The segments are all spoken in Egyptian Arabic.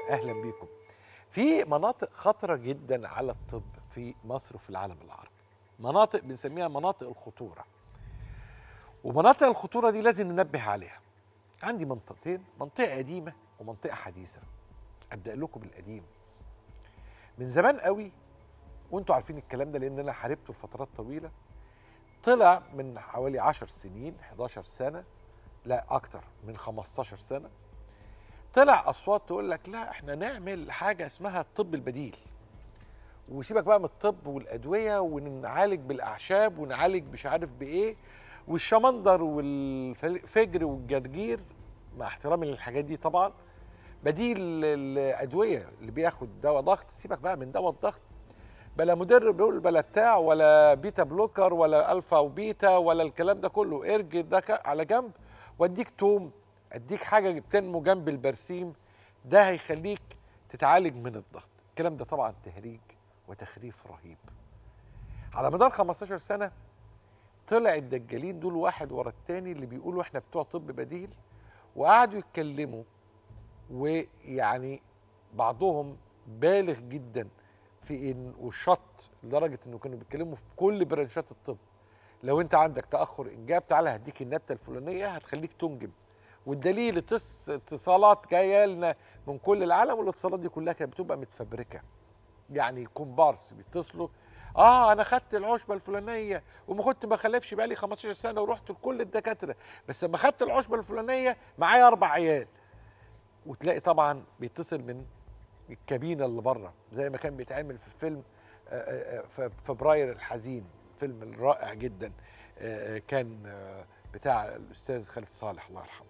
اهلا بيكم في مناطق خطره جدا على الطب في مصر وفي العالم العربي مناطق بنسميها مناطق الخطوره ومناطق الخطوره دي لازم ننبه عليها عندي منطقتين منطقه قديمه ومنطقه حديثه ابدا لكم بالقديم من زمان قوي وانتوا عارفين الكلام ده لان انا حاربته لفترات طويله طلع من حوالي 10 سنين 11 سنه لا اكتر من 15 سنه طلع اصوات تقول لك لا احنا نعمل حاجه اسمها الطب البديل وسيبك بقى من الطب والادويه ونعالج بالاعشاب ونعالج مش عارف بايه والشمندر والفجر والجرجير مع احترامي للحاجات دي طبعا بديل الادويه اللي بياخد دواء ضغط سيبك بقى من دواء الضغط بلا مدرب بيقول بلا بتاع ولا بيتا بلوكر ولا الفا وبيتا ولا الكلام ده كله ارجع ده على جنب واديك توم اديك حاجه بتنمو جنب البرسيم ده هيخليك تتعالج من الضغط الكلام ده طبعا تهريج وتخريف رهيب على مدار 15 سنه طلع الدجالين دول واحد ورا التاني اللي بيقولوا احنا بتوع طب بديل وقعدوا يتكلموا ويعني بعضهم بالغ جدا في ان وشط لدرجه انه كانوا بيتكلموا في كل برانشات الطب لو انت عندك تاخر انجاب تعالى هديك النبته الفلانيه هتخليك تنجب والدليل اتص- اتصالات جايه لنا من كل العالم والاتصالات دي كلها كانت بتبقى متفبركه يعني كومبارس بيتصلوا اه انا خدت العشبه الفلانيه وما كنت ما خلفش بقالي 15 سنه ورحت لكل الدكاتره بس لما خدت العشبه الفلانيه معايا اربع عيال وتلاقي طبعا بيتصل من الكابينه اللي بره زي ما كان بيتعمل في فيلم آه، آه، آه، ف- فبراير الحزين فيلم الرائع جدا آه، آه، كان آه، بتاع الاستاذ خالد صالح الله يرحمه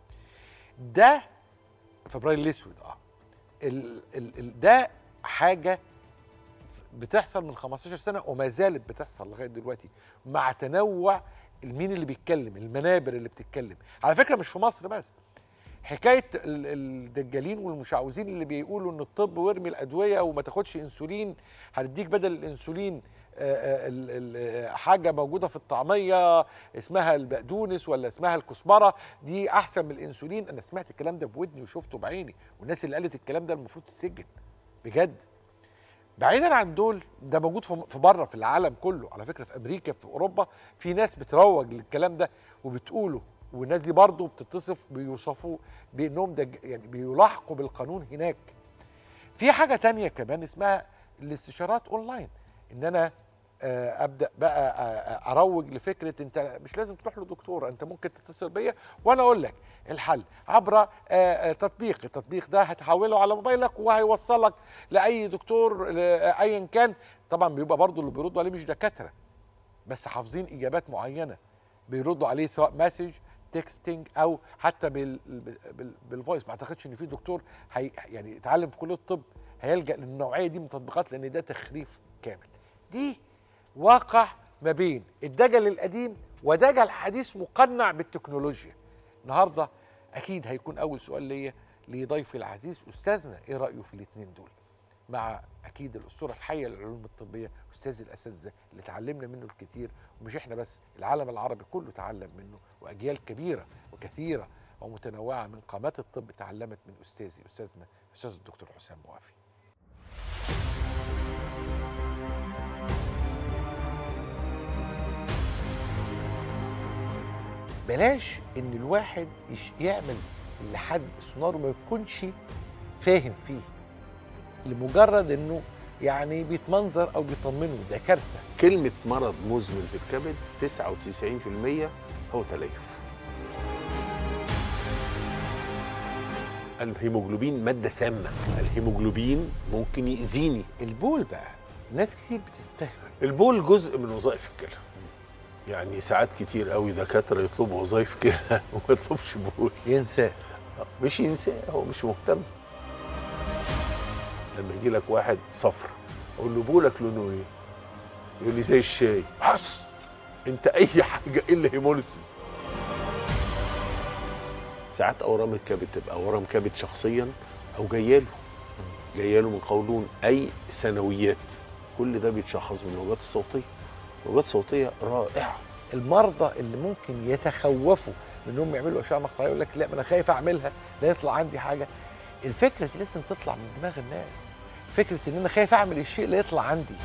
ده فبراير الاسود اه ال ال ال ده حاجه بتحصل من 15 سنه وما زالت بتحصل لغايه دلوقتي مع تنوع مين اللي بيتكلم المنابر اللي بتتكلم على فكره مش في مصر بس حكايه ال- الدجالين والمشعوذين اللي بيقولوا ان الطب وارمي الادويه وما تاخدش انسولين هنديك بدل الانسولين آه، آه، ال- ال- آه، حاجه موجوده في الطعميه اسمها البقدونس ولا اسمها الكزبره دي احسن من الانسولين انا سمعت الكلام ده بودني وشفته بعيني والناس اللي قالت الكلام ده المفروض تتسجن بجد بعيدا عن دول ده موجود في في بره في العالم كله على فكره في امريكا في اوروبا في ناس بتروج للكلام ده وبتقوله والناس دي برضه بتتصف بيوصفوا بانهم ده يعني بيلاحقوا بالقانون هناك في حاجه تانية كمان اسمها الاستشارات اونلاين ان انا آه، ابدا بقى آه، آه، اروج لفكره انت مش لازم تروح لدكتور انت ممكن تتصل بيا وانا اقول لك الحل عبر آه، آه، تطبيق التطبيق ده هتحوله على موبايلك وهيوصلك لاي دكتور ل- آه، ايا كان طبعا بيبقى برضو اللي بيردوا عليه مش دكاتره بس حافظين اجابات معينه بيردوا عليه سواء مسج تكستنج او حتى بال بال بالفويس ما اعتقدش ان في دكتور هي يعني اتعلم في كليه الطب هيلجا للنوعيه دي من التطبيقات لان ده تخريف كامل دي واقع ما بين الدجل القديم ودجل حديث مقنع بالتكنولوجيا النهارده اكيد هيكون اول سؤال ليا لضيفي العزيز استاذنا ايه رايه في الاثنين دول مع اكيد الاسطوره الحيه للعلوم الطبيه استاذ الاساتذه اللي اتعلمنا منه الكثير ومش احنا بس العالم العربي كله تعلم منه واجيال كبيره وكثيره ومتنوعه من قامات الطب تعلمت من استاذي استاذنا استاذ الدكتور حسام موافي بلاش ان الواحد يش- يعمل لحد سونار ما يكونش فاهم فيه لمجرد انه يعني بيتمنظر او بيطمنه ده كارثه كلمة مرض مزمن في الكبد 99% هو تليف الهيموجلوبين مادة سامة الهيموجلوبين ممكن يأذيني البول بقى ناس كتير بتستهبل البول جزء من وظائف الكلى يعني ساعات كتير قوي دكاترة يطلبوا وظائف كلى وما يطلبش بول ينساه مش ينساه هو مش مهتم لما يجي لك واحد صفر اقول له بولك لونه ايه؟ يقول لي زي الشاي حص انت اي حاجه الا هيموليسيس ساعات اورام الكبد تبقى اورام كبد شخصيا او جاياله جاياله من قولون اي ثانويات كل ده بيتشخص من الوجات الصوتيه الوجات الصوتيه رائعه المرضى اللي ممكن يتخوفوا من انهم يعملوا اشعه مقطعيه يقول لك لا ما انا خايف اعملها لا يطلع عندي حاجه الفكره دي لازم تطلع من دماغ الناس فكره ان انا خايف اعمل الشيء اللي يطلع عندي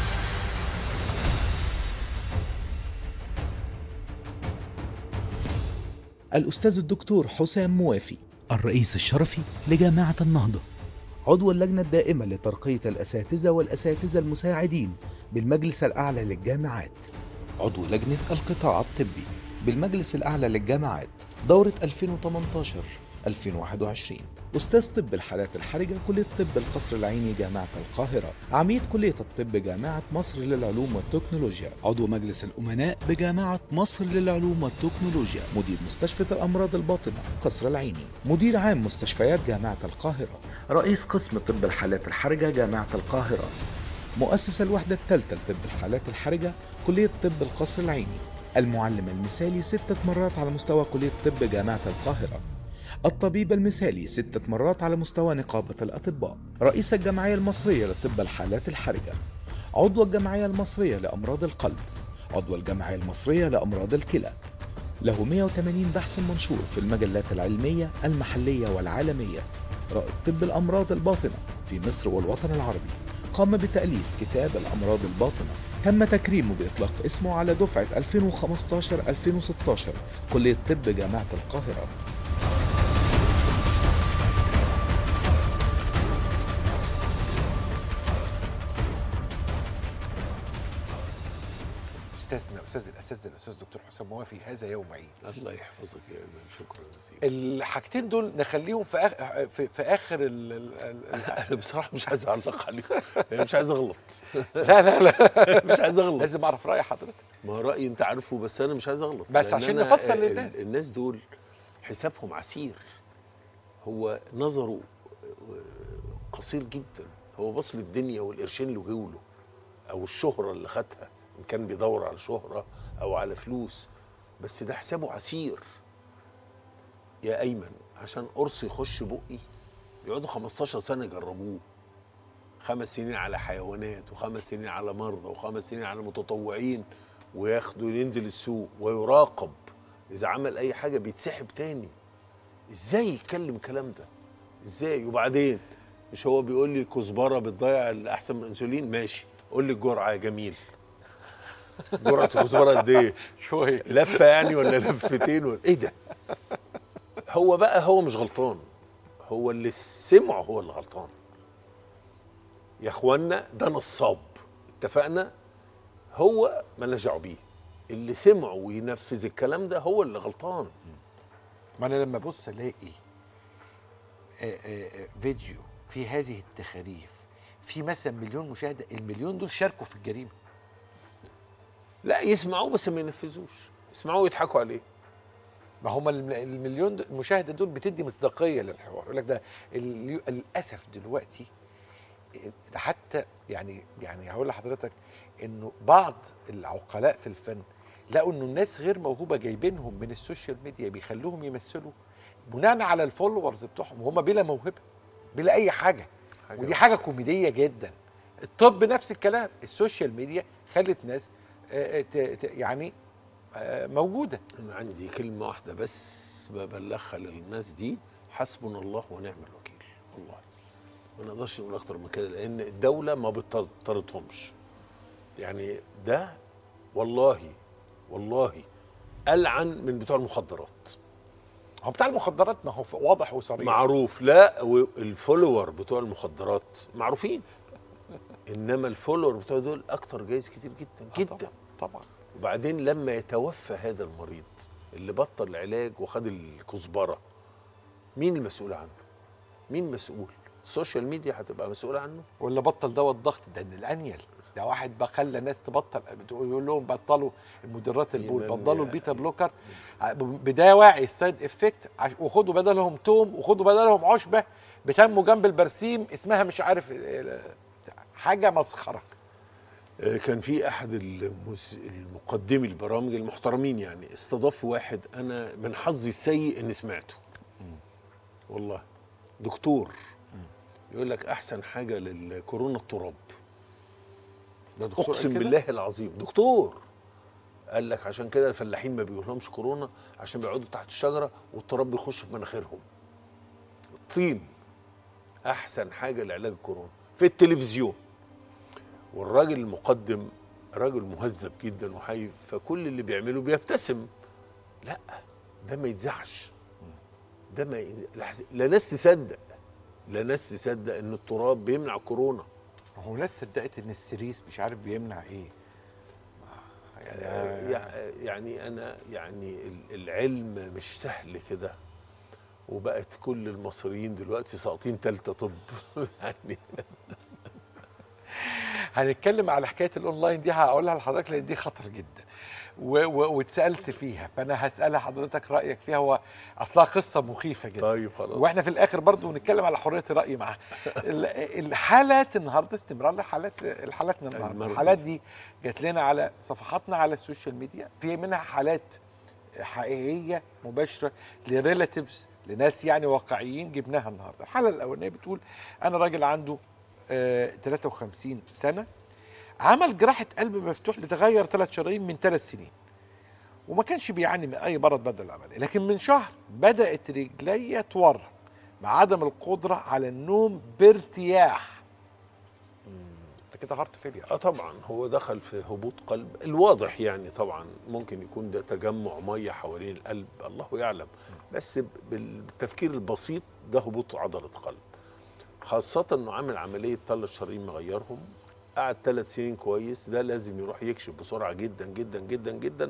الأستاذ الدكتور حسام موافي الرئيس الشرفي لجامعة النهضة عضو اللجنة الدائمة لترقية الأساتذة والأساتذة المساعدين بالمجلس الأعلى للجامعات عضو لجنة القطاع الطبي بالمجلس الأعلى للجامعات دورة 2018-2021 أستاذ طب الحالات الحرجة كلية طب القصر العيني جامعة القاهرة عميد كلية الطب جامعة مصر للعلوم والتكنولوجيا عضو مجلس الأمناء بجامعة مصر للعلوم والتكنولوجيا مدير مستشفى الأمراض الباطنة قصر العيني مدير عام مستشفيات جامعة القاهرة رئيس قسم طب الحالات الحرجة جامعة القاهرة مؤسس الوحدة الثالثة لطب الحالات الحرجة كلية طب القصر العيني المعلم المثالي ستة مرات على مستوى كلية طب جامعة القاهرة الطبيب المثالي ستة مرات على مستوى نقابة الأطباء رئيس الجمعية المصرية لطب الحالات الحرجة عضو الجمعية المصرية لأمراض القلب عضو الجمعية المصرية لأمراض الكلى له 180 بحث منشور في المجلات العلمية المحلية والعالمية رائد طب الأمراض الباطنة في مصر والوطن العربي قام بتأليف كتاب الأمراض الباطنة تم تكريمه بإطلاق اسمه على دفعة 2015-2016 كلية طب جامعة القاهرة استاذنا استاذ الاساتذه الاستاذ دكتور حسام موافي هذا يوم عيد الله يحفظك يا ايمن شكرا جزيلا الحاجتين دول نخليهم في آخر في, في اخر ال ال ال انا بصراحه مش عايز اعلق عليك يعني مش عايز اغلط لا لا لا مش عايز اغلط لازم اعرف راي حضرتك ما رايي انت عارفه بس انا مش عايز اغلط بس لأن عشان أنا نفسر ال- للناس. الناس دول حسابهم عسير هو نظره قصير جدا هو بص للدنيا والقرشين اللي جوله له او الشهره اللي خدها ان كان بيدور على شهره او على فلوس بس ده حسابه عسير يا ايمن عشان قرص يخش بقي بيقعدوا 15 سنه يجربوه خمس سنين على حيوانات وخمس سنين على مرضى وخمس سنين على متطوعين وياخدوا ينزل السوق ويراقب اذا عمل اي حاجه بيتسحب تاني ازاي يتكلم الكلام ده ازاي وبعدين مش هو بيقول لي الكزبره بتضيع الاحسن من الانسولين ماشي قول لي الجرعه يا جميل جرعه الكزبره قد ايه شويه لفه يعني ولا لفتين ولا ايه ده هو بقى هو مش غلطان هو اللي سمعه هو اللي غلطان يا اخوانا ده نصاب اتفقنا هو مالناش دعوه بيه اللي سمعه وينفذ الكلام ده هو اللي غلطان ما انا لما ابص الاقي آه، آه، آه، فيديو في هذه التخاريف في مثلا مليون مشاهده المليون دول شاركوا في الجريمه لا يسمعوه بس ما ينفذوش يسمعوه ويضحكوا عليه ما هم الم- المليون د- المشاهده دول بتدي مصداقيه للحوار يقول لك ده ال- للاسف دلوقتي ده حتى يعني يعني هقول لحضرتك انه بعض العقلاء في الفن لقوا انه الناس غير موهوبه جايبينهم من السوشيال ميديا بيخلوهم يمثلوا بناء على الفولورز بتوعهم وهم بلا موهبه بلا اي حاجه حاجة ودي حاجه كوميديه جدا الطب نفس الكلام السوشيال ميديا خلت ناس آه، ت- ت- يعني آه، موجوده انا عندي كلمه واحده بس ببلغها للناس دي حسبنا الله ونعم الوكيل والله ما نقدرش نقول اكتر من كده لان الدوله ما بتطردهمش يعني ده والله والله العن من بتوع المخدرات هو بتاع المخدرات ما هو ف- واضح وصريح معروف لا الفولور بتوع المخدرات معروفين انما الفولور بتوع دول اكتر جايز كتير جدا آه جدا طبعا, طبعا. وبعدين لما يتوفى هذا المريض اللي بطل العلاج وخد الكزبره مين المسؤول عنه؟ مين مسؤول؟ السوشيال ميديا هتبقى مسؤوله عنه؟ ولا بطل دواء الضغط ده من الانيل ده واحد بقى خلى ناس تبطل بتقول يقول لهم بطلوا المدرات البول إمام بطلوا يا- البيتا بلوكر بدواعي السايد افكت عش- وخدوا بدلهم توم وخدوا بدلهم عشبه بتنمو جنب البرسيم اسمها مش عارف آه، حاجه مسخره آه، كان في احد المس... المقدمي البرامج المحترمين يعني استضاف واحد انا من حظي السيء اني سمعته والله دكتور يقول لك احسن حاجه للكورونا التراب ده دكتور قال اقسم كده؟ بالله العظيم دكتور قال لك عشان كده الفلاحين ما بيقولهمش كورونا عشان بيقعدوا تحت الشجره والتراب بيخش في مناخيرهم الطين احسن حاجه لعلاج الكورونا في التلفزيون والراجل المقدم راجل مهذب جدا وحي فكل اللي بيعمله بيبتسم لا ده ما يتزعش ده ما ي... لا ناس تصدق لا ناس تصدق ان التراب بيمنع كورونا هو ناس صدقت ان السيريس مش عارف بيمنع ايه آه، يع- يعني انا يعني ال- العلم مش سهل كده وبقت كل المصريين دلوقتي ساقطين تالتة طب يعني هنتكلم على حكايه الاونلاين دي هقولها لحضرتك لان دي خطر جدا و- و- واتسالت فيها فانا هسالها حضرتك رايك فيها هو اصلها قصه مخيفه جدا طيب خلاص واحنا في الاخر برضو نتكلم على حريه الراي معاها ال- الحالات النهارده استمرار لحالات الحالاتنا النهارده المرة الحالات دي جات لنا على صفحاتنا على السوشيال ميديا في منها حالات حقيقيه مباشره لريلاتيفز لناس يعني واقعيين جبناها النهارده الحاله الاولانيه بتقول انا راجل عنده آه 53 سنه عمل جراحه قلب مفتوح لتغير ثلاث شرايين من ثلاث سنين وما كانش بيعاني من اي مرض بدل العمليه لكن من شهر بدات رجلي تورم مع عدم القدره على النوم بارتياح ده كده هارت فيلير اه طبعا هو دخل في هبوط قلب الواضح يعني طبعا ممكن يكون ده تجمع ميه حوالين القلب الله يعلم بس ب- بالتفكير البسيط ده هبوط عضله قلب خاصة انه عامل عملية ثلاث شرايين مغيرهم قعد ثلاث سنين كويس ده لازم يروح يكشف بسرعة جدا جدا جدا جدا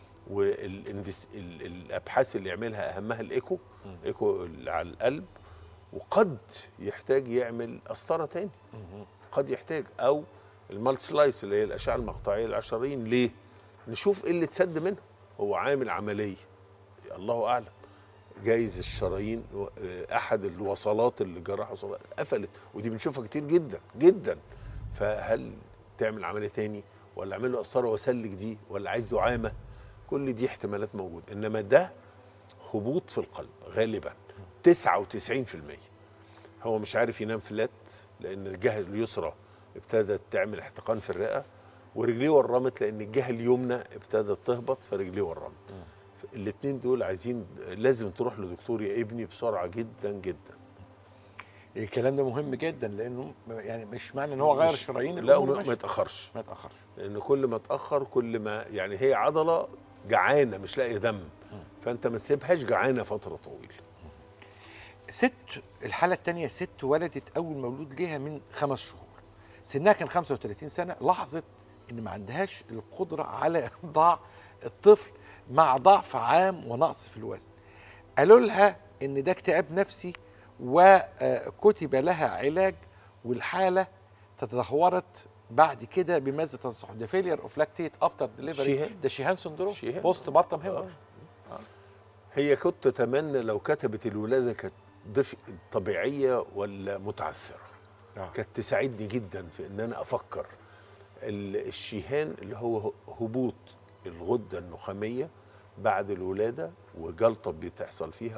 والابحاث اللي يعملها اهمها الايكو ايكو اللي على القلب وقد يحتاج يعمل قسطرة تاني قد يحتاج او المالت سلايس اللي هي الاشعه المقطعيه للعشرين ليه؟ نشوف ايه اللي اتسد منه هو عامل عمليه الله اعلم جايز الشرايين و- آه، احد الوصلات اللي جراح وصلات قفلت ودي بنشوفها كتير جدا جدا فهل تعمل عمليه تاني ولا اعمل له قسطره واسلك دي ولا عايز دعامه كل دي احتمالات موجوده انما ده هبوط في القلب غالبا 99% هو مش عارف ينام فلات لان الجهه اليسرى ابتدت تعمل احتقان في الرئه ورجليه ورمت لان الجهه اليمنى ابتدت تهبط فرجليه ورمت الاثنين دول عايزين لازم تروح لدكتور يا ابني بسرعه جدا جدا الكلام ده مهم جدا لانه يعني مش معنى ان هو غير مش- شرايين لا الأمور وما- ماشية. ما يتاخرش ما يتاخرش لان كل ما اتاخر كل ما يعني هي عضله جعانه مش لاقيه دم فانت ما تسيبهاش جعانه فتره طويله ست الحاله الثانيه ست ولدت اول مولود ليها من خمس شهور سنها كان 35 سنه لاحظت ان ما عندهاش القدره على ضع الطفل مع ضعف عام ونقص في الوزن قالوا لها ان ده اكتئاب نفسي وكتب لها علاج والحاله تدهورت بعد كده بماذا تنصح ده فيلير اوف لاكتيت افتر ديليفري شيهان. ده شيهان سندروم شيهان. بوست بارتم هيمر هي كنت اتمنى لو كتبت الولاده كانت دفء طبيعيه ولا متعثره آه. كانت تساعدني جدا في ان انا افكر ال- الشيهان اللي هو ه- هبوط الغده النخاميه بعد الولاده وجلطه بتحصل فيها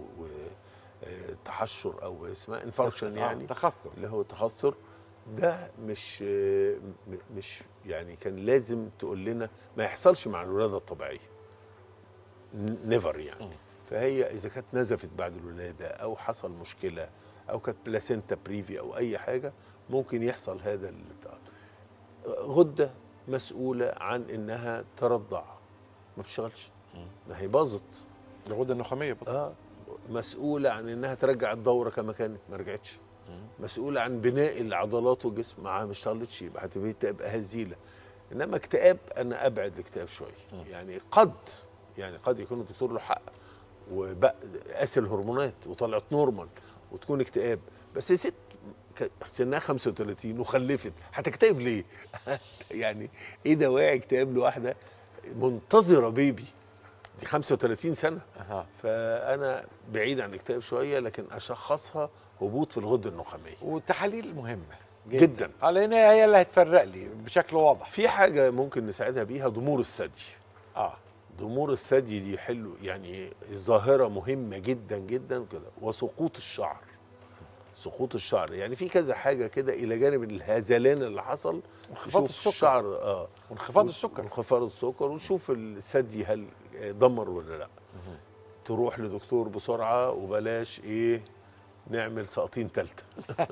وتحشر او اسمها انفاركشن يعني تخثر اللي هو تخثر ده مش م- مش يعني كان لازم تقول لنا ما يحصلش مع الولاده الطبيعيه نيفر يعني فهي اذا كانت نزفت بعد الولاده او حصل مشكله او كانت بلاسينتا بريفي او اي حاجه ممكن يحصل هذا البتاع. غده مسؤوله عن انها ترضع ما بتشتغلش ما هي باظت الغده النخاميه بس اه مسؤولة عن انها ترجع الدورة كما كانت ما رجعتش مسؤولة عن بناء العضلات والجسم معاها ما اشتغلتش يبقى هتبقى تبقى هزيلة انما اكتئاب انا ابعد الاكتئاب شوية يعني قد يعني قد يكون الدكتور له حق وبقى قاس الهرمونات وطلعت نورمال وتكون اكتئاب بس ست ك- سنها 35 وخلفت هتكتئب ليه؟ يعني ايه دواعي اكتئاب لواحده منتظره بيبي دي 35 سنه أها. فانا بعيد عن الاكتئاب شويه لكن اشخصها هبوط في الغده النخاميه والتحاليل مهمه جدا اه لان هي اللي هتفرق لي بشكل واضح في حاجه ممكن نساعدها بيها ضمور الثدي اه ضمور الثدي دي حلو يعني الظاهره مهمه جدا جدا كده وسقوط الشعر سقوط الشعر يعني في كذا حاجه كده الى جانب الهذلان اللي حصل انخفاض نشوف السكر. الشعر اه وانخفاض السكر انخفاض السكر ونشوف الثدي هل دمر ولا لا تروح لدكتور بسرعه وبلاش ايه نعمل سقطين تالتة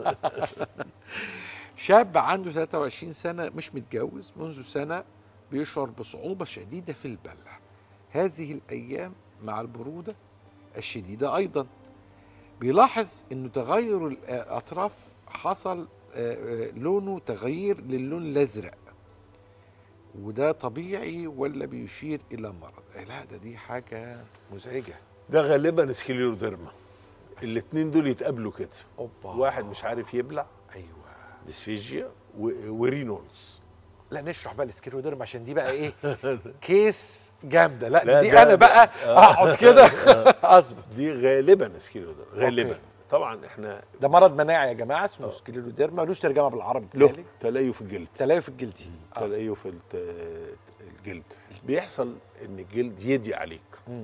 شاب عنده 23 سنة مش متجوز منذ سنة بيشعر بصعوبة شديدة في البلع هذه الأيام مع البرودة الشديدة أيضا بيلاحظ أنه تغير الأطراف حصل آه، آه، لونه تغيير للون الأزرق وده طبيعي ولا بيشير إلى مرض آه، لا ده دي حاجة مزعجة ده غالبا سكليروديرما الاتنين دول يتقابلوا كده أوبا واحد مش عارف يبلع أيوه ديسفيجيا و- ورينولز لا نشرح بقى السكيروديرم عشان دي بقى ايه كيس جامده لا, لا، دي ده- انا بقى اقعد كده اثبت دي غالبا سكليروديرما غالبا أوكي. طبعا احنا ده مرض مناعي يا جماعه اسمه سكيروديرم ملوش ترجمه بالعربي له بتهيألي. تليف الجلد تليف الجلدي آه. تليف الت- الجلد بيحصل ان الجلد يدي عليك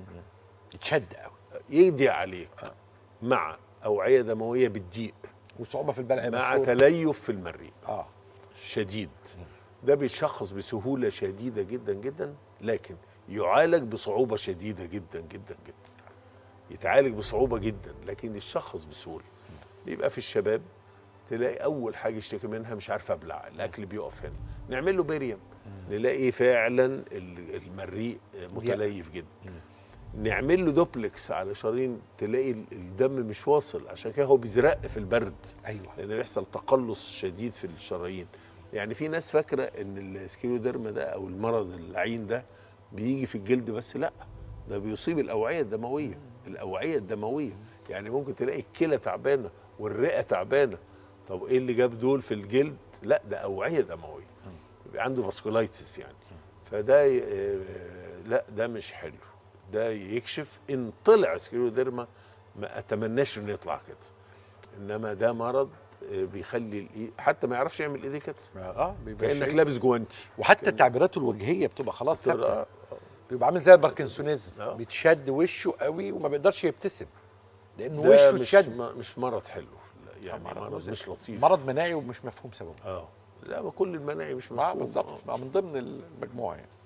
يتشد قوي يدي عليك مع اوعيه دمويه بتضيق وصعوبه في البلع مع مشهور. تليف في المريء اه شديد ده بيشخص بسهوله شديده جدا جدا لكن يعالج بصعوبه شديده جدا جدا جدا يتعالج بصعوبه جدا لكن يشخص بسهوله بيبقى في الشباب تلاقي اول حاجه يشتكي منها مش عارف ابلع الاكل بيقف هنا نعمل له بيريم نلاقي فعلا ال- المريء متليف جدا نعمل له دوبلكس على شرايين تلاقي ال- الدم مش واصل عشان كده هو بيزرق في البرد ايوه لان بيحصل تقلص شديد في الشرايين يعني في ناس فاكره ان السكيروديرما ده او المرض اللعين ده بيجي في الجلد بس لا ده بيصيب الاوعيه الدمويه الاوعيه الدمويه يعني ممكن تلاقي الكلى تعبانه والرئه تعبانه طب ايه اللي جاب دول في الجلد لا ده اوعيه دمويه يبقى عنده فاسكولايتس يعني فده ي- آه، لا ده مش حلو ده يكشف ان طلع سكيروديرما ما اتمناش انه يطلع كده انما ده مرض آه، بيخلي الإيد حتى ما يعرفش يعمل ايديه كده اه بيبقى كانك شيء. لابس جوانتي وحتى تعبيراته الوجهيه بتبقى خلاص ثابته آه، بيبقى عامل زي الباركنسونيزم آه. بيتشد وشه قوي وما بيقدرش يبتسم لانه ده وشه مش اتشد م- مش مرض حلو لا، يعني مرض مرض مزعج. مش لطيف مرض مناعي ومش مفهوم سببه اه لا ما كل المناعي مش اه مفهوم بالظبط آه. بقى من ضمن المجموعه يعني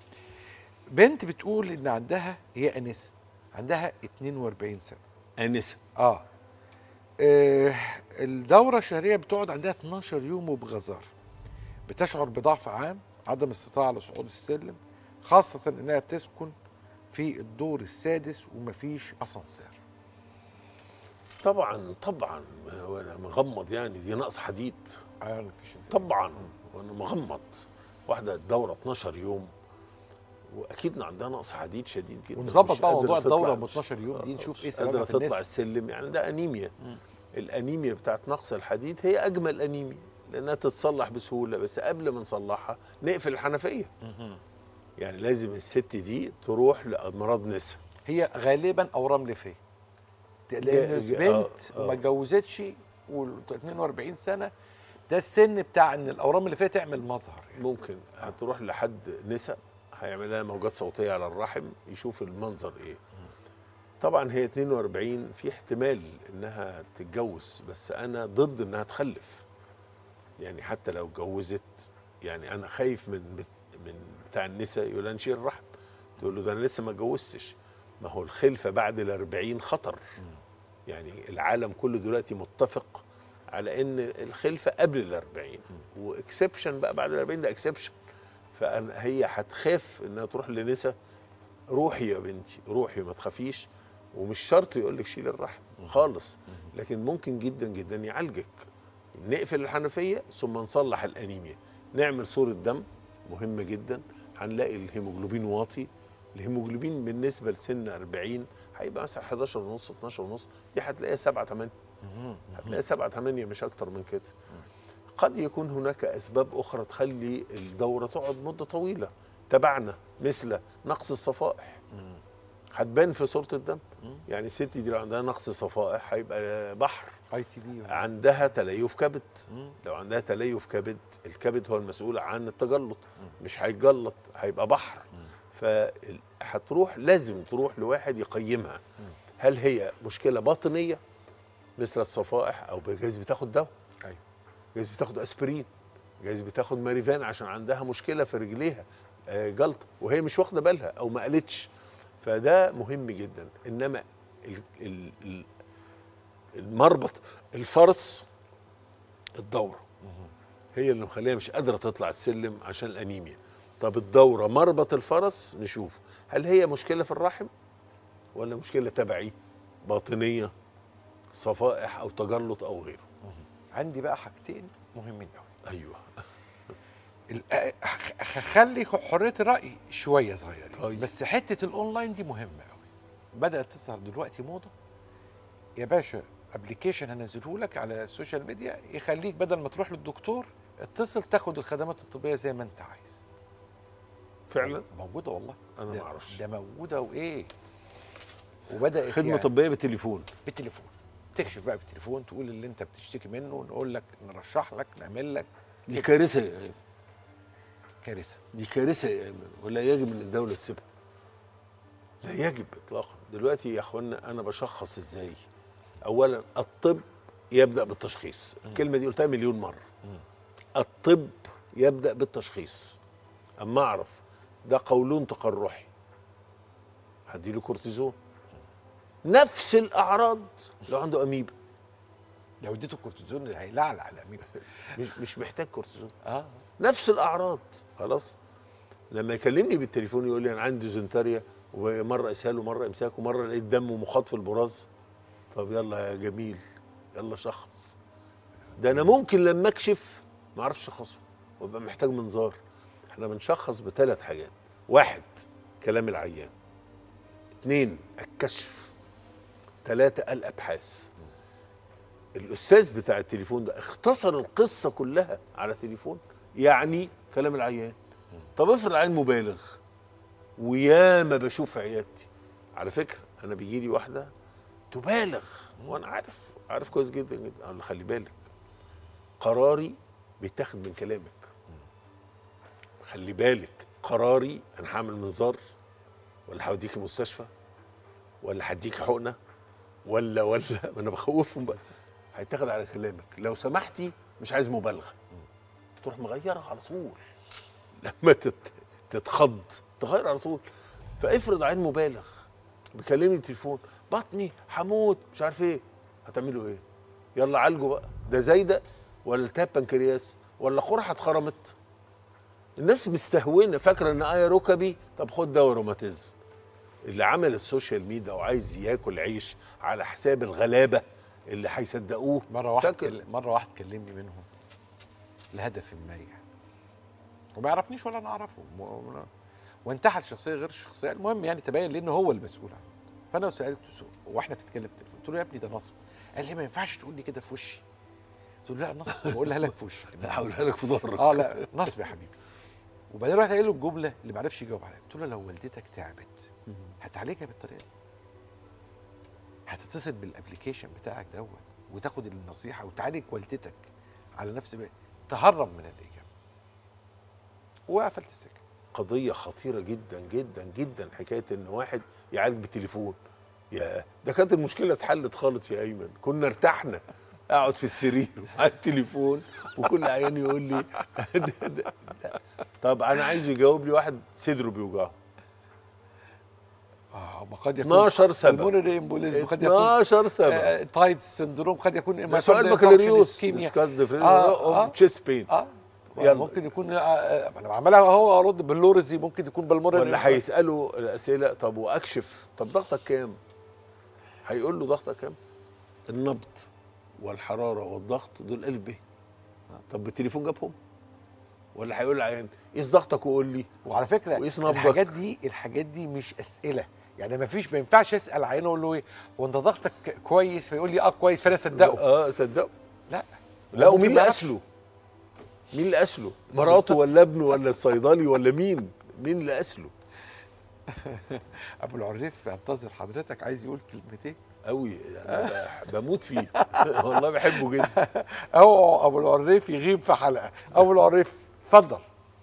بنت بتقول ان عندها هي انسه عندها 42 سنه انسه اه, آه الدوره الشهريه بتقعد عندها 12 يوم وبغزاره بتشعر بضعف عام عدم استطاعه لصعود السلم خاصه انها بتسكن في الدور السادس ومفيش اسانسير طبعا طبعا وانا مغمض يعني دي نقص حديد آه، مفيش أسانسير. طبعا وانا مغمض واحده الدوره 12 يوم واكيد إن عندها نقص حديد شديد جدا ونظبط مش باء قادرة موضوع تطلع. الدوره ب 12 يوم دي آه، نشوف ايه مش سببها قادره في تطلع النساء السلم يعني ده انيميا الانيميا بتاعت نقص الحديد هي اجمل انيميا لانها تتصلح بسهوله بس قبل ما نصلحها نقفل الحنفيه يعني لازم الست دي تروح لامراض نسا هي غالبا اورام ليفيه لان جا- بنت آه، آه. وما اتجوزتش و 42 سنه ده السن بتاع ان الاورام اللي فيها تعمل مظهر يعني. ممكن هتروح لحد نسا هيعمل لها موجات صوتيه على الرحم يشوف المنظر ايه طبعا هي 42 في احتمال انها تتجوز بس انا ضد انها تخلف يعني حتى لو اتجوزت يعني انا خايف من بت- من بتاع النساء يقول لها نشيل الرحم تقول له ده انا لسه ما اتجوزتش ما هو الخلفه بعد ال 40 خطر يعني العالم كله دلوقتي متفق على ان الخلفه قبل ال 40 واكسبشن بقى بعد ال 40 ده اكسبشن فانا هي هتخاف انها تروح لنسا روحي يا بنتي روحي ما تخافيش ومش شرط يقول لك شيل الرحم خالص لكن ممكن جدا جدا يعالجك نقفل الحنفيه ثم نصلح الانيميا نعمل صوره دم مهمه جدا هنلاقي الهيموجلوبين واطي الهيموجلوبين بالنسبه لسن 40 هيبقى مثلا 11 ونص 12 ونص دي هتلاقيها 7 8 هتلاقيها 7 8 مش اكتر من كده قد يكون هناك اسباب اخرى تخلي الدوره تقعد مده طويله تبعنا مثل نقص الصفائح هتبان في صوره الدم يعني الست دي لو عندها نقص صفائح هيبقى بحر اي تي بي عندها تليف كبد لو عندها تليف كبد الكبد هو المسؤول عن التجلط مش هيتجلط هيبقى بحر فهتروح لازم تروح لواحد يقيمها هل هي مشكله باطنيه مثل الصفائح او جايز بتاخد دواء ايوه جايز بتاخد اسبرين جايز بتاخد ماريفان عشان عندها مشكله في رجليها آه، جلطه وهي مش واخده بالها او ما قالتش فده مهم جدا انما ال ال ال المربط الفرس الدوره هي اللي مخليها مش قادره تطلع السلم عشان الانيميا طب الدوره مربط الفرس نشوف هل هي مشكله في الرحم ولا مشكله تبعي باطنيه صفائح او تجلط او غيره عندي بقى حاجتين مهمين قوي ايوه ال- أخ- خلي حريه الراي شويه صغيره طيب. بس حته الاونلاين دي مهمه قوي بدات تظهر دلوقتي موضه يا باشا ابلكيشن هنزله لك على السوشيال ميديا يخليك بدل ما تروح للدكتور اتصل تاخد الخدمات الطبيه زي ما انت عايز فعلا موجوده والله أنا ده- ما أعرفش. ده موجوده وايه وبدات خدمه يعني طبيه بالتليفون بالتليفون تكشف بقى بالتليفون تقول اللي انت بتشتكي منه نقول لك نرشح لك نعمل لك دي كارثه يا ايمن كارثه دي كارثه يا ايمن ولا يجب ان الدوله تسيبها لا يجب اطلاقا دلوقتي يا اخوانا انا بشخص ازاي اولا الطب يبدا بالتشخيص الكلمه دي قلتها مليون مره الطب يبدا بالتشخيص اما اعرف ده قولون تقرحي هديله كورتيزون نفس الاعراض لو عنده اميبا لو اديته كورتيزون هيلعلع الاميبا مش مش محتاج كورتيزون اه نفس الاعراض خلاص لما يكلمني بالتليفون يقول لي انا عندي زنتاريا ومره اسهال ومره امساك ومره لقيت دم ومخاط في البراز طب يلا يا جميل يلا شخص ده انا ممكن لما اكشف ما اعرفش اشخصه وابقى محتاج منظار احنا بنشخص بثلاث حاجات واحد كلام العيان اثنين الكشف ثلاثة الأبحاث الأستاذ بتاع التليفون ده اختصر القصة كلها على تليفون يعني كلام العيان طب افرض العيان مبالغ وياما بشوف في عيادتي على فكرة أنا بيجي لي واحدة تبالغ وأنا عارف عارف كويس جدا جدا أقول له خلي بالك قراري بيتاخد من كلامك خلي بالك قراري أنا هعمل منظار ولا هوديك المستشفى ولا هديك حقنة ولا ولا ما أنا بخوفهم بقى هيتاخد على كلامك لو سمحتي مش عايز مبالغه تروح مغيرها على طول لما تت... تتخض تغير على طول فافرض عين مبالغ بيكلمني التليفون بطني هموت مش عارف ايه هتعملوا ايه يلا عالجوا بقى ده زايده ولا التهاب بنكرياس ولا قرحه اتخرمت الناس مستهونه فاكره ان ايه ركبي طب خد دواء روماتيزم اللي عمل السوشيال ميديا وعايز ياكل عيش على حساب الغلابه اللي هيصدقوه مره واحد فاكر كل... مره واحد كلمني منهم لهدف ما يعني وما يعرفنيش ولا انا اعرفه م... وانتحل شخصيه غير الشخصيه المهم يعني تبين لي ان هو المسؤول عنه فانا سالته سؤال واحنا بنتكلم في التليفون قلت له يا ابني ده نصب قال لي ما ينفعش تقول لي كده في وشي قلت له لا نصب بقولها لك في وشك إنها نصب. هقولها لك في ظهرك اه لا نصب يا حبيبي وبعدين رحت قايل له الجمله اللي ما عرفش يجاوب عليها قلت له لو والدتك تعبت هتعالجها بالطريقه دي هتتصل بالابلكيشن بتاعك دوت وتاخد النصيحه وتعالج والدتك على نفس بقى. تهرب من الاجابه وقفلت السكه قضيه خطيره جدا جدا جدا حكايه ان واحد يعالج بالتليفون يا ده كانت المشكله اتحلت خالص يا ايمن كنا ارتحنا اقعد في السرير على التليفون وكل عيان يقول لي ده- ده- ده. طب انا عايز يجاوب لي واحد صدره بيوجعه اه وقد يكون 12 سبب. المونري امبوليزم قد يكون 12 سبب آه تايد سندروم قد يكون ده سؤال بكالوريوس ديسكاس ديفرنس آه، آه. اوف تشيست بين اه يلا. ممكن يكون آه، آه، انا بعملها اهو ارد باللورزي ممكن يكون بالمونري ولا هيسالوا الاسئله طب واكشف طب ضغطك كام هيقول له ضغطك كام النبض والحراره والضغط دول قلب به طب بالتليفون جابهم ولا هيقول العيان قيس ضغطك وقول لي وعلى فكره وقيس نبضك. الحاجات دي الحاجات دي مش اسئله يعني ما فيش ما ينفعش اسال عيان اقول له ايه هو انت ضغطك كويس فيقول لي اه كويس فانا اصدقه اه صدقوا لا لا هو ومين ممكن اللي ما يعرفش. اسله مين اللي اسله مراته ولا ابنه ولا الصيدلي ولا مين مين اللي اسله ابو العريف انتظر حضرتك عايز يقول كلمتين قوي يعني ب- بموت فيه والله بحبه جدا اوعوا ابو العريف يغيب في حلقه ابو العريف اتفضل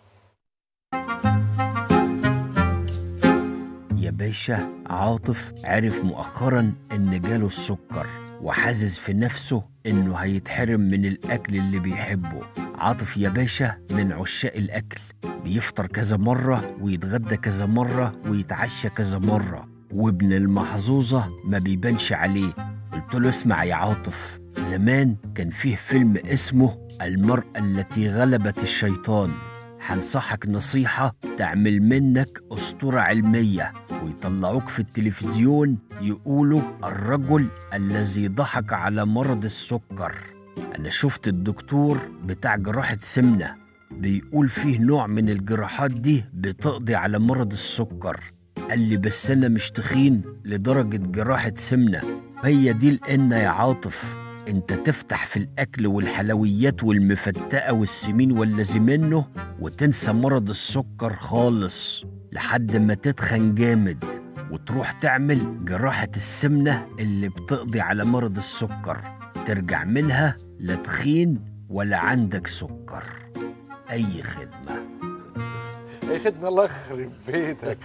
يا باشا عاطف عرف مؤخرا ان جاله السكر وحاسس في نفسه انه هيتحرم من الاكل اللي بيحبه عاطف يا باشا من عشاق الاكل بيفطر كذا مرة ويتغدى كذا مرة ويتعشى كذا مرة وابن المحظوظة ما بيبانش عليه قلت قلت له اسمع يا عاطف زمان كان فيه فيلم اسمه المرأة التي غلبت الشيطان هنصحك نصيحة تعمل منك أسطورة علمية ويطلعوك في التلفزيون يقولوا الرجل الذي ضحك على مرض السكر أنا شفت الدكتور بتاع جراحة سمنة بيقول فيه نوع من الجراحات دي بتقضي على مرض السكر قال لي بس أنا مش تخين لدرجة جراحة سمنة هي دي القنة يا عاطف انت تفتح في الأكل والحلويات والمفتقة والسمين والذي منه وتنسى مرض السكر خالص لحد ما تتخن جامد وتروح تعمل جراحة السمنة اللي بتقضي على مرض السكر ترجع منها لا تخين ولا عندك سكر أي خدمة اي خدمه الله يخرب بيتك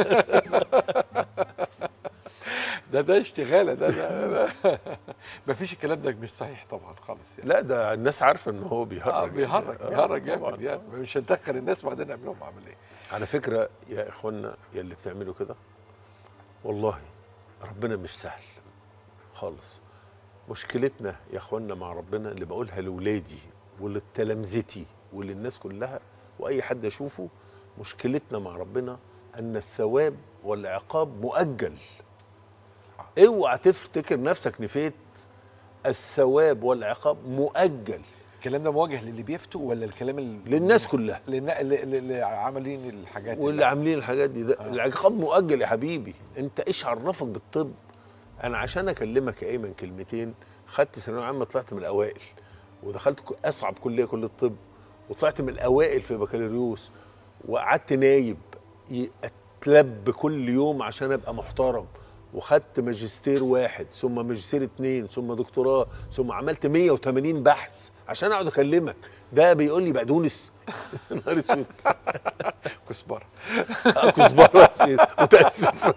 ده ده اشتغاله ده ده, ده. مفيش الكلام ده مش صحيح طبعا خالص يعني لا ده الناس عارفه ان هو بيهرج اه يعني. بيهرج آه، بيهرج طبعاً. جامد يعني مش هندخل الناس وبعدين نعمل لهم عمليه على فكره يا اخوانا يا اللي بتعملوا كده والله ربنا مش سهل خالص مشكلتنا يا اخوانا مع ربنا اللي بقولها لاولادي ولتلامذتي وللناس كلها واي حد اشوفه مشكلتنا مع ربنا ان الثواب والعقاب مؤجل اوعى تفتكر نفسك نفيت الثواب والعقاب مؤجل الكلام ده موجه للي بيفتوا ولا الكلام اللي للناس كلها للنا- اللي, اللي, اللي عاملين الحاجات واللي عاملين الحاجات دي ده آه. العقاب مؤجل يا حبيبي انت ايش عرفك بالطب انا عشان اكلمك يا ايمن كلمتين خدت ثانويه عامه طلعت من الاوائل ودخلت ك- اصعب كليه كليه الطب وطلعت من الاوائل في بكالوريوس وقعدت نايب ي- اتلب كل يوم عشان ابقى محترم وخدت ماجستير واحد ثم ماجستير اتنين ثم دكتوراه ثم عملت 180 بحث عشان اقعد اكلمك ده بيقول لي بقدونس نهار اسود كزبره كزبره يا سيدي متاسف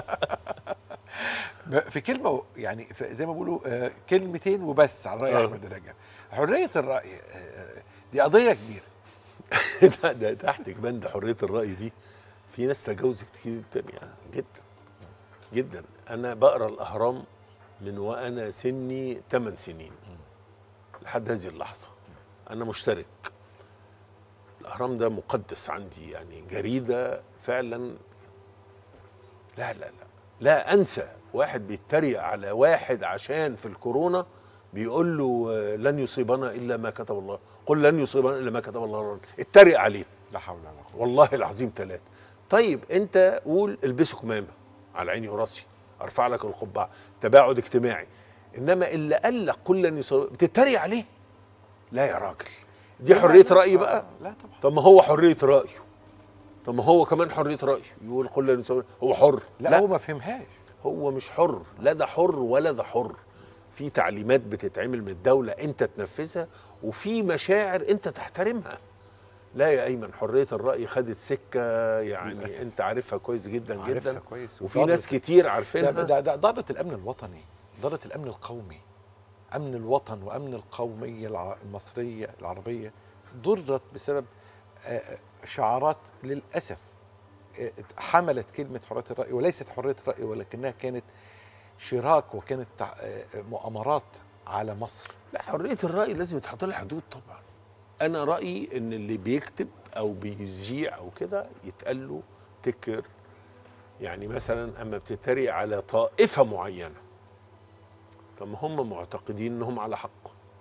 في كلمه يعني في- زي ما بيقولوا آه، كلمتين وبس على راي آه. احمد رجب حريه الراي آه، دي قضيه كبيره ده, ده تحت بند حريه الراي دي في ناس تجاوزت كتير جدا يعني جدا جدا انا بقرا الاهرام من وانا سني 8 سنين لحد هذه اللحظه انا مشترك الاهرام ده مقدس عندي يعني جريده فعلا لا لا لا لا انسى واحد بيتريق على واحد عشان في الكورونا بيقول له آه، لن يصيبنا الا ما كتب الله قل لن يصيبنا الا ما كتب الله لنا اتريق عليه لا حول ولا قوه والله العظيم ثلاثة طيب انت قول البسوا كمامة على عيني وراسي ارفع لك القبعة تباعد اجتماعي انما اللي قال لك قل لن يصيب بتتريق عليه لا يا راجل دي حرية رأي بقى آه، لا طبعا طب ما هو حرية رأيه طب ما هو كمان حرية رأيه يقول قل لن يصيب هو حر لا, لا هو ما فهمهاش هو مش حر لا ده حر ولا ده حر في تعليمات بتتعمل من الدولة انت تنفذها وفي مشاعر انت تحترمها لا يا ايمن حرية الرأي خدت سكة يعني للأسف. انت عارفها كويس جدا عارفها جدا كويس وفي وضرت- ناس كتير ده, عارفينها ده, ده ضرت الامن الوطني ضرت الامن القومي امن الوطن وامن القوميه الع- المصريه العربيه ضرت بسبب آه، آه، شعارات للاسف آه، حملت كلمه حريه الراي وليست حريه الراي ولكنها كانت شراك وكانت تع- آه، آه، مؤامرات على مصر لا حرية الرأي لازم يتحط لها حدود طبعا انا رأيي ان اللي بيكتب او بيذيع او كده يتقال له تكر يعني مثلا اما بتتريق على طائفة معينة طب ما هم معتقدين انهم على حق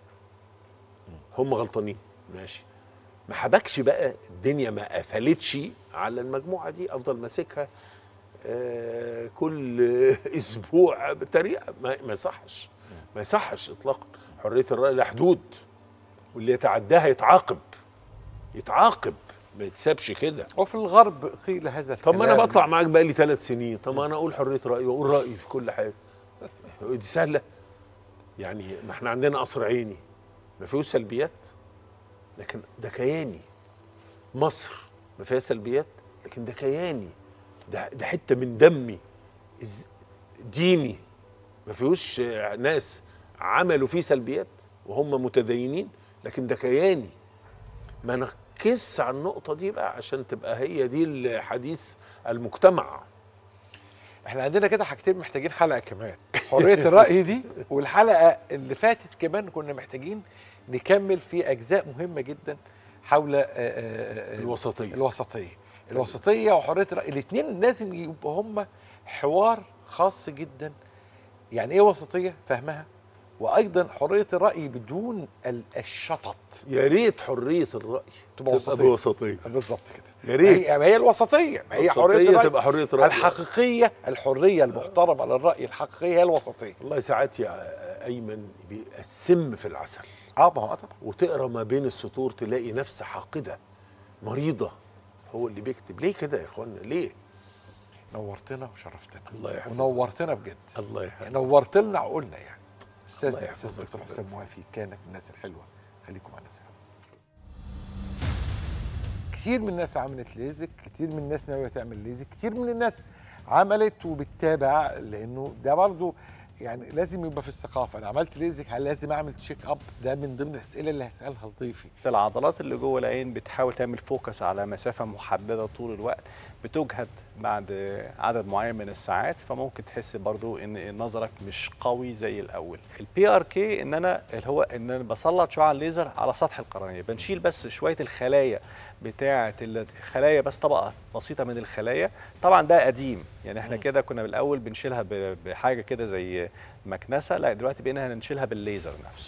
هم غلطانين ماشي ما حبكش بقى الدنيا ما قفلتش على المجموعة دي افضل ماسكها آه، كل اسبوع بطريقه ما ما يصحش ما يصحش اطلاقا حريه الراي لها حدود واللي يتعداها يتعاقب يتعاقب ما يتسابش كده وفي الغرب قيل هذا طب ما انا الكلام. بطلع معاك بقالي ثلاث سنين طب ما انا اقول حريه رايي واقول رايي في كل حاجه دي سهله يعني ما احنا عندنا قصر عيني ما فيهوش سلبيات لكن ده كياني مصر ما فيها سلبيات لكن ده كياني ده ده حته من دمي إز- ديني ما فيهوش آه، ناس عملوا فيه سلبيات وهم متدينين لكن ده كياني ما نركزش على النقطه دي بقى عشان تبقى هي دي الحديث المجتمع احنا عندنا كده حاجتين محتاجين حلقه كمان حريه الراي دي والحلقه اللي فاتت كمان كنا محتاجين نكمل في اجزاء مهمه جدا حول آه، آه، آه، الوسطيه الوسطيه الوسطيه وحريه الراي الاثنين لازم يبقوا هم حوار خاص جدا يعني ايه وسطيه فهمها وايضا حريه الراي بدون ال- الشطط يا ريت حريه الراي تبقى تبقى وسطية. بوسطيه بالظبط كده يا ريت. هي, ما هي الوسطيه ما هي حريه وسطية الراي تبقى حريه الراي الحقيقيه الحريه المحترمه للراي الحقيقيه هي الوسطيه والله ساعات يا ايمن بيبقى السم في العسل اه ما هو طبعا وتقرا ما بين السطور تلاقي نفس حاقده مريضه هو اللي بيكتب ليه كده يا اخوانا ليه نورتنا وشرفتنا الله يحفظك. ونورتنا بجد الله يحفظك نورت لنا عقولنا يعني استاذ الله يحفظك استاذ دكتور يا حسام موافي كان من الناس الحلوه خليكم معنا سوا كتير من الناس عملت ليزك كتير من الناس ناويه تعمل ليزك كتير من الناس عملت وبتتابع لانه ده برضو يعني لازم يبقى في الثقافه انا عملت ليزك هل لازم اعمل تشيك اب ده من ضمن الاسئله اللي هسالها لضيفي العضلات اللي جوه العين بتحاول تعمل فوكس على مسافه محدده طول الوقت بتجهد بعد عدد معين من الساعات فممكن تحس برضو ان نظرك مش قوي زي الاول البي ار كي ان انا اللي هو ان انا بسلط شعاع الليزر على سطح القرنيه بنشيل بس شويه الخلايا بتاعه الخلايا بس طبقه بسيطه من الخلايا طبعا ده قديم يعني احنا كده كنا بالاول بنشيلها ب- بحاجه كده زي مكنسه لا دلوقتي بقينا هنشيلها بالليزر نفسه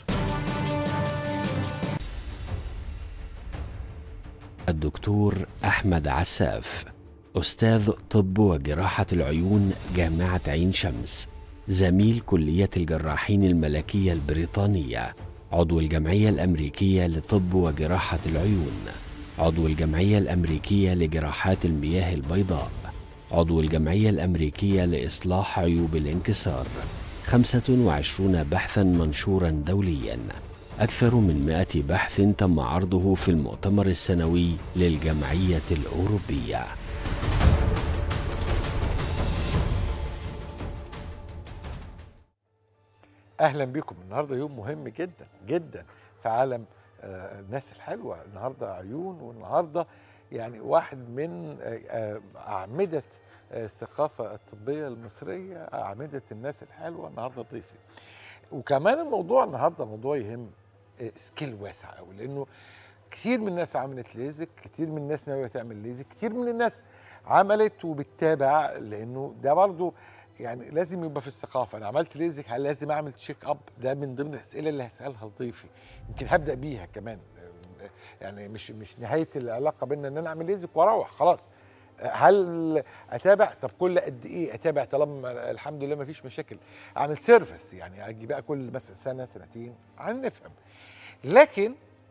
الدكتور أحمد عساف أستاذ طب وجراحة العيون جامعة عين شمس زميل كلية الجراحين الملكية البريطانية عضو الجمعية الأمريكية لطب وجراحة العيون عضو الجمعية الأمريكية لجراحات المياه البيضاء عضو الجمعية الأمريكية لإصلاح عيوب الانكسار 25 بحثا منشورا دوليا أكثر من 100 بحث تم عرضه في المؤتمر السنوي للجمعية الأوروبية اهلا بكم النهارده يوم مهم جدا جدا في عالم آه، الناس الحلوه النهارده عيون والنهارده يعني واحد من آه، آه، اعمده آه، الثقافه الطبيه المصريه اعمده الناس الحلوه النهارده ضيفي وكمان الموضوع النهارده موضوع يهم آه، سكيل واسع قوي لانه كتير من الناس عملت ليزك كتير من الناس ناويه تعمل ليزك كتير من الناس عملت وبتتابع لانه ده برضو يعني لازم يبقى في الثقافه انا عملت ليزك هل لازم اعمل تشيك اب ده من ضمن الاسئله اللي هسالها لضيفي يمكن هبدا بيها كمان يعني مش مش نهايه العلاقه بيننا ان انا اعمل ليزك واروح خلاص هل اتابع طب كل قد ايه اتابع طالما الحمد لله ما فيش مشاكل اعمل سيرفيس يعني اجي بقى كل مثلا سنه سنتين عن نفهم لكن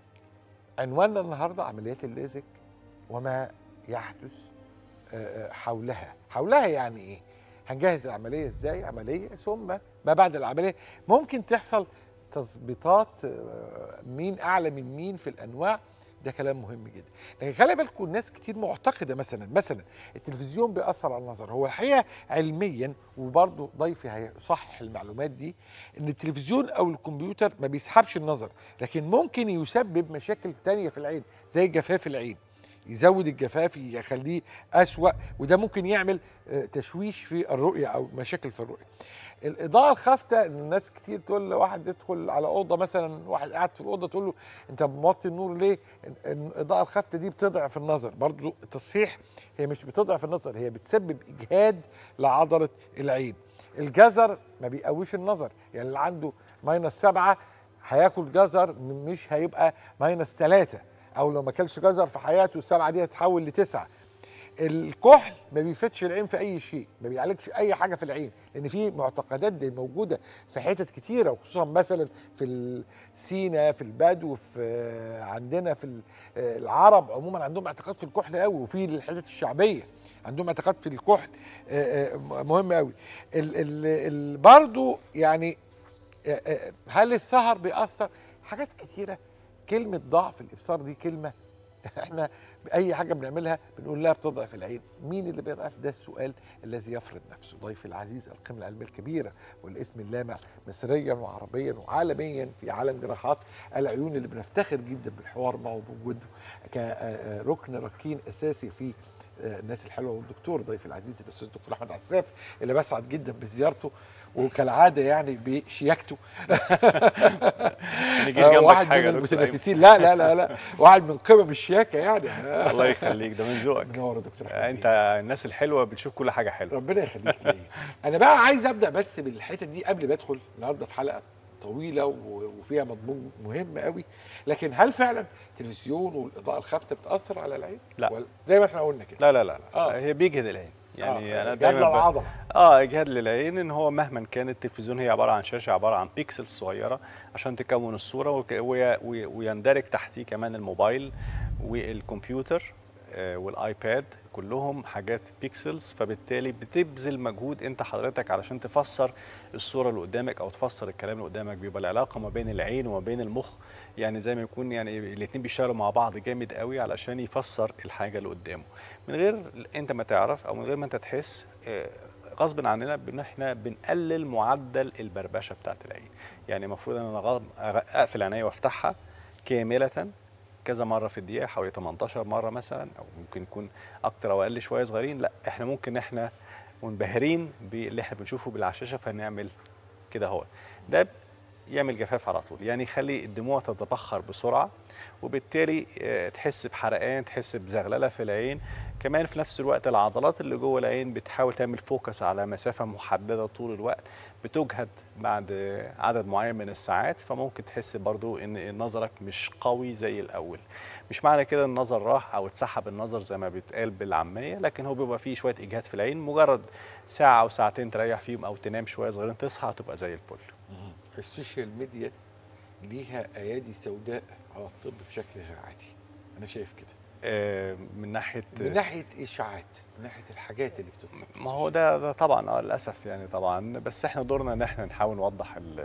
عنواننا النهارده عمليات الليزك وما يحدث آه، آه، حولها حولها يعني ايه هنجهز العمليه ازاي عمليه ثم ما بعد العمليه ممكن تحصل تظبيطات آه، مين اعلى من مين في الانواع ده كلام مهم جدا لكن خلي بالكم الناس كتير معتقده مثلا مثلا التلفزيون بيأثر على النظر هو الحقيقه علميا وبرضه ضيفي هيصحح المعلومات دي ان التلفزيون او الكمبيوتر ما بيسحبش النظر لكن ممكن يسبب مشاكل تانية في العين زي جفاف العين يزود الجفاف يخليه أسوأ وده ممكن يعمل آه، تشويش في الرؤية أو مشاكل في الرؤية الإضاءة الخافتة إن الناس كتير تقول لواحد يدخل على أوضة مثلا واحد قاعد في الأوضة تقول له أنت موطي النور ليه؟ إن- إن الإضاءة الخافتة دي بتضعف النظر برضو التصحيح هي مش بتضعف النظر هي بتسبب إجهاد لعضلة العين الجزر ما بيقويش النظر يعني اللي عنده ماينس سبعة هياكل جزر م- مش هيبقى ماينس ثلاثة او لو ما اكلش جزر في حياته السبعه دي هتتحول لتسعه الكحل ما بيفيدش العين في اي شيء ما بيعالجش اي حاجه في العين لان في معتقدات دي موجوده في حتت كتيره وخصوصا مثلا في سينا في البدو في آه، عندنا في ال- آه، العرب عموما عندهم اعتقاد في الكحل قوي وفي الحتت الشعبيه عندهم اعتقاد في الكحل آه، آه، مهم قوي ال- ال- ال- برضو يعني آه، آه، هل السهر بيأثر حاجات كتيره كلمه ضعف الابصار دي كلمه احنا اي حاجه بنعملها بنقول لها بتضعف العين مين اللي بيضعف ده السؤال الذي يفرض نفسه ضيفي العزيز القيمه العلميه الكبيره والاسم اللامع مصريا وعربيا وعالميا في عالم جراحات العيون اللي بنفتخر جدا بالحوار معه وبوجوده كركن ركين اساسي في آه، الناس الحلوه والدكتور ضيف العزيز الاستاذ الدكتور احمد عساف اللي بسعد جدا بزيارته وكالعاده يعني بشياكته ما نجيش آه، جنبك واحد حاجه من يا دكتور أيمن. المتنافسين لا لا لا لا واحد من قمم الشياكه يعني الله يخليك ده من ذوقك منور يا دكتور أحمد انت بيه. الناس الحلوه بتشوف كل حاجه حلوه ربنا يخليك ليا انا بقى عايز ابدا بس بالحته دي قبل ما ادخل النهارده في حلقه طويله و- وفيها مضمون مهم قوي لكن هل فعلا التلفزيون والاضاءه الخافته بتاثر على العين لا. ولا- زي ما احنا قلنا كده لا لا لا, لا. آه. هي بيجهد العين يعني آه، انا جهد دايما ب- العضله اه اجهاد للعين ان هو مهما كان التلفزيون هي عباره عن شاشه عباره عن بيكسل صغيره عشان تكون الصوره وك- وي- وي- ويندرج تحتيه كمان الموبايل والكمبيوتر آه، والايباد كلهم حاجات بيكسلز فبالتالي بتبذل مجهود انت حضرتك علشان تفسر الصوره اللي قدامك او تفسر الكلام اللي قدامك بيبقى العلاقه ما بين العين وما بين المخ يعني زي ما يكون يعني الاثنين بيشتغلوا مع بعض جامد قوي علشان يفسر الحاجه اللي قدامه من غير انت ما تعرف او من غير ما انت تحس آه، غصب عننا ان احنا بنقلل معدل البربشه بتاعت العين يعني المفروض ان انا غض- أغ- اقفل عينيا وافتحها كامله كذا مره في الدقيقه حوالي 18 مره مثلا او ممكن يكون اكتر او اقل شويه صغيرين لا احنا ممكن احنا منبهرين باللي احنا بنشوفه بالعشاشه فنعمل كده هو ده يعمل جفاف على طول يعني يخلي الدموع تتبخر بسرعه وبالتالي آه، تحس بحرقان تحس بزغلله في العين كمان في نفس الوقت العضلات اللي جوه العين بتحاول تعمل فوكس على مسافه محدده طول الوقت بتجهد بعد عدد معين من الساعات فممكن تحس برضو ان نظرك مش قوي زي الاول مش معنى كده النظر راح او اتسحب النظر زي ما بيتقال بالعاميه لكن هو بيبقى فيه شويه اجهاد في العين مجرد ساعه او ساعتين تريح فيهم او تنام شويه صغيرين تصحى تبقى زي الفل السوشيال ميديا ليها ايادي سوداء على الطب بشكل غير عادي انا شايف كده آه، من ناحيه من ناحيه اشاعات من ناحيه الحاجات اللي بتطلع ما هو ده, ده طبعا اه للاسف يعني طبعا بس احنا دورنا ان احنا نحاول نوضح ال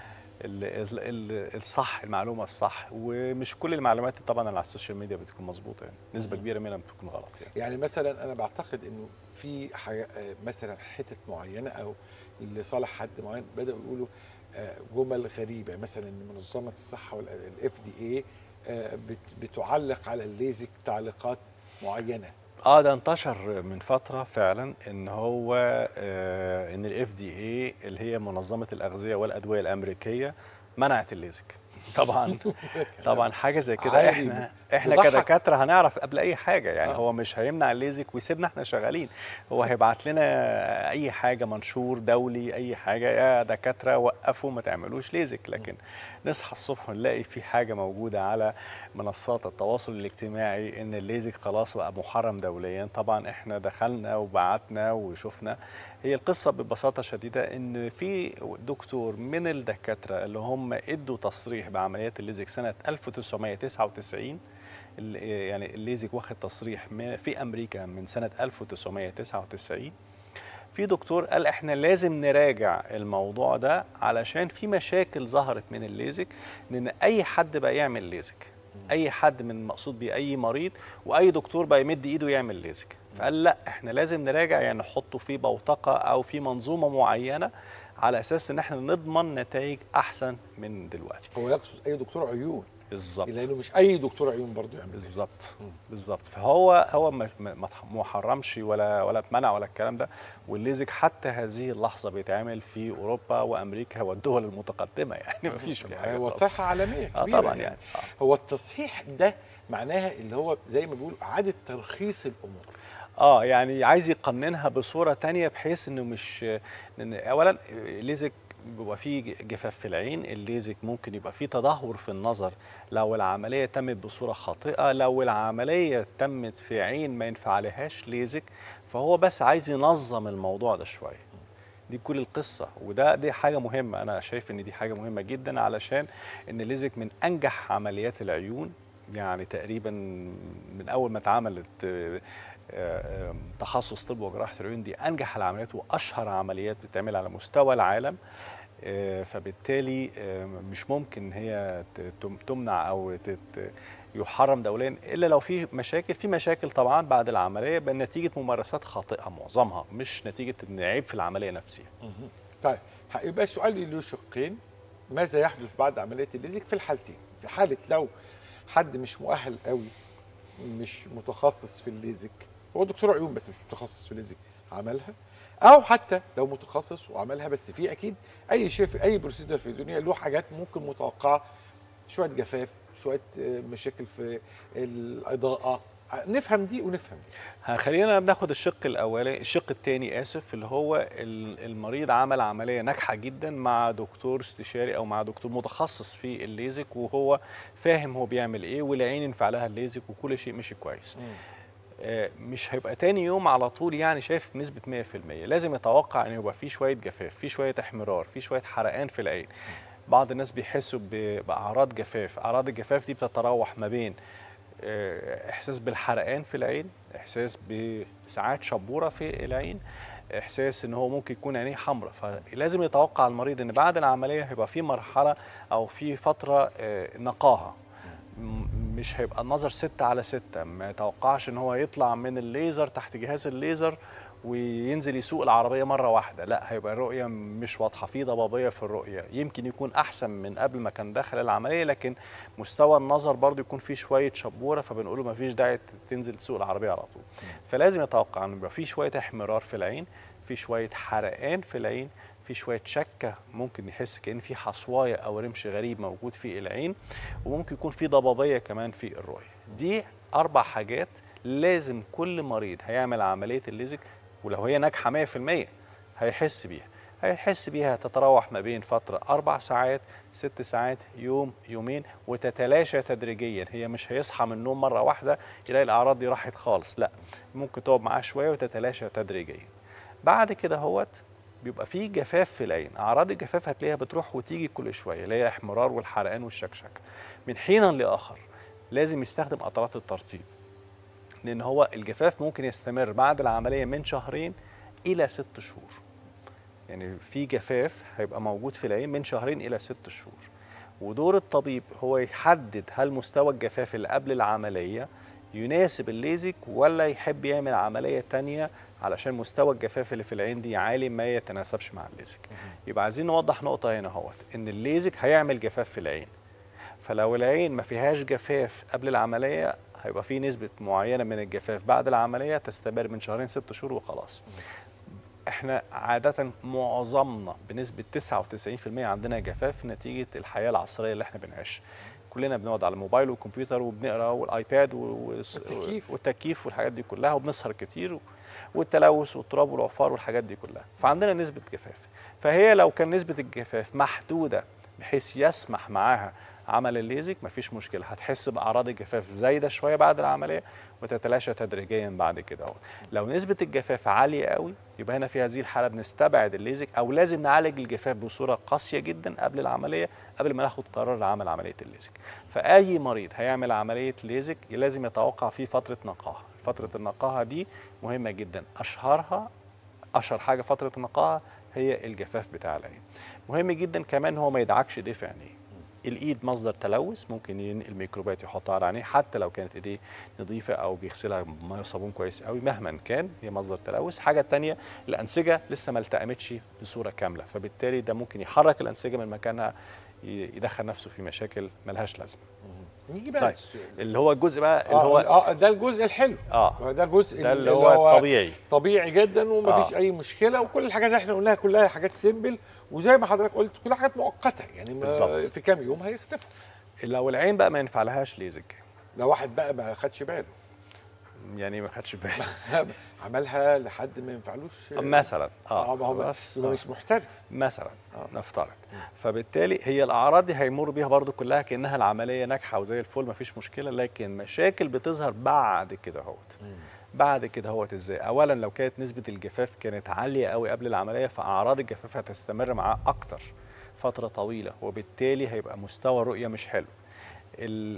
ال ال ال الصح المعلومه الصح ومش كل المعلومات طبعا اللي على السوشيال ميديا بتكون مظبوطه يعني نسبه كبيره منها بتكون غلط يعني يعني مثلا انا بعتقد انه في حاجة آه، مثلا حتت معينه او لصالح حد معين بداوا يقولوا آه، جمل غريبه مثلا ان منظمه الصحه والاف دي اي بتعلق على الليزك تعليقات معينه اه ده انتشر من فتره فعلا ان هو آه ان الاف دي اي اللي هي منظمه الاغذيه والادويه الامريكيه منعت الليزك طبعا طبعا حاجه زي كده عادي. احنا احنا بيضحك. كدكاتره هنعرف قبل اي حاجه يعني آه. آه. هو مش هيمنع الليزك ويسيبنا احنا شغالين هو هيبعت لنا اي حاجه منشور دولي اي حاجه يا دكاتره وقفوا ما تعملوش ليزك لكن نصحى الصبح ونلاقي في حاجه موجوده على منصات التواصل الاجتماعي ان الليزك خلاص بقى محرم دوليا طبعا احنا دخلنا وبعتنا وشفنا هي القصه ببساطه شديده ان في دكتور من الدكاتره اللي هم ادوا تصريح بعمليات الليزك سنه 1999 ال- يعني الليزك واخد تصريح من- في امريكا من سنه 1999 في دكتور قال احنا لازم نراجع الموضوع ده علشان في مشاكل ظهرت من الليزك لان اي حد بقى يعمل ليزك اي حد من مقصود بيه اي مريض واي دكتور بقى يمد ايده يعمل ليزك فقال لا احنا لازم نراجع يعني نحطه في بوتقه او في منظومه معينه على اساس ان احنا نضمن نتائج احسن من دلوقتي هو يقصد اي دكتور عيون بالظبط لانه مش اي دكتور عيون برضه يعمل ليزك. بالظبط بالظبط فهو هو ما ما- ما اتح- ما حرمش ولا ولا اتمنع ولا الكلام ده والليزك حتى هذه اللحظه بيتعمل في اوروبا وامريكا والدول المتقدمه يعني ما فيش فيه حاجه هو خالص. صحه عالميه اه كبيرة طبعا يعني آه. هو التصحيح ده معناها اللي هو زي ما بيقولوا اعاده ترخيص الامور اه يعني عايز يقننها بصوره تانية بحيث انه مش لان اولا الليزك بيبقى فيه جفاف في العين الليزك ممكن يبقى فيه تدهور في النظر لو العمليه تمت بصوره خاطئه لو العمليه تمت في عين ما ينفعلهاش ليزك فهو بس عايز ينظم الموضوع ده شويه دي كل القصة وده دي حاجة مهمة أنا شايف إن دي حاجة مهمة جدا علشان إن الليزك من أنجح عمليات العيون يعني تقريبا من أول ما اتعملت آه، آه، تخصص طب وجراحة العيون دي أنجح العمليات وأشهر عمليات بتتعمل على مستوى العالم آه، فبالتالي آه، مش ممكن إن هي ت- تم- تمنع أو تت- يحرم دوليا الا لو في مشاكل في مشاكل طبعا بعد العمليه بل نتيجه ممارسات خاطئه معظمها مش نتيجه ان عيب في العمليه نفسها طيب هيبقى السؤال له شقين ماذا يحدث بعد عمليه الليزك في الحالتين في حاله لو حد مش مؤهل قوي مش متخصص في الليزك هو دكتور عيون بس مش متخصص في الليزك عملها او حتى لو متخصص وعملها بس في اكيد اي شيء في اي بروسيدر في الدنيا له حاجات ممكن متوقعه شويه جفاف شويه آه، مشاكل في الاضاءه نفهم دي ونفهم دي خلينا بناخد الشق الاولاني الشق الثاني اسف اللي هو ال- المريض عمل عمليه ناجحه جدا مع دكتور استشاري او مع دكتور متخصص في الليزك وهو فاهم هو بيعمل ايه والعين ينفع لها الليزك وكل شيء مشي كويس آه، مش هيبقى تاني يوم على طول يعني شايف بنسبه 100% لازم يتوقع ان يبقى في شويه جفاف في شويه احمرار في شويه حرقان في العين بعض الناس بيحسوا ب- باعراض جفاف اعراض الجفاف دي بتتراوح ما بين آه، احساس بالحرقان في العين احساس بساعات شبوره في العين احساس ان هو ممكن يكون عينيه حمراء فلازم يتوقع المريض ان بعد العمليه هيبقى في مرحله او في فتره آه، نقاهه م- مش هيبقى النظر ستة على ستة ما يتوقعش ان هو يطلع من الليزر تحت جهاز الليزر وينزل يسوق العربية مرة واحدة لا هيبقى الرؤية مش واضحة في ضبابية في الرؤية يمكن يكون أحسن من قبل ما كان داخل العملية لكن مستوى النظر برضو يكون فيه شوية شبورة فبنقول له مفيش داعي تنزل تسوق العربية على طول فلازم يتوقع ان يبقى في شوية احمرار في العين في شوية حرقان في العين في شويه شكه ممكن يحس كان في حصوايه او رمش غريب موجود في العين وممكن يكون في ضبابيه كمان في الرؤيه دي اربع حاجات لازم كل مريض هيعمل عمليه الليزك ولو هي ناجحه 100% هيحس بيها هيحس بيها تتراوح ما بين فترة أربع ساعات ست ساعات يوم يومين وتتلاشى تدريجيا هي مش هيصحى من النوم مرة واحدة يلاقي الأعراض دي راحت خالص لا ممكن تقعد معاه شوية وتتلاشى تدريجيا بعد كده هوت بيبقى فيه جفاف في العين اعراض الجفاف هتلاقيها بتروح وتيجي كل شويه اللي هي الاحمرار والحرقان والشكشكه من حين لاخر لازم يستخدم قطرات الترطيب لان هو الجفاف ممكن يستمر بعد العمليه من شهرين الى ست شهور يعني في جفاف هيبقى موجود في العين من شهرين الى ست شهور ودور الطبيب هو يحدد هل مستوى الجفاف اللي قبل العمليه يناسب الليزك ولا يحب يعمل عمليه تانية علشان مستوى الجفاف اللي في العين دي عالي ما يتناسبش مع الليزك يبقى عايزين نوضح نقطه هنا اهوت ان الليزك هيعمل جفاف في العين فلو العين ما فيهاش جفاف قبل العمليه هيبقى في نسبه معينه من الجفاف بعد العمليه تستمر من شهرين ست شهور وخلاص احنا عادة معظمنا بنسبة 99% عندنا جفاف نتيجة الحياة العصرية اللي احنا بنعيشها كلنا بنقعد على الموبايل والكمبيوتر وبنقرا والايباد و- و- والتكييف. والتكييف والحاجات دي كلها وبنسهر كتير والتلوث والتراب والعفار والحاجات دي كلها فعندنا نسبة جفاف فهي لو كان نسبة الجفاف محدودة بحيث يسمح معاها عمل الليزك مفيش مشكلة هتحس بأعراض الجفاف زايدة شوية بعد العملية وتتلاشى تدريجيا بعد كده اهو لو نسبة الجفاف عالية قوي يبقى هنا في هذه الحالة بنستبعد الليزك أو لازم نعالج الجفاف بصورة قاسية جدا قبل العملية قبل ما ناخد قرار لعمل عملية الليزك فأي مريض هيعمل عملية ليزك لازم يتوقع فيه فترة نقاهة فترة النقاهة دي مهمة جدا أشهرها اشهر حاجه فتره النقاهه هي الجفاف بتاع العين مهم جدا كمان هو ما يدعكش ايديه في عينيه الايد مصدر تلوث ممكن ينقل ميكروبات يحطها على عينيه حتى لو كانت ايديه نظيفه او بيغسلها بميه وصابون كويس قوي مهما كان هي مصدر تلوث حاجه التانية الانسجه لسه ما التئمتش بصوره كامله فبالتالي ده ممكن يحرك الانسجه من مكانها ي- يدخل نفسه في مشاكل ملهاش لازمه نيجي بقى طيب اللي هو الجزء بقى اللي آه هو اه ده الجزء الحلو اه ده الجزء ده اللي هو الطبيعي طبيعي جدا ومفيش آه. اي مشكله وكل الحاجات اللي احنا قلناها كلها حاجات سيمبل وزي ما حضرتك قلت كلها حاجات مؤقته يعني ما بالظبط. في كام يوم هيختفوا لو العين بقى ما ينفعلهاش ليزك لو واحد بقى ما خدش باله يعني ما خدش باله عملها لحد ما ينفعلوش مثلا اه ما هو بس ده آه. مش محترف مثلا آه. نفترض فبالتالي هي الاعراض دي هيمر بيها برضو كلها كانها العمليه ناجحه وزي الفل مفيش مشكله لكن مشاكل بتظهر بعد كده اهوت بعد كده اهوت ازاي اولا لو كانت نسبه الجفاف كانت عاليه قوي قبل العمليه فاعراض الجفاف هتستمر معاه اكتر فتره طويله وبالتالي هيبقى مستوى الرؤيه مش حلو ال-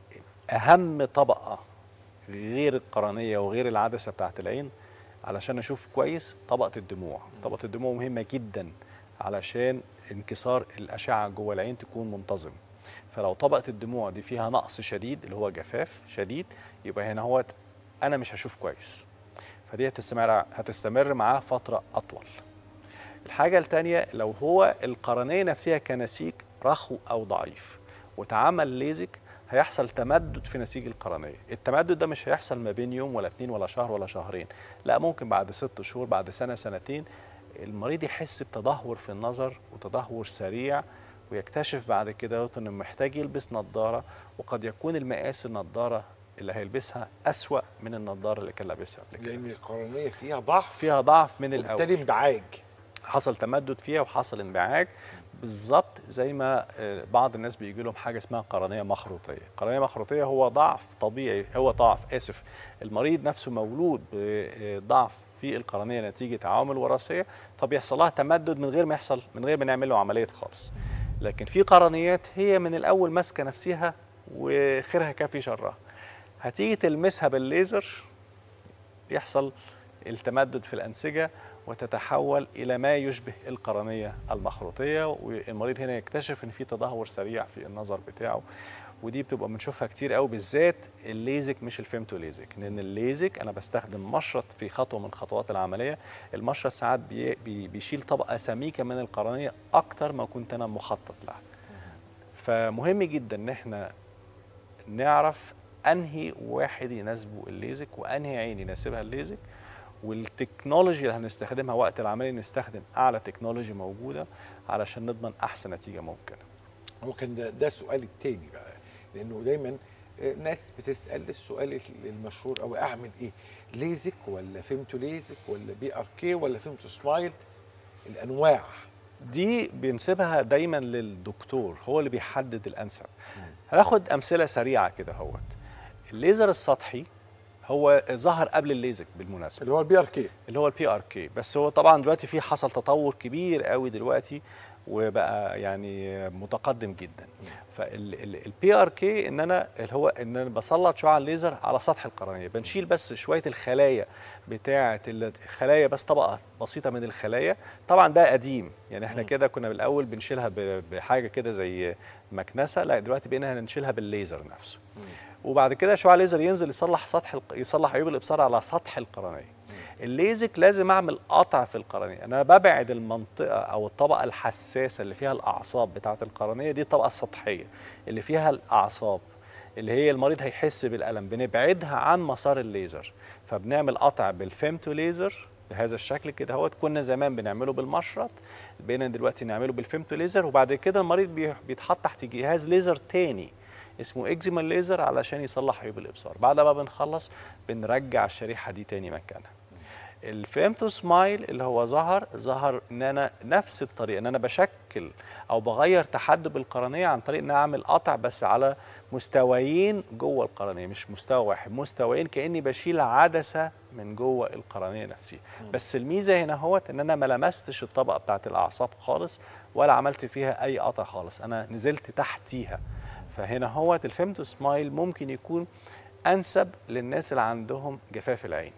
اهم طبقه غير القرنيه وغير العدسه بتاعت العين علشان اشوف كويس طبقه الدموع طبقه الدموع مهمه جدا علشان انكسار الاشعه جوه العين تكون منتظم فلو طبقه الدموع دي فيها نقص شديد اللي هو جفاف شديد يبقى هنا هو انا مش هشوف كويس فدي هتستمر هتستمر معاه فتره اطول الحاجه الثانيه لو هو القرنيه نفسها كنسيج رخو او ضعيف وتعمل ليزك هيحصل تمدد في نسيج القرنيه التمدد ده مش هيحصل ما بين يوم ولا اتنين ولا شهر ولا شهرين لا ممكن بعد ست شهور بعد سنه سنتين المريض يحس بتدهور في النظر وتدهور سريع ويكتشف بعد كده انه محتاج يلبس نظاره وقد يكون المقاس النظاره اللي هيلبسها أسوأ من النظاره اللي كان لابسها قبل كده لان القرنيه فيها ضعف فيها ضعف من الاول وبالتالي انبعاج حصل تمدد فيها وحصل انبعاج بالظبط زي ما آه، بعض الناس بيجي لهم حاجه اسمها قرنيه مخروطيه قرنيه مخروطيه هو ضعف طبيعي هو ضعف اسف المريض نفسه مولود بضعف في القرنيه نتيجه عوامل وراثيه فبيحصل لها تمدد من غير ما يحصل من غير ما نعمل له عمليه خالص لكن في قرنيات هي من الاول ماسكه نفسها وخيرها كافي شرها هتيجي تلمسها بالليزر يحصل التمدد في الأنسجة وتتحول إلى ما يشبه القرنية المخروطية والمريض هنا يكتشف إن في تدهور سريع في النظر بتاعه ودي بتبقى بنشوفها كتير قوي بالذات الليزك مش الفيمتو ليزك لان الليزك انا بستخدم مشرط في خطوه من خطوات العمليه المشرط ساعات بي بي بيشيل طبقه سميكه من القرنيه اكتر ما كنت انا مخطط لها فمهم جدا ان احنا نعرف انهي واحد يناسبه الليزك وانهي عين يناسبها الليزك والتكنولوجي اللي هنستخدمها وقت العمليه نستخدم اعلى تكنولوجي موجوده علشان نضمن احسن نتيجه ممكنه هو كان ده, ده السؤال التاني بقى لانه دايما آه، ناس بتسال السؤال المشهور قوي اعمل ايه ليزك ولا فيمتو ليزك ولا بي ار كي ولا فيمتو سمايل الانواع دي بنسيبها دايما للدكتور هو اللي بيحدد الانسب هناخد امثله سريعه كده اهوت الليزر السطحي هو ظهر قبل الليزك بالمناسبه اللي هو البي ار كي اللي هو البي ار كي بس هو طبعا دلوقتي في حصل تطور كبير قوي دلوقتي وبقى يعني متقدم جدا فالبي ار كي ان انا اللي هو ان انا بسلط شعاع الليزر على سطح القرنيه بنشيل بس شويه الخلايا بتاعه الخلايا بس طبقه بسيطه من الخلايا طبعا ده قديم يعني احنا كده كنا بالاول بنشيلها ب- بحاجه كده زي مكنسه لا دلوقتي بقينا هنشيلها بالليزر نفسه وبعد كده شعاع الليزر ينزل يصلح سطح الق- يصلح عيوب الابصار على سطح القرنيه الليزك لازم اعمل قطع في القرنيه انا ببعد المنطقه او الطبقه الحساسه اللي فيها الاعصاب بتاعه القرنيه دي الطبقه السطحيه اللي فيها الاعصاب اللي هي المريض هيحس بالالم بنبعدها عن مسار الليزر فبنعمل قطع بالفيمتو ليزر بهذا الشكل كده هوت كنا زمان بنعمله بالمشرط بقينا دلوقتي نعمله بالفيمتو ليزر وبعد كده المريض بي- بيتحط تحت جهاز ليزر تاني اسمه اكزيما ليزر علشان يصلح عيوب الابصار بعد ما بنخلص بنرجع الشريحه دي تاني مكانها الفيمتو سمايل اللي هو ظهر ظهر ان انا نفس الطريقه ان انا بشكل او بغير تحدب القرنيه عن طريق ان أنا اعمل قطع بس على مستويين جوه القرنيه مش مستوى واحد مستويين كاني بشيل عدسه من جوه القرنيه نفسها بس الميزه هنا هوت ان انا ما لمستش الطبقه بتاعت الاعصاب خالص ولا عملت فيها اي قطع خالص انا نزلت تحتيها فهنا هوت الفيمتو سمايل ممكن يكون انسب للناس اللي عندهم جفاف العين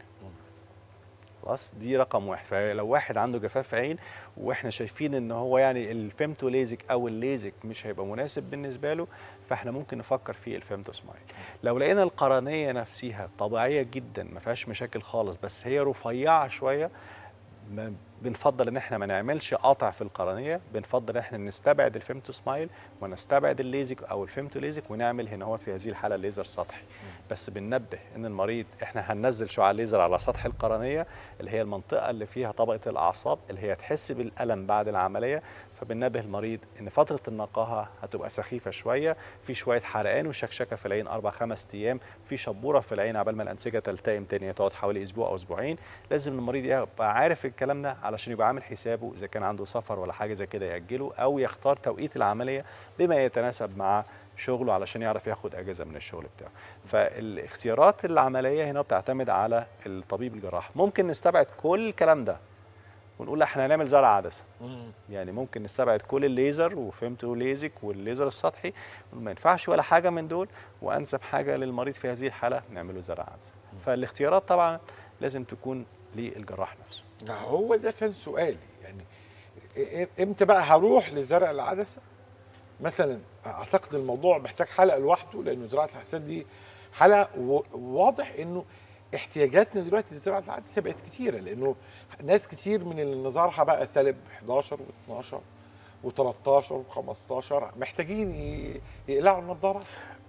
خلاص دي رقم واحد فلو واحد عنده جفاف عين واحنا شايفين ان هو يعني الفيمتو ليزك او الليزك مش هيبقى مناسب بالنسبه له فاحنا ممكن نفكر في الفيمتو سمايل لو لقينا القرنيه نفسها طبيعيه جدا ما فيهاش مشاكل خالص بس هي رفيعه شويه ما بنفضل ان احنا ما نعملش قطع في القرنيه بنفضل ان احنا نستبعد الفيمتو سمايل ونستبعد الليزك او الفيمتو ليزك ونعمل هنا هو في هذه الحاله ليزر سطحي بس بننبه ان المريض احنا هننزل شعاع ليزر على سطح القرنيه اللي هي المنطقه اللي فيها طبقه الاعصاب اللي هي تحس بالالم بعد العمليه فبننبه المريض ان فتره النقاهه هتبقى سخيفه شويه في شويه حرقان وشكشكه في العين اربع خمس ايام في شبوره في العين عبال ما الانسجه تلتئم تاني تقعد حوالي اسبوع او اسبوعين لازم المريض يبقى عارف الكلام ده علشان يبقى عامل حسابه اذا كان عنده سفر ولا حاجه زي كده ياجله او يختار توقيت العمليه بما يتناسب مع شغله علشان يعرف ياخد اجازه من الشغل بتاعه فالاختيارات العمليه هنا بتعتمد على الطبيب الجراح ممكن نستبعد كل الكلام ده ونقول لا احنا هنعمل زرع عدسه يعني ممكن نستبعد كل الليزر وفهمته ليزك والليزر السطحي ما ينفعش ولا حاجه من دول وانسب حاجه للمريض في هذه الحاله نعمله زرع عدسه فالاختيارات طبعا لازم تكون للجراح نفسه هو ده كان سؤالي يعني إ- امتى بقى هروح لزرع العدسه مثلا اعتقد الموضوع محتاج حلقه لوحده لانه زراعه الحساسات دي حلقه و- واضح انه احتياجاتنا دلوقتي لزراعه العدسه بقت كتيره لانه ناس كتير من اللي نظرها بقى سالب 11 و12 و13 و15 محتاجين ي- يقلعوا النظاره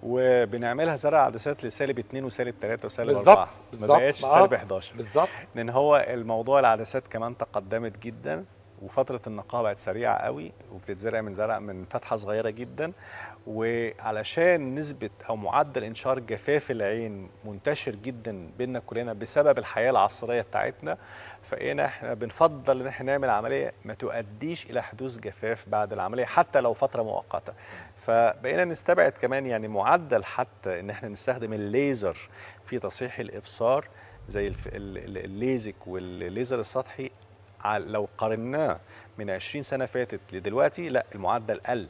وبنعملها زرع عدسات لسالب 2 وسالب 3 وسالب 4 بالظبط ما بالظبط بقاش آه، سالب 11 بالظبط لان هو الموضوع العدسات كمان تقدمت جدا وفتره النقاهه بقت سريعه قوي وبتتزرع من زرع من فتحه صغيره جدا وعلشان نسبه او معدل انشار جفاف العين منتشر جدا بينا كلنا بسبب الحياه العصريه بتاعتنا فإنا احنا بنفضل ان احنا نعمل عمليه ما تؤديش الى حدوث جفاف بعد العمليه حتى لو فتره مؤقته فبقينا نستبعد كمان يعني معدل حتى ان احنا نستخدم الليزر في تصحيح الابصار زي الف- ال- ال- الليزك والليزر السطحي ع- لو قارناه من 20 سنه فاتت لدلوقتي لا المعدل قل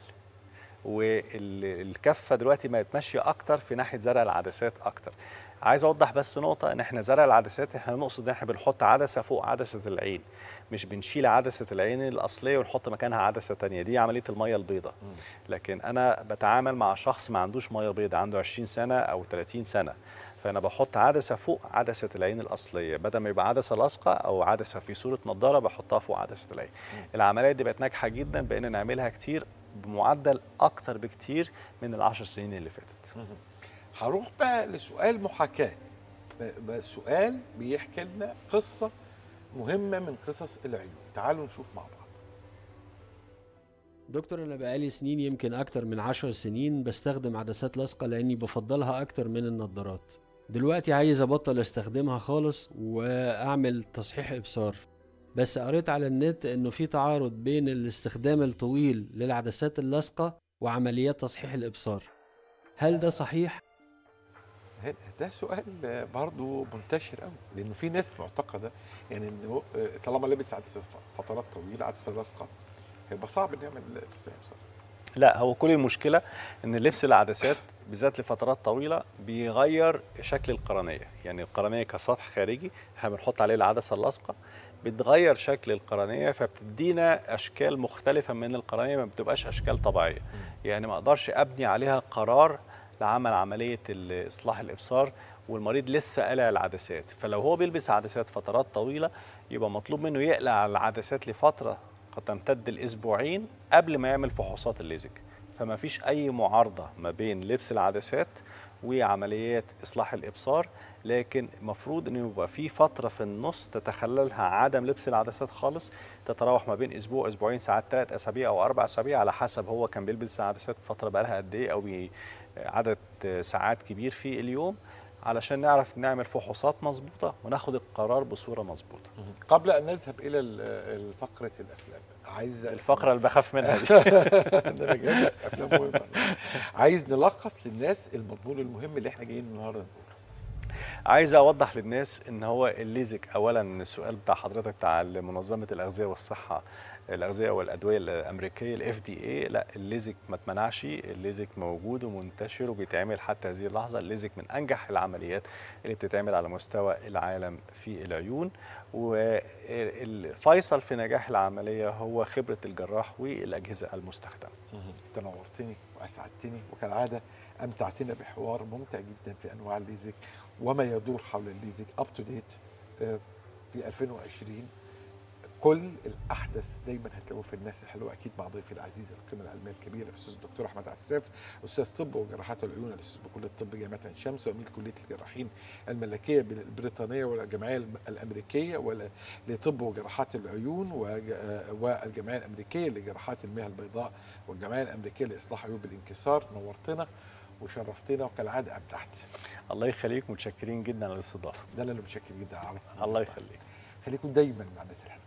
والكفه دلوقتي بقت ماشيه اكتر في ناحيه زرع العدسات اكتر عايز اوضح بس نقطه ان احنا زرع العدسات احنا نقصد ان احنا بنحط عدسه فوق عدسه العين مش بنشيل عدسه العين الاصليه ونحط مكانها عدسه تانية دي عمليه الميه البيضاء لكن انا بتعامل مع شخص ما عندوش ميه بيضاء عنده 20 سنه او 30 سنه فانا بحط عدسه فوق عدسه العين الاصليه بدل ما يبقى عدسه لاصقه او عدسه في صوره نضاره بحطها فوق عدسه العين العمليات دي بقت ناجحه جدا بقينا نعملها كتير بمعدل اكتر بكتير من العشر سنين اللي فاتت هروح بقى لسؤال محاكاة ب- ب- سؤال بيحكي لنا قصة مهمة من قصص العيون تعالوا نشوف مع بعض دكتور انا بقالي سنين يمكن اكتر من عشر سنين بستخدم عدسات لاصقه لاني بفضلها اكتر من النضارات دلوقتي عايز ابطل استخدمها خالص واعمل تصحيح ابصار بس قريت على النت انه في تعارض بين الاستخدام الطويل للعدسات اللاصقه وعمليات تصحيح الابصار هل ده صحيح هنا ده سؤال برضو منتشر قوي لانه في ناس معتقده يعني انه طالما لابس عدسه فترات طويله عدسه لاصقه هيبقى صعب نعمل تصحيح بصراحه لا هو كل المشكله ان لبس العدسات بالذات لفترات طويله بيغير شكل القرنيه يعني القرنيه كسطح خارجي احنا بنحط عليه العدسه اللاصقه بتغير شكل القرنيه فبتدينا اشكال مختلفه من القرنيه ما بتبقاش اشكال طبيعيه يعني ما اقدرش ابني عليها قرار لعمل عمليه ال- اصلاح الابصار والمريض لسه قلع العدسات فلو هو بيلبس عدسات فترات طويله يبقى مطلوب منه يقلع العدسات لفتره قد تمتد الاسبوعين قبل ما يعمل فحوصات الليزك فما فيش اي معارضه ما بين لبس العدسات وعمليات اصلاح الابصار لكن المفروض انه يبقى في فتره في النص تتخللها عدم لبس العدسات خالص تتراوح ما بين اسبوع اسبوعين ساعات ثلاث اسابيع او اربع اسابيع على حسب هو كان بيلبس عدسات فتره بقالها قد ايه او بي- عدد ساعات كبير في اليوم علشان نعرف نعمل فحوصات مظبوطه وناخد القرار بصوره مظبوطه قبل ان نذهب الى ال- فقره الافلام عايز الفقره اللي بخاف منها دي ده انا جايب لك افلام مهمه عايز نلخص للناس المضمون المهم اللي احنا جايين النهارده نقوله عايز اوضح للناس ان هو الليزك اولا السؤال بتاع حضرتك بتاع منظمه الاغذيه والصحه الاغذيه والادويه الامريكيه الاف دي اي لا الليزك ما اتمنعش الليزك موجود ومنتشر وبيتعمل حتى هذه اللحظه الليزك من انجح العمليات اللي بتتعمل على مستوى العالم في العيون والفيصل في نجاح العمليه هو خبره الجراح والاجهزه المستخدمه انت نورتني واسعدتني وكالعاده امتعتنا بحوار ممتع جدا في انواع الليزك وما يدور حول الليزك اب تو ديت في 2020 كل الاحدث دايما هتلاقوه في الناس الحلوه اكيد مع ضيفي العزيز القيمه العلميه الكبيره الاستاذ الدكتور احمد عساف استاذ طب وجراحات العيون الاستاذ بكليه الطب جامعه عين شمس وعميد كليه الجراحين الملكيه البريطانيه والجمعيه الم- الامريكيه ولا- لطب وجراحات العيون وج- آه، والجمعيه الامريكيه لجراحات المياه البيضاء والجمعيه الامريكيه لاصلاح عيوب الانكسار نورتنا وشرفتنا وكالعاده ابدعت الله يخليك متشكرين جدا على الاستضافه ده انا اللي متشكر جدا على الله يخليك خليكم دايما مع الناس الحلوه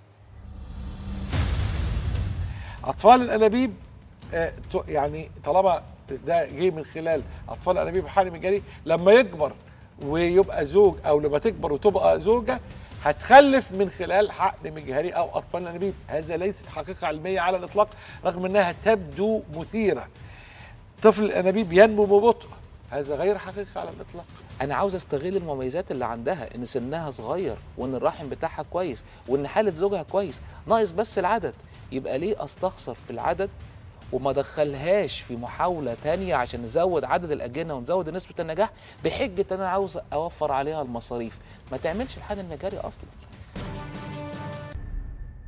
اطفال الانابيب آه، ت- يعني طالما ده جه من خلال اطفال الانابيب حالي مجاري لما يكبر ويبقى زوج او لما تكبر وتبقى زوجه هتخلف من خلال حقن مجهري او اطفال الانابيب هذا ليست حقيقه علميه على الاطلاق رغم انها تبدو مثيره طفل الانابيب ينمو ببطء هذا غير حقيقي على الاطلاق انا عاوز استغل المميزات اللي عندها ان سنها صغير وان الرحم بتاعها كويس وان حاله زوجها كويس ناقص بس العدد يبقى ليه استخسر في العدد وما دخلهاش في محاوله تانية عشان نزود عدد الاجنه ونزود نسبه النجاح بحجه ان انا عاوز اوفر عليها المصاريف ما تعملش الحقن المجاري اصلا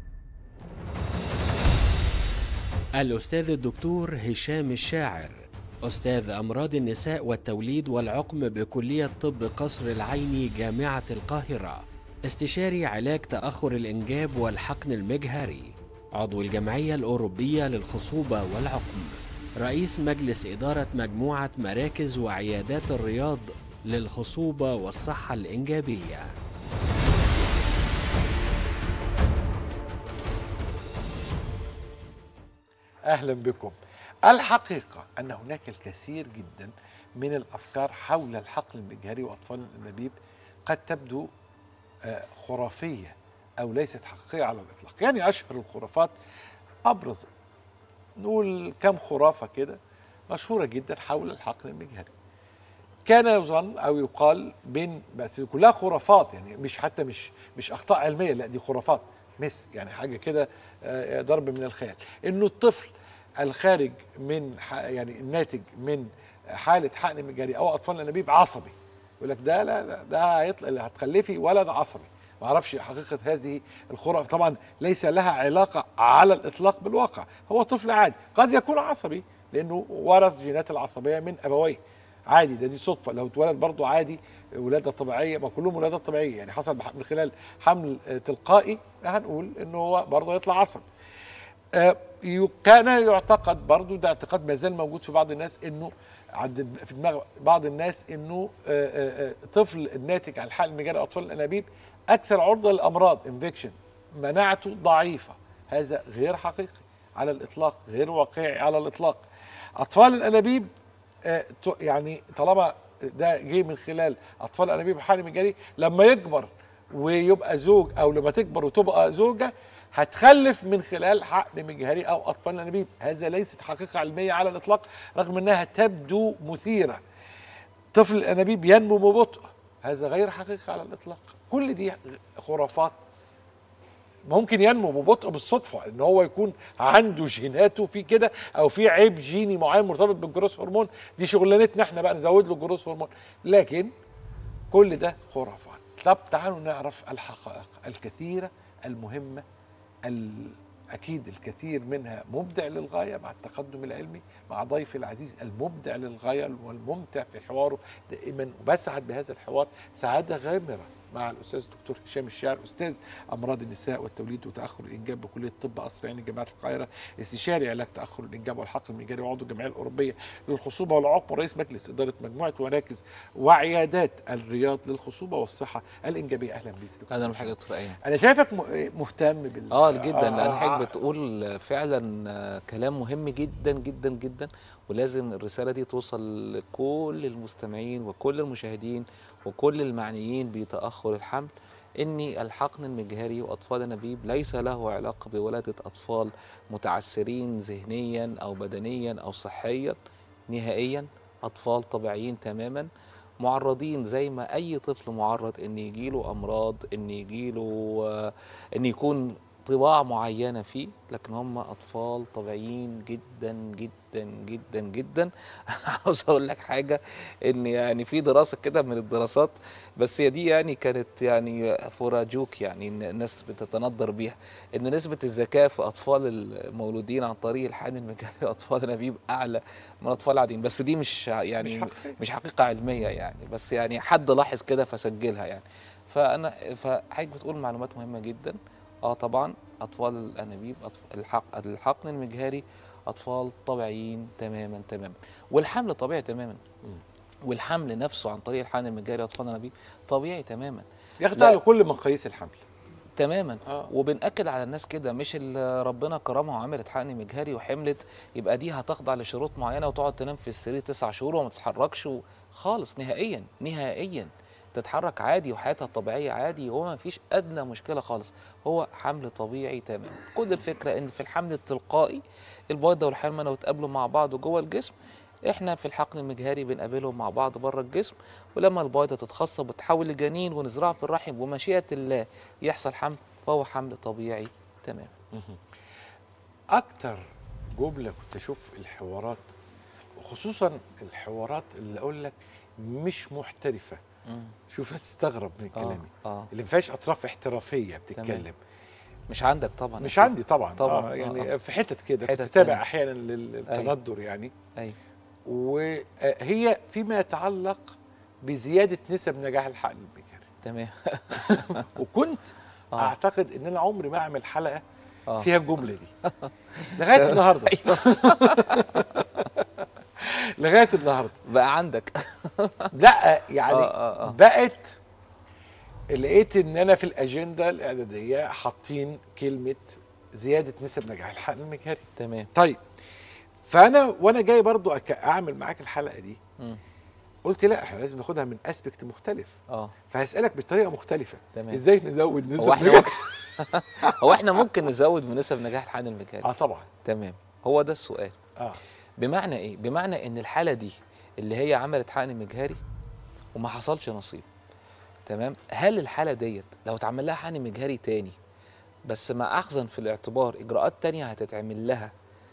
الأستاذ الدكتور هشام الشاعر أستاذ أمراض النساء والتوليد والعقم بكلية طب قصر العيني جامعة القاهرة استشاري علاج تأخر الإنجاب والحقن المجهري عضو الجمعية الأوروبية للخصوبة والعقم رئيس مجلس إدارة مجموعة مراكز وعيادات الرياض للخصوبة والصحة الإنجابية اهلا بكم الحقيقه ان هناك الكثير جدا من الافكار حول الحقل المجهري واطفال الانابيب قد تبدو آه، خرافيه او ليست حقيقيه على الاطلاق يعني اشهر الخرافات ابرز نقول كم خرافه كده مشهوره جدا حول الحقل المجهري كان يظن او يقال بين بس كلها خرافات يعني مش حتى مش مش اخطاء علميه لا دي خرافات مس يعني حاجه كده آه، ضرب من الخيال انه الطفل الخارج من ح- يعني الناتج من حاله حقن مجاري او اطفال الانابيب عصبي يقول لك ده لا لا ده هيطلع اللي هتخلفي ولد عصبي ما اعرفش حقيقه هذه الخرافه طبعا ليس لها علاقه على الاطلاق بالواقع هو طفل عادي قد يكون عصبي لانه ورث جينات العصبيه من ابويه عادي ده دي صدفه لو اتولد برضه عادي ولاده طبيعيه ما كلهم ولادات طبيعيه يعني حصل بح- من خلال حمل آه، تلقائي هنقول انه هو برضه يطلع عصبي آه، يو- كان يعتقد برضو ده اعتقاد ما زال موجود في بعض الناس انه عند في دماغ بعض الناس انه آه، آه، آه، طفل الناتج عن حقن مجاري اطفال الانابيب اكثر عرضه للامراض انفكشن مناعته ضعيفه هذا غير حقيقي على الاطلاق غير واقعي على الاطلاق اطفال الانابيب آه، ت- يعني طالما ده جه من خلال اطفال الانابيب حقن مجاري لما يكبر ويبقى زوج او لما تكبر وتبقى زوجه هتخلف من خلال حقن مجهري او اطفال الانابيب هذا ليست حقيقه علميه على الاطلاق رغم انها تبدو مثيره طفل الانابيب ينمو ببطء هذا غير حقيقي على الاطلاق كل دي خرافات ممكن ينمو ببطء بالصدفه ان هو يكون عنده جيناته في كده او في عيب جيني معين مرتبط بالجروس هرمون دي شغلانتنا احنا بقى نزود له الجروس هرمون لكن كل ده خرافات طب تعالوا نعرف الحقائق الكثيره المهمه ال- اكيد الكثير منها مبدع للغايه مع التقدم العلمي مع ضيفي العزيز المبدع للغايه والممتع في حواره دائما وبسعد بهذا الحوار سعاده غامره مع الاستاذ الدكتور هشام الشاعر استاذ امراض النساء والتوليد وتاخر الانجاب بكليه الطب قصر عيني جامعه القاهره استشاري علاج تاخر الانجاب والحقل المجاري وعضو الجمعيه الاوروبيه للخصوبه والعقم ورئيس مجلس اداره مجموعه مراكز وعيادات الرياض للخصوبه والصحه الانجابيه اهلا بيك دكتور اهلا بحاجه دكتور ايمن انا شايفك م- مهتم بال اه جدا لان آه، حضرتك بتقول فعلا آه، كلام مهم جدا جدا جدا ولازم الرساله دي توصل لكل المستمعين وكل المشاهدين وكل المعنيين بتاخر الحمل ان الحقن المجهري واطفال الانابيب ليس له علاقه بولاده اطفال متعسرين ذهنيا او بدنيا او صحيا نهائيا اطفال طبيعيين تماما معرضين زي ما اي طفل معرض ان يجيله امراض ان يجيله آه، ان يكون طباع معينه فيه لكن هم اطفال طبيعيين جدا جدا جدا جدا عاوز اقول لك حاجه ان يعني في دراسه كده من الدراسات بس هي دي يعني كانت يعني فراجوك يعني إن الناس بتتندر بيها ان نسبه الذكاء في اطفال المولودين عن طريق الحقن المجاري اطفال الانابيب اعلى من اطفال العاديين بس دي مش يعني مش حقيقي. مش حقيقه علميه يعني بس يعني حد لاحظ كده فسجلها يعني فانا فحضرتك بتقول معلومات مهمه جدا اه طبعا اطفال الانابيب أطفال الحق الحقن المجهري اطفال طبيعيين تماما تماما والحمل طبيعي تماما والحمل نفسه عن طريق الحقن المجهري اطفال الانابيب طبيعي تماما يخضع لا. لكل مقاييس الحمل تماما آه. وبنأكد على الناس كده مش اللي ربنا كرمها وعملت حقن مجهري وحملت يبقى دي هتخضع لشروط معينه وتقعد تنام في السرير تسع شهور وما تتحركش و- خالص نهائيا نهائيا تتحرك عادي وحياتها الطبيعيه عادي وما فيش ادنى مشكله خالص هو حمل طبيعي تماما كل الفكره ان في الحمل التلقائي البيضه والحمل لو اتقابلوا مع بعض جوه الجسم احنا في الحقن المجهري بنقابلهم مع بعض بره الجسم ولما البيضه تتخصب وتتحول لجنين ونزرعه في الرحم ومشيئه الله يحصل حمل فهو حمل طبيعي تمام اكتر جمله كنت اشوف الحوارات خصوصا الحوارات اللي اقول لك مش محترفه شوف هتستغرب من اه كلامي اه اللي ما فيهاش اطراف احترافيه بتتكلم مش عندك طبعا مش أكيد. عندي طبعا طبعاً، آه آه، يعني آه. في حتت كده حتت بتتابع تانية. احيانا لل- للتندر يعني ايوه وهي فيما يتعلق بزياده نسب نجاح الحقن المجهري تمام وكنت آه. اعتقد ان انا عمري ما اعمل حلقه آه. فيها الجمله دي لغايه النهارده لغايه النهارده بقى عندك لا يعني آه، آه، آه. بقت لقيت ان انا في الاجنده الاعداديه حاطين كلمه زياده نسب نجاح الحقن المجهري تمام طيب فانا وانا جاي برضو أك- اعمل معاك الحلقه دي مم. قلت لا احنا لازم ناخدها من اسبكت مختلف اه فهسالك بطريقه مختلفه تمام. ازاي نزود نسب هو احنا نجاح ممكن هو احنا ممكن نزود من نسب نجاح الحقن المجهري اه طبعا تمام هو ده السؤال اه بمعنى ايه بمعنى ان الحاله دي اللي هي عملت حقن مجهري وما حصلش نصيب تمام هل الحاله ديت لو اتعمل لها حقن مجهري تاني بس مع اخذا في الاعتبار اجراءات تانية هتتعمل لها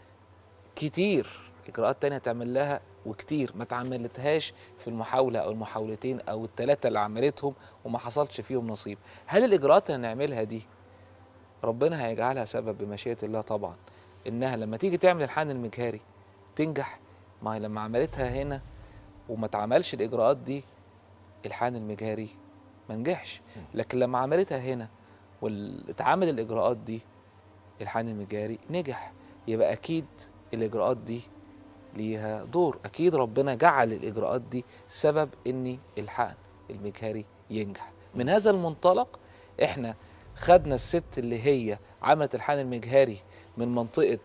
كتير اجراءات تانية هتعمل لها وكتير ما اتعملتهاش في المحاوله او المحاولتين او الثلاثه اللي عملتهم وما حصلش فيهم نصيب هل الاجراءات اللي هنعملها دي ربنا هيجعلها سبب بمشيئه الله طبعا انها لما تيجي تعمل الحقن المجهري تنجح ما هي لما عملتها هنا وما اتعملش الاجراءات دي الحقن المجهري ما نجحش لكن لما عملتها هنا واتعمل الاجراءات دي الحقن المجهري نجح يبقى اكيد الاجراءات دي ليها دور اكيد ربنا جعل الاجراءات دي سبب ان الحقن المجهري ينجح من هذا المنطلق احنا خدنا الست اللي هي عملت الحقن المجهري من منطقه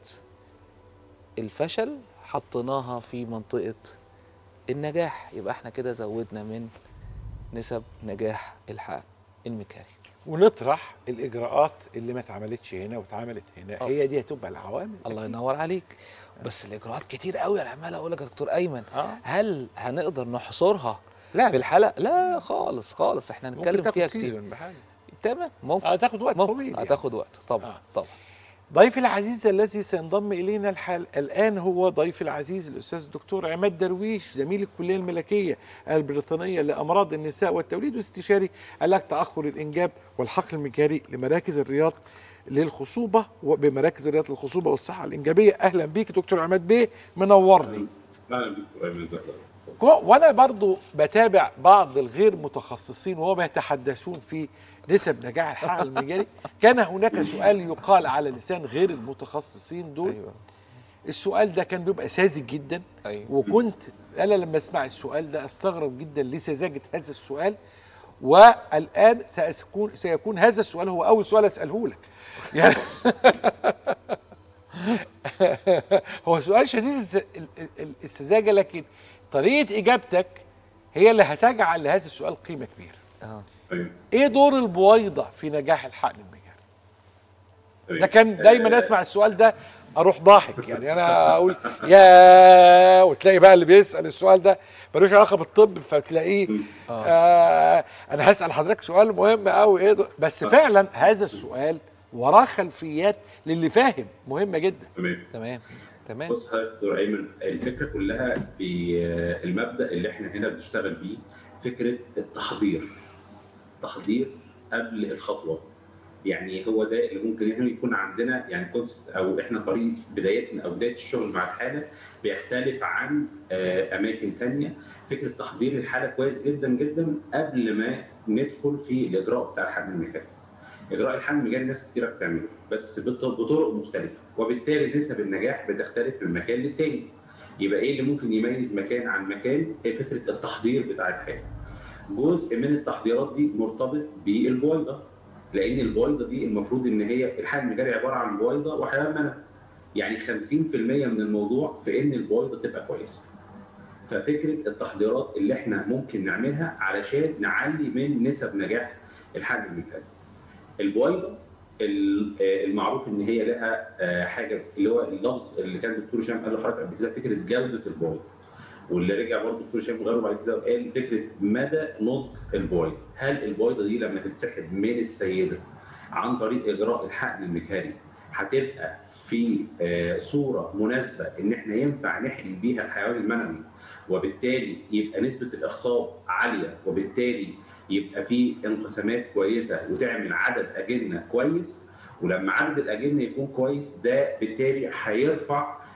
الفشل حطيناها في منطقه النجاح يبقى احنا كده زودنا من نسب نجاح الحقن المجهري ونطرح الاجراءات اللي ما اتعملتش هنا واتعملت هنا آه. هي دي هتبقى العوامل الله ينور عليك بس الاجراءات كتير قوي انا عمال اقول لك يا دكتور ايمن اه هل هنقدر نحصرها لا في الحلقه لا خالص خالص احنا ممكن هنتكلم تاخد فيها كتير سيزون بحاجة. تمام ممكن اه تاخد وقت ممكن طويل يعني. هتاخد وقت طبعا آه. طبعا ضيفي العزيز الذي سينضم الينا الحال الان هو ضيفي العزيز الاستاذ الدكتور عماد درويش زميل الكليه الملكيه البريطانيه لامراض النساء والتوليد واستشاري علاج تاخر الانجاب والحقل المجهري لمراكز الرياض للخصوبه وبمراكز الرياض للخصوبه والصحه الانجابيه اهلا بيك دكتور عماد بيه منورني اهلا بك دكتور ايمن ازيك كو- وانا برضو بتابع بعض الغير متخصصين وهم يتحدثون في نسب نجاح الحقل المجاري كان هناك سؤال يقال على لسان غير المتخصصين دول ايوه السؤال ده كان بيبقى ساذج جدا ايوه وكنت انا لما اسمع السؤال ده استغرب جدا لسذاجه هذا السؤال والان سيكون سيكون هذا السؤال هو اول سؤال اساله لك يعني هو سؤال شديد الس- ال- ال- السذاجه لكن طريقه اجابتك هي اللي هتجعل لهذا السؤال قيمه كبيره اه ايوه ايه دور البويضه في نجاح الحقن المجاري أيوة. ده كان دايما اسمع السؤال ده اروح ضاحك يعني انا اقول يا وتلاقي بقى اللي بيسال السؤال ده ملوش علاقه بالطب فتلاقيه آه انا هسال حضرتك سؤال مهم قوي ايه ده؟ بس فعلا هذا السؤال وراه خلفيات للي فاهم مهمه جدا تمام تمام تمام بص حضرتك يا دكتور ايمن الفكره كلها في آه، المبدا اللي احنا هنا بنشتغل بيه فكره التحضير تحضير قبل الخطوه يعني هو ده اللي ممكن احنا يكون عندنا يعني كونسبت او احنا طريقه بدايتنا او بدايه الشغل مع الحاله بيختلف عن آه، اماكن تانية فكره تحضير الحاله كويس جدا جدا قبل ما ندخل في الاجراء بتاع الحمل المجاني اجراء الحمل المجاني ناس كتيره بتعمله بس بط- بطرق مختلفه وبالتالي نسب النجاح بتختلف من مكان للتاني يبقى ايه اللي ممكن يميز مكان عن مكان هي فكره التحضير بتاع الحاله جزء من التحضيرات دي مرتبط بالبويضه لان البويضه دي المفروض ان هي الحمل المجاري عباره عن بويضه وحيوان منوي يعني 50% من الموضوع في ان البويضه تبقى كويسه ففكره التحضيرات اللي احنا ممكن نعملها علشان نعلي من نسب نجاح الحمل المجاري البويضه ال- آه، المعروف ان هي لها آه، حاجه اللي هو اللفظ اللي كان الدكتور هشام قال لحضرتك قبل كده فكره جوده البويضه واللي رجع برضه الدكتور هشام غيره بعد كده وقال فكره مدى نضج البويضه هل البويضه دي لما تتسحب من السيده عن طريق اجراء الحقن المجهري هتبقى في آه، صوره مناسبه ان احنا ينفع نحقن بيها الحيوان المنوي وبالتالي يبقى نسبه الاخصاب عاليه وبالتالي يبقى في انقسامات كويسه وتعمل عدد اجنه كويس ولما عدد الاجنه يكون كويس ده بالتالي هيرفع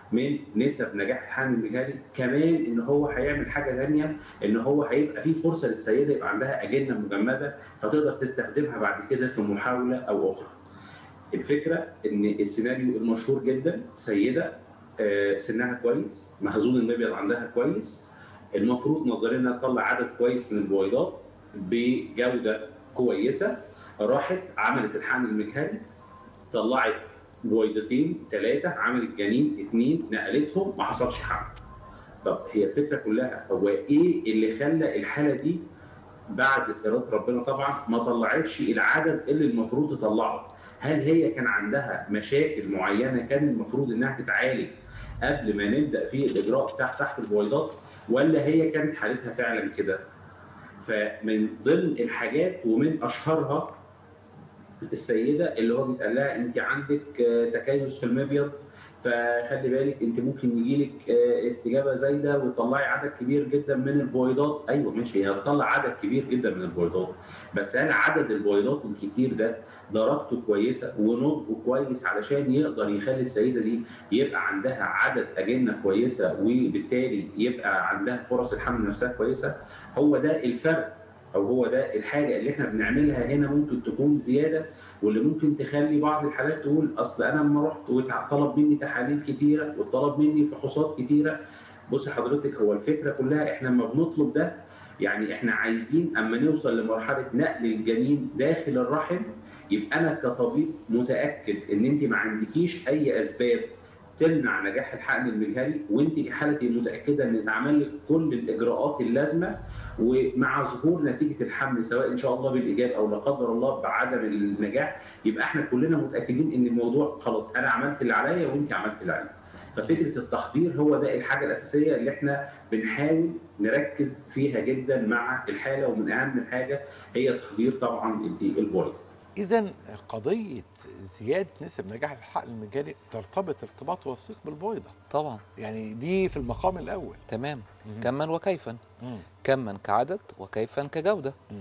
من نسب نجاح الحقن المجهري كمان ان هو هيعمل حاجه ثانيه ان هو هيبقى في فرصه للسيده يبقى عندها اجنه مجمده فتقدر تستخدمها بعد كده في محاوله او اخرى. الفكره ان السيناريو المشهور جدا سيده آه، سنها كويس مخزون المبيض عندها كويس المفروض نظريا انها تطلع عدد كويس من البويضات بجوده كويسه راحت عملت الحقن المجهري طلعت بويضتين ثلاثه عملت جنين اثنين نقلتهم ما حصلش حمل. طب هي الفكره كلها هو ايه اللي خلى الحاله دي بعد اراده ربنا طبعا ما طلعتش العدد اللي المفروض تطلعه؟ هل هي كان عندها مشاكل معينه كان المفروض انها تتعالج قبل ما نبدا في الاجراء بتاع سحب البويضات ولا هي كانت حالتها فعلا كده؟ فمن ضمن الحاجات ومن اشهرها السيده اللي هو بيتقال لها انت عندك آه، تكيس في المبيض فخلي بالك انت ممكن يجيلك آه، استجابه زايده وتطلعي عدد كبير جدا من البويضات ايوه ماشي هي هتطلع عدد كبير جدا من البويضات بس هل عدد البويضات الكتير ده درجته كويسه ونضجه كويس علشان يقدر يخلي السيده دي يبقى عندها عدد اجنه كويسه وبالتالي يبقى عندها فرص الحمل نفسها كويسه هو ده الفرق او هو ده الحاجه اللي احنا بنعملها هنا ممكن تكون زياده واللي ممكن تخلي بعض الحالات تقول اصل انا لما رحت وطلب مني تحاليل كتيره وطلب مني فحوصات كتيره بص حضرتك هو الفكره كلها احنا لما بنطلب ده يعني احنا عايزين اما نوصل لمرحله نقل الجنين داخل الرحم يبقى انا كطبيب متاكد ان انت ما عندكيش اي اسباب تمنع نجاح الحقن المجهري وانت حالتي متاكده ان اتعمل لك كل الاجراءات اللازمه ومع ظهور نتيجه الحمل سواء ان شاء الله بالايجاب او لا قدر الله بعدم النجاح يبقى احنا كلنا متاكدين ان الموضوع خلاص انا عملت اللي عليا وانت عملت اللي عليك. ففكره التحضير هو ده الحاجه الاساسيه اللي احنا بنحاول نركز فيها جدا مع الحاله ومن اهم الحاجه هي تحضير طبعا البويض. اذا قضيه زياده نسب نجاح الحقن المجاني ترتبط ارتباط وثيق بالبويضه طبعا يعني دي في المقام الاول تمام مهم. كما وكيفا مم. كما كعدد وكيفا كجوده مم.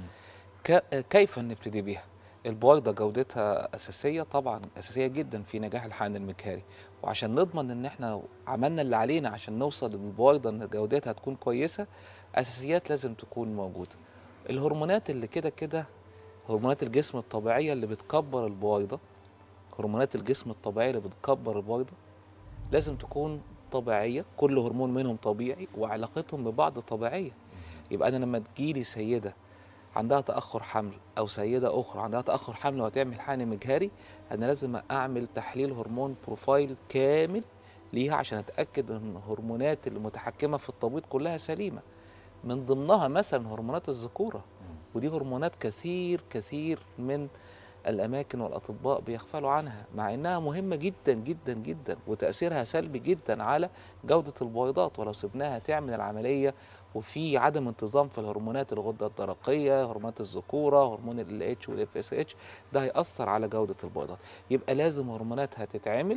ك- كيف نبتدي بيها البويضه جودتها اساسيه طبعا اساسيه جدا في نجاح الحقن المجهري وعشان نضمن ان احنا لو عملنا اللي علينا عشان نوصل للبويضه ان جودتها تكون كويسه اساسيات لازم تكون موجوده الهرمونات اللي كده كده هرمونات الجسم الطبيعيه اللي بتكبر البويضه هرمونات الجسم الطبيعيه اللي بتكبر البويضه لازم تكون طبيعيه كل هرمون منهم طبيعي وعلاقتهم ببعض طبيعيه يبقى انا لما تجيلي سيده عندها تاخر حمل او سيده اخرى عندها تاخر حمل وهتعمل حقن مجهري انا لازم اعمل تحليل هرمون بروفايل كامل ليها عشان اتاكد ان الهرمونات المتحكمه في التبويض كلها سليمه من ضمنها مثلا هرمونات الذكوره ودي هرمونات كثير كثير من الاماكن والاطباء بيغفلوا عنها مع انها مهمه جدا جدا جدا وتاثيرها سلبي جدا على جوده البويضات ولو سبناها تعمل العمليه وفي عدم انتظام في الهرمونات الغده الدرقيه هرمونات الذكوره هرمون ال اتش والاف اس اتش ده هياثر على جوده البويضات يبقى لازم هرموناتها تتعمل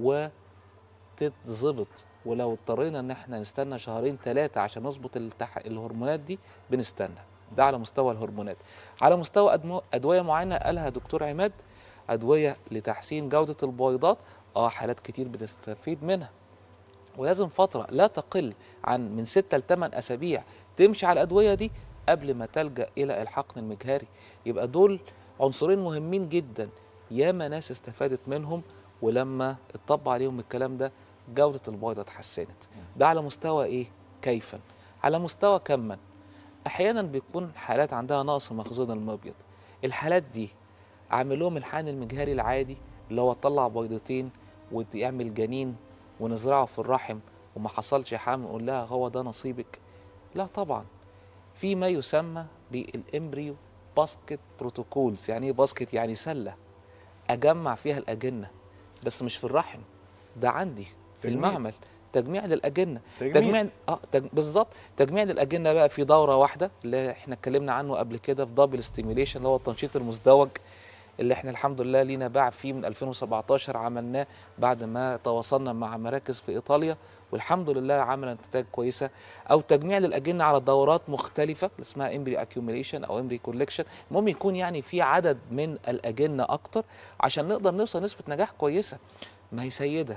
وتتظبط ولو اضطرينا ان احنا نستنى شهرين ثلاثه عشان نظبط التح... الهرمونات دي بنستنى ده على مستوى الهرمونات على مستوى أدمو... ادويه معينه قالها دكتور عماد ادويه لتحسين جوده البويضات اه حالات كتير بتستفيد منها ولازم فتره لا تقل عن من 6 ل 8 اسابيع تمشي على الادويه دي قبل ما تلجا الى الحقن المجهري يبقى دول عنصرين مهمين جدا ياما ناس استفادت منهم ولما اتطبق عليهم الكلام ده جوده البويضه اتحسنت ده على مستوى ايه كيفا على مستوى كما احيانا بيكون حالات عندها نقص مخزون المبيض الحالات دي اعمل لهم الحقن المجهري العادي اللي هو تطلع بيضتين وتعمل جنين ونزرعه في الرحم وما حصلش حمل نقول لها هو ده نصيبك لا طبعا في ما يسمى بالامبريو باسكت بروتوكولز يعني ايه باسكت يعني سله اجمع فيها الاجنه بس مش في الرحم ده عندي في تجميع. المعمل تجميع للاجنه تجميد. تجميع اه تج... بالظبط تجميع للاجنه بقى في دوره واحده اللي احنا اتكلمنا عنه قبل كده في دبل ستيميوليشن اللي هو التنشيط المزدوج اللي احنا الحمد لله لينا باع فيه من 2017 عملناه بعد ما تواصلنا مع مراكز في ايطاليا والحمد لله عمل نتائج كويسه او تجميع للاجنه على دورات مختلفه اللي اسمها امبري اكيوميليشن او امبري كولكشن المهم يكون يعني في عدد من الاجنه اكتر عشان نقدر نوصل نسبه نجاح كويسه ما هي سيده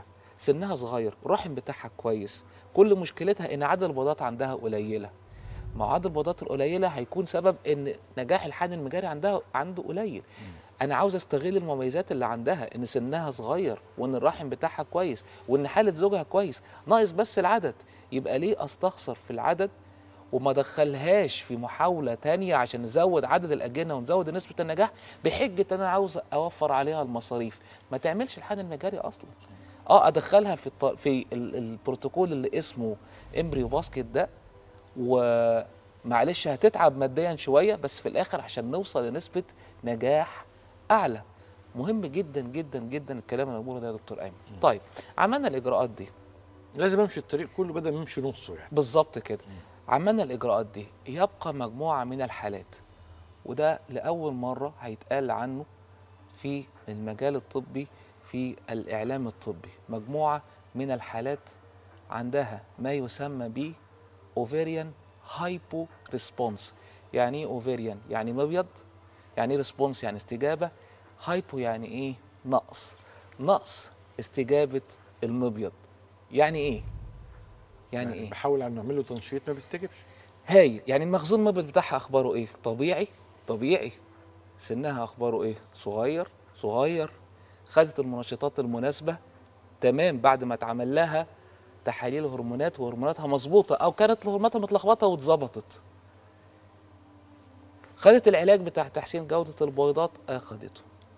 سنها صغير الرحم بتاعها كويس كل مشكلتها ان عدد البيضات عندها قليله مع عدد البيضات القليله هيكون سبب ان نجاح الحقن المجاري عندها عنده قليل انا عاوز استغل المميزات اللي عندها ان سنها صغير وان الرحم بتاعها كويس وان حاله زوجها كويس ناقص بس العدد يبقى ليه استخسر في العدد وما ادخلهاش في محاوله تانية عشان نزود عدد الاجنه ونزود نسبه النجاح بحجه ان انا عاوز اوفر عليها المصاريف ما تعملش الحقن المجاري اصلا اه ادخلها في الط... في ال- البروتوكول اللي اسمه امبريو باسكت ده ومعلش هتتعب ماديا شويه بس في الاخر عشان نوصل لنسبه نجاح اعلى مهم جدا جدا جدا الكلام اللي بقوله ده يا دكتور ايمن طيب عملنا الاجراءات دي لازم امشي الطريق كله بدل ما امشي نصه يعني بالظبط كده عملنا الاجراءات دي يبقى مجموعه من الحالات وده لاول مره هيتقال عنه في المجال الطبي في الاعلام الطبي مجموعه من الحالات عندها ما يسمى ب اوفيريان هايبو ريسبونس يعني ايه اوفيريان يعني مبيض يعني ايه ريسبونس يعني استجابه هايبو يعني ايه نقص نقص استجابه المبيض يعني ايه يعني ايه بحاول ان اعمل له تنشيط ما بيستجبش هايل يعني المخزون المبيض بتاعها اخباره ايه طبيعي طبيعي سنها اخباره ايه صغير صغير خدت المنشطات المناسبه تمام بعد ما اتعمل لها تحاليل هرمونات وهرموناتها مظبوطه او كانت هرموناتها متلخبطه واتظبطت خدت العلاج بتاع تحسين جوده البويضات اخدته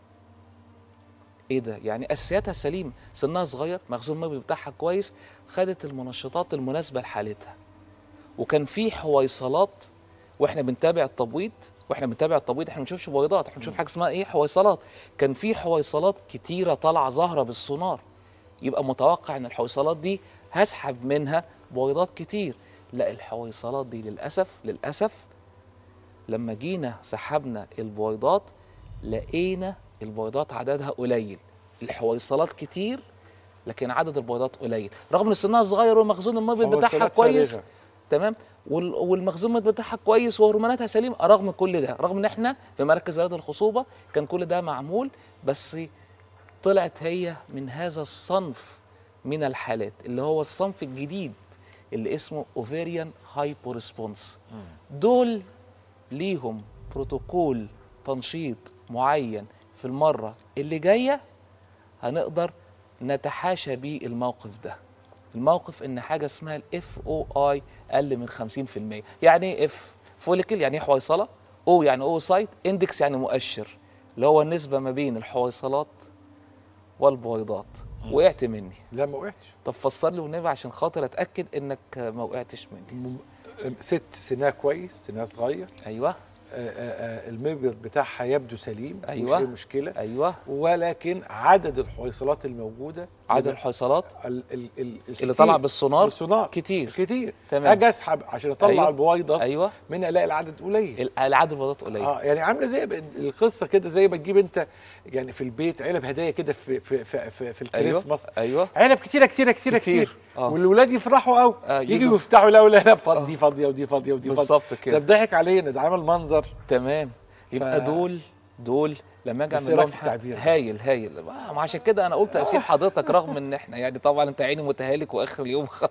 ايه ده يعني اساسياتها سليمه سنها صغير مخزون المبيض بتاعها كويس خدت المنشطات المناسبه لحالتها وكان في حويصلات واحنا بنتابع التبويض واحنا بنتابع التبويض احنا ما بنشوفش بويضات احنا بنشوف حاجه اسمها ايه حويصلات كان في حويصلات كتيره طالعه ظاهره بالسونار يبقى متوقع ان الحويصلات دي هسحب منها بويضات كتير لا الحويصلات دي للاسف للاسف لما جينا سحبنا البويضات لقينا البويضات عددها قليل الحويصلات كتير لكن عدد البويضات قليل رغم ان سنها صغير ومخزون المبيض بتاعها حويصلات كويس فارغة. تمام وال- والمخزون بتاعها كويس وهرموناتها سليمه رغم كل ده رغم ان احنا في مركز رياض الخصوبه كان كل ده معمول بس طلعت هي من هذا الصنف من الحالات اللي هو الصنف الجديد اللي اسمه اوفيريان هايبو ريسبونس دول ليهم بروتوكول تنشيط معين في المره اللي جايه هنقدر نتحاشى بيه الموقف ده الموقف ان حاجه اسمها الاف او اي اقل من 50% يعني ايه اف فوليكل يعني ايه حويصله او يعني او سايت اندكس يعني مؤشر اللي هو النسبه ما بين الحويصلات والبويضات وقعت مني لا ما وقعتش طب فسر لي والنبي عشان خاطر اتاكد انك ما وقعتش مني م- ست سنها كويس سنها صغير ايوه آه، آه، آه، المبيض بتاعها يبدو سليم مفيش أيوة. اي مشكله ايوه ولكن عدد الحويصلات الموجوده عدد الحويصلات ال ال ال اللي طالعه بالسونار بالسونار كتير كتير تمام. اجي اسحب عشان اطلع أيوة. البويضه ايوه من الاقي العدد قليل ال- العدد البيضات قليل اه يعني عامله زي ب- القصه كده زي ما تجيب انت يعني في البيت علب هدايا كده في في في, في, في الكريسماس ايوه علب كتيره كتيره كتيره كتير. كتير, آه. والولاد يفرحوا قوي آه، آه يجوا- يجوا يفتحوا لا لا لا فاضي دي فاضيه ودي فاضيه ودي فاضيه بالظبط كده. ده ضحك علينا ده عمل منظر تمام يبقى ف- دول دول لما اجي بس اعمل إيه لهم رأيك في التعبير ده؟ هايل هايل ما ما عشان كده انا قلت اسيب حضرتك رغم ان احنا يعني طبعا انت عيني متهالك واخر اليوم خ...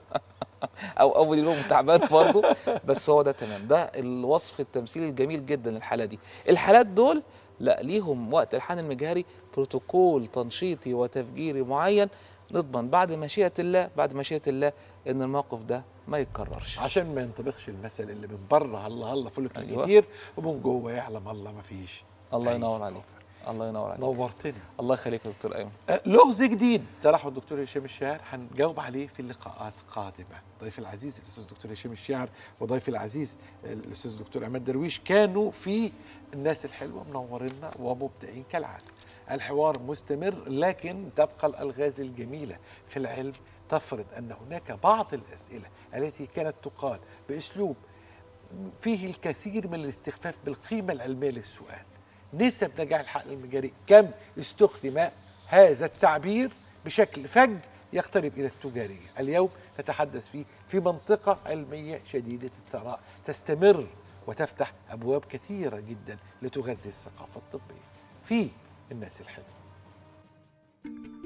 او اول يوم تعبان برضه بس هو ده تمام ده الوصف التمثيلي الجميل جدا للحاله دي الحالات دول لا ليهم وقت الحان المجهري بروتوكول تنشيطي وتفجيري معين نضمن بعد مشيئه الله بعد مشيئه الله ان الموقف ده ما يتكررش عشان ما ينطبقش المثل اللي من بره هلا هلا فلك أيوة. أيوة. كتير ومن جوه يعلم الله ما فيش الله أي. ينور عليك الله ينور عليك نورتني الله يخليك يا دكتور ايمن أه، لغز جديد طرحه الدكتور هشام الشاعر هنجاوب عليه في اللقاءات قادمه ضيف العزيز الاستاذ الدكتور هشام الشاعر وضيف العزيز الاستاذ الدكتور عماد درويش كانوا في الناس الحلوه منورينا ومبدعين كالعاده الحوار مستمر لكن تبقى الالغاز الجميله في العلم تفرض ان هناك بعض الاسئله التي كانت تقال باسلوب فيه الكثير من الاستخفاف بالقيمة العلمية للسؤال نسب نجاح الحقل المجاري كم استخدم هذا التعبير بشكل فج يقترب إلى التجارية اليوم نتحدث فيه في منطقة علمية شديدة الثراء تستمر وتفتح أبواب كثيرة جدا لتغذي الثقافة الطبية في الناس الحلوة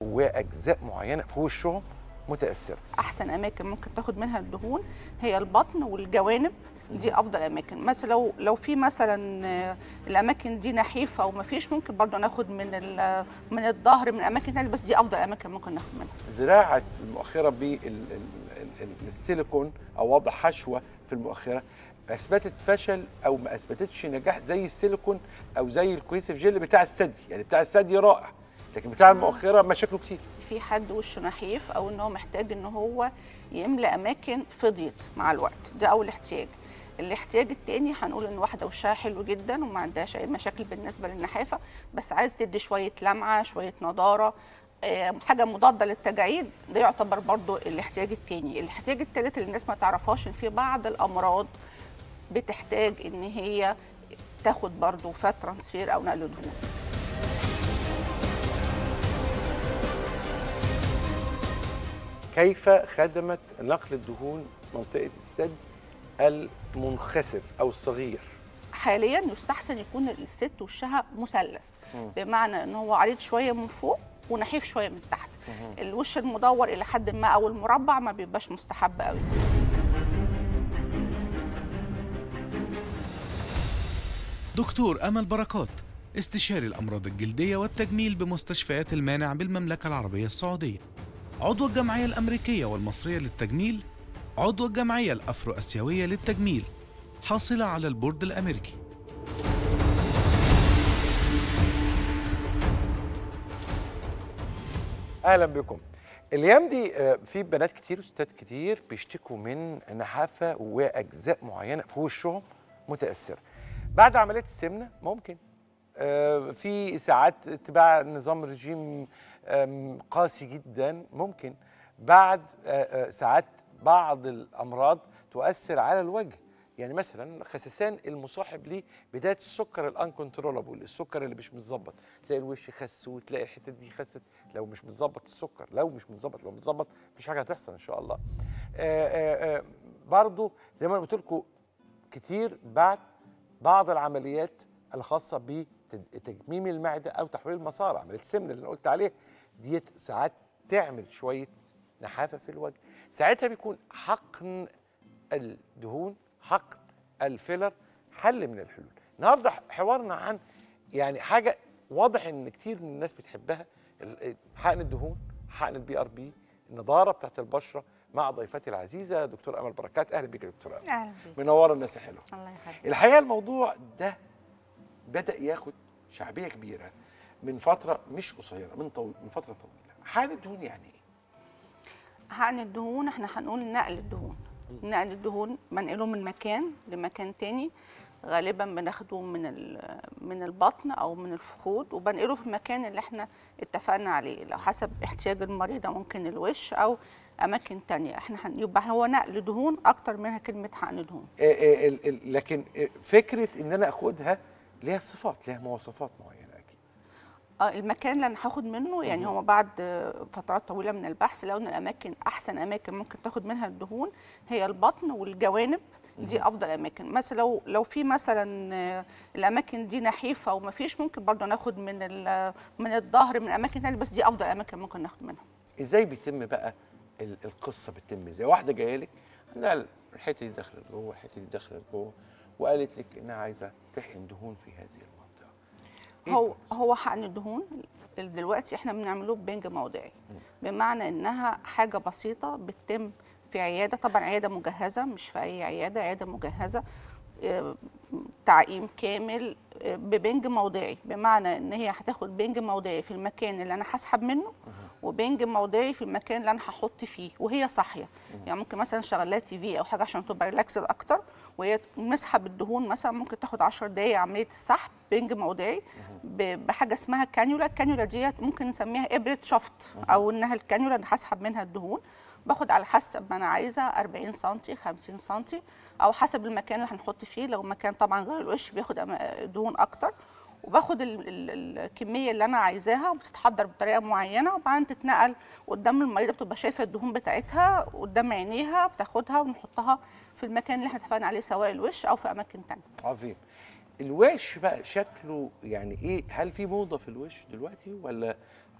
واجزاء معينه في وشهم متاثره احسن اماكن ممكن تاخد منها الدهون هي البطن والجوانب دي افضل اماكن مثلا لو لو في مثلا آه، الاماكن دي نحيفه وما فيش ممكن برضو ناخد من ال- من الظهر من اماكن تانية بس دي افضل اماكن ممكن ناخد منها زراعه المؤخره بالسيليكون او وضع حشوه في المؤخره اثبتت فشل او ما اثبتتش نجاح زي السيليكون او زي الكويسيف جيل بتاع الثدي يعني بتاع الثدي رائع لكن بتاع المؤخره مشاكله كتير في حد وشه نحيف او ان هو محتاج ان هو يملى اماكن فضيت مع الوقت ده اول احتياج الاحتياج التاني هنقول ان واحده وشها حلو جدا وما عندهاش اي مشاكل بالنسبه للنحافه بس عايز تدي شويه لمعه شويه نضاره آه، حاجه مضاده للتجاعيد ده يعتبر برضو الاحتياج التاني الاحتياج التالت اللي الناس ما تعرفهاش ان في بعض الامراض بتحتاج ان هي تاخد برضو فات ترانسفير او نقل دهون كيف خدمت نقل الدهون منطقه الثدي المنخسف او الصغير حاليا يستحسن يكون الست وشها مثلث بمعنى ان هو عريض شويه من فوق ونحيف شويه من تحت الوش المدور الى حد ما او المربع ما بيبقاش مستحب قوي دكتور أمل بركات استشاري الأمراض الجلدية والتجميل بمستشفيات المانع بالمملكة العربية السعودية عضو الجمعية الأمريكية والمصرية للتجميل عضو الجمعية الأفرو أسيوية للتجميل حاصلة على البورد الأمريكي اهلا بكم الايام دي آه، في بنات كتير وستات كتير بيشتكوا من نحافه واجزاء معينه في وشهم متاثره بعد عمليه السمنه ممكن آه، في ساعات اتباع نظام رجيم آم، قاسي جدا ممكن بعد آه، آه، ساعات بعض الامراض تؤثر على الوجه يعني مثلا خسسان المصاحب لبدايه السكر الانكنترولابل السكر اللي مش متظبط تلاقي الوش خس وتلاقي الحته دي خست لو مش متظبط السكر لو مش متظبط لو متظبط مفيش حاجه هتحصل ان شاء الله آه، آه، آه، برضو زي ما أنا قلت لكم كتير بعد بعض العمليات الخاصه بتجميم المعده او تحويل المسار عمليه السمنه اللي انا قلت عليه ديت ساعات تعمل شويه نحافه في الوجه ساعتها بيكون حقن الدهون حقن الفيلر حل من الحلول النهارده حوارنا عن يعني حاجه واضح ان كتير من الناس بتحبها ال- حقن الدهون حقن البي ار بي النضاره بتاعت البشره مع ضيفتي العزيزه دكتور امل بركات اهلا بيك يا دكتور امل اهلا بيك منوره الناس الحلوه الله يخليك الحقيقه الموضوع ده بدا ياخد شعبيه كبيره من فتره مش قصيره من طويل من فتره طويله حقن الدهون يعني ايه حقن الدهون احنا هنقول نقل الدهون نقل الدهون بنقله من مكان لمكان تاني غالبا بناخده من ال- من البطن او من الفخذ وبنقله في المكان اللي احنا اتفقنا عليه لو حسب احتياج المريضه ممكن الوش او اماكن تانية احنا هن- يبقى هو نقل دهون اكتر منها كلمه حقن دهون آه، آه، ال- ال- لكن آه، فكره ان انا اخدها ليها صفات ليها مواصفات معينه اكيد اه المكان اللي انا هاخد منه يعني هو بعد آه، فترات طويله من البحث لقوا ان الاماكن احسن اماكن ممكن تاخد منها الدهون هي البطن والجوانب دي افضل اماكن مثلا لو لو في مثلا آه، الاماكن دي نحيفه وما فيش ممكن برضو ناخد من ال- من الظهر من اماكن تانية بس دي افضل اماكن ممكن ناخد منها ازاي بيتم بقى ال- القصه بتتم ازاي واحده جايه لك عندها الحته دي داخله جوه الحته دي داخله جوه وقالت لك انها عايزه تحقن دهون في هذه المنطقه إيه هو البروسيس؟ هو حقن الدهون ال- دلوقتي احنا بنعمله ببنج موضعي بمعنى انها حاجه بسيطه بتتم في عياده طبعا عياده مجهزه مش في اي عياده عياده مجهزه آه، تعقيم كامل آه، ببنج موضعي بمعنى ان هي هتاخد بنج موضعي في المكان اللي انا هسحب منه وبنج موضعي في المكان اللي انا هحط فيه وهي صاحيه يعني ممكن مثلا شغلها تي في او حاجه عشان تبقى ريلاكسد اكتر وهي مسحب الدهون مثلا ممكن تاخد 10 دقائق عمليه السحب بنج موضعي ب- بحاجه اسمها كانيولا الكانيولا ديت ممكن نسميها ابره شفط او انها الكانيولا اللي هسحب منها الدهون باخد على حسب ما انا عايزه 40 سم 50 سم او حسب المكان اللي هنحط فيه لو مكان طبعا غير الوش بياخد أما- دهون اكتر وباخد ال- ال- الكميه اللي انا عايزاها وبتتحضر بطريقه معينه وبعدين تتنقل قدام المريضه بتبقى شايفه الدهون بتاعتها قدام عينيها بتاخدها ونحطها في المكان اللي احنا اتفقنا عليه سواء الوش او في اماكن تانية عظيم الوش بقى شكله يعني ايه هل في موضه في الوش دلوقتي ولا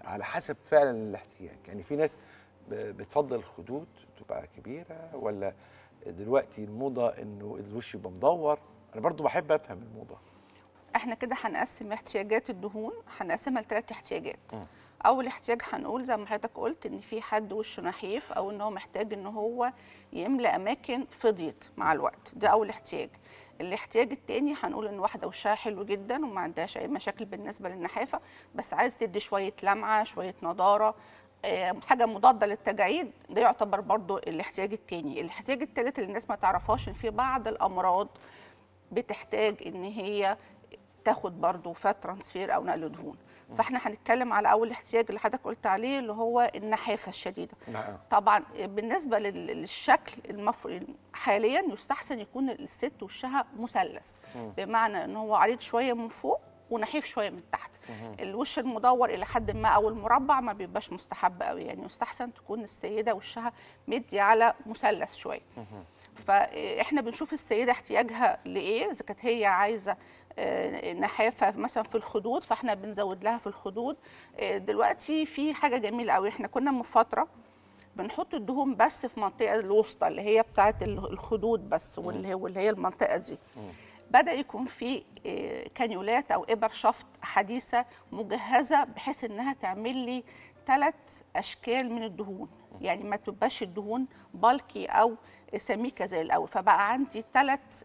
على حسب فعلا الاحتياج يعني في ناس ب- بتفضل الخدود تبقى كبيره ولا دلوقتي الموضه انه الوش يبقى مدور انا برضو بحب افهم الموضه احنا كده هنقسم احتياجات الدهون هنقسمها لثلاث احتياجات مم. اول احتياج هنقول زي ما حضرتك قلت ان في حد وشه نحيف او ان هو محتاج ان هو يملى اماكن فضيت مع الوقت ده اول احتياج الاحتياج التاني هنقول ان واحده وشها حلو جدا وما عندهاش اي مشاكل بالنسبه للنحافه بس عايز تدي شويه لمعه شويه نضاره آه، حاجه مضاده للتجاعيد ده يعتبر برضو الاحتياج التاني الاحتياج التالت اللي الناس ما تعرفهاش ان في بعض الامراض بتحتاج ان هي تاخد برضو فات ترانسفير او نقل دهون فاحنا هنتكلم على اول احتياج اللي حضرتك قلت عليه اللي هو النحافه الشديده نعم طبعا بالنسبه لل- للشكل المفروض حاليا يستحسن يكون الست وشها مثلث بمعنى ان هو عريض شويه من فوق ونحيف شويه من تحت الوش المدور الى حد ما او المربع ما بيبقاش مستحب قوي يعني يستحسن تكون السيده وشها مدي على مثلث شويه فاحنا بنشوف السيده احتياجها لايه اذا كانت هي عايزه آه، نحافه مثلا في الخدود فاحنا بنزود لها في الخدود آه، دلوقتي في حاجه جميله قوي احنا كنا من فتره بنحط الدهون بس في منطقه الوسطى اللي هي بتاعه ال- الخدود بس واللي هي واللي هي المنطقه دي بدا يكون في آه، كانيولات او ابر شفط حديثه مجهزه بحيث انها تعمل لي ثلاث اشكال من الدهون يعني ما تبقاش الدهون بالكي او سميكه زي الاول فبقى عندي ثلاث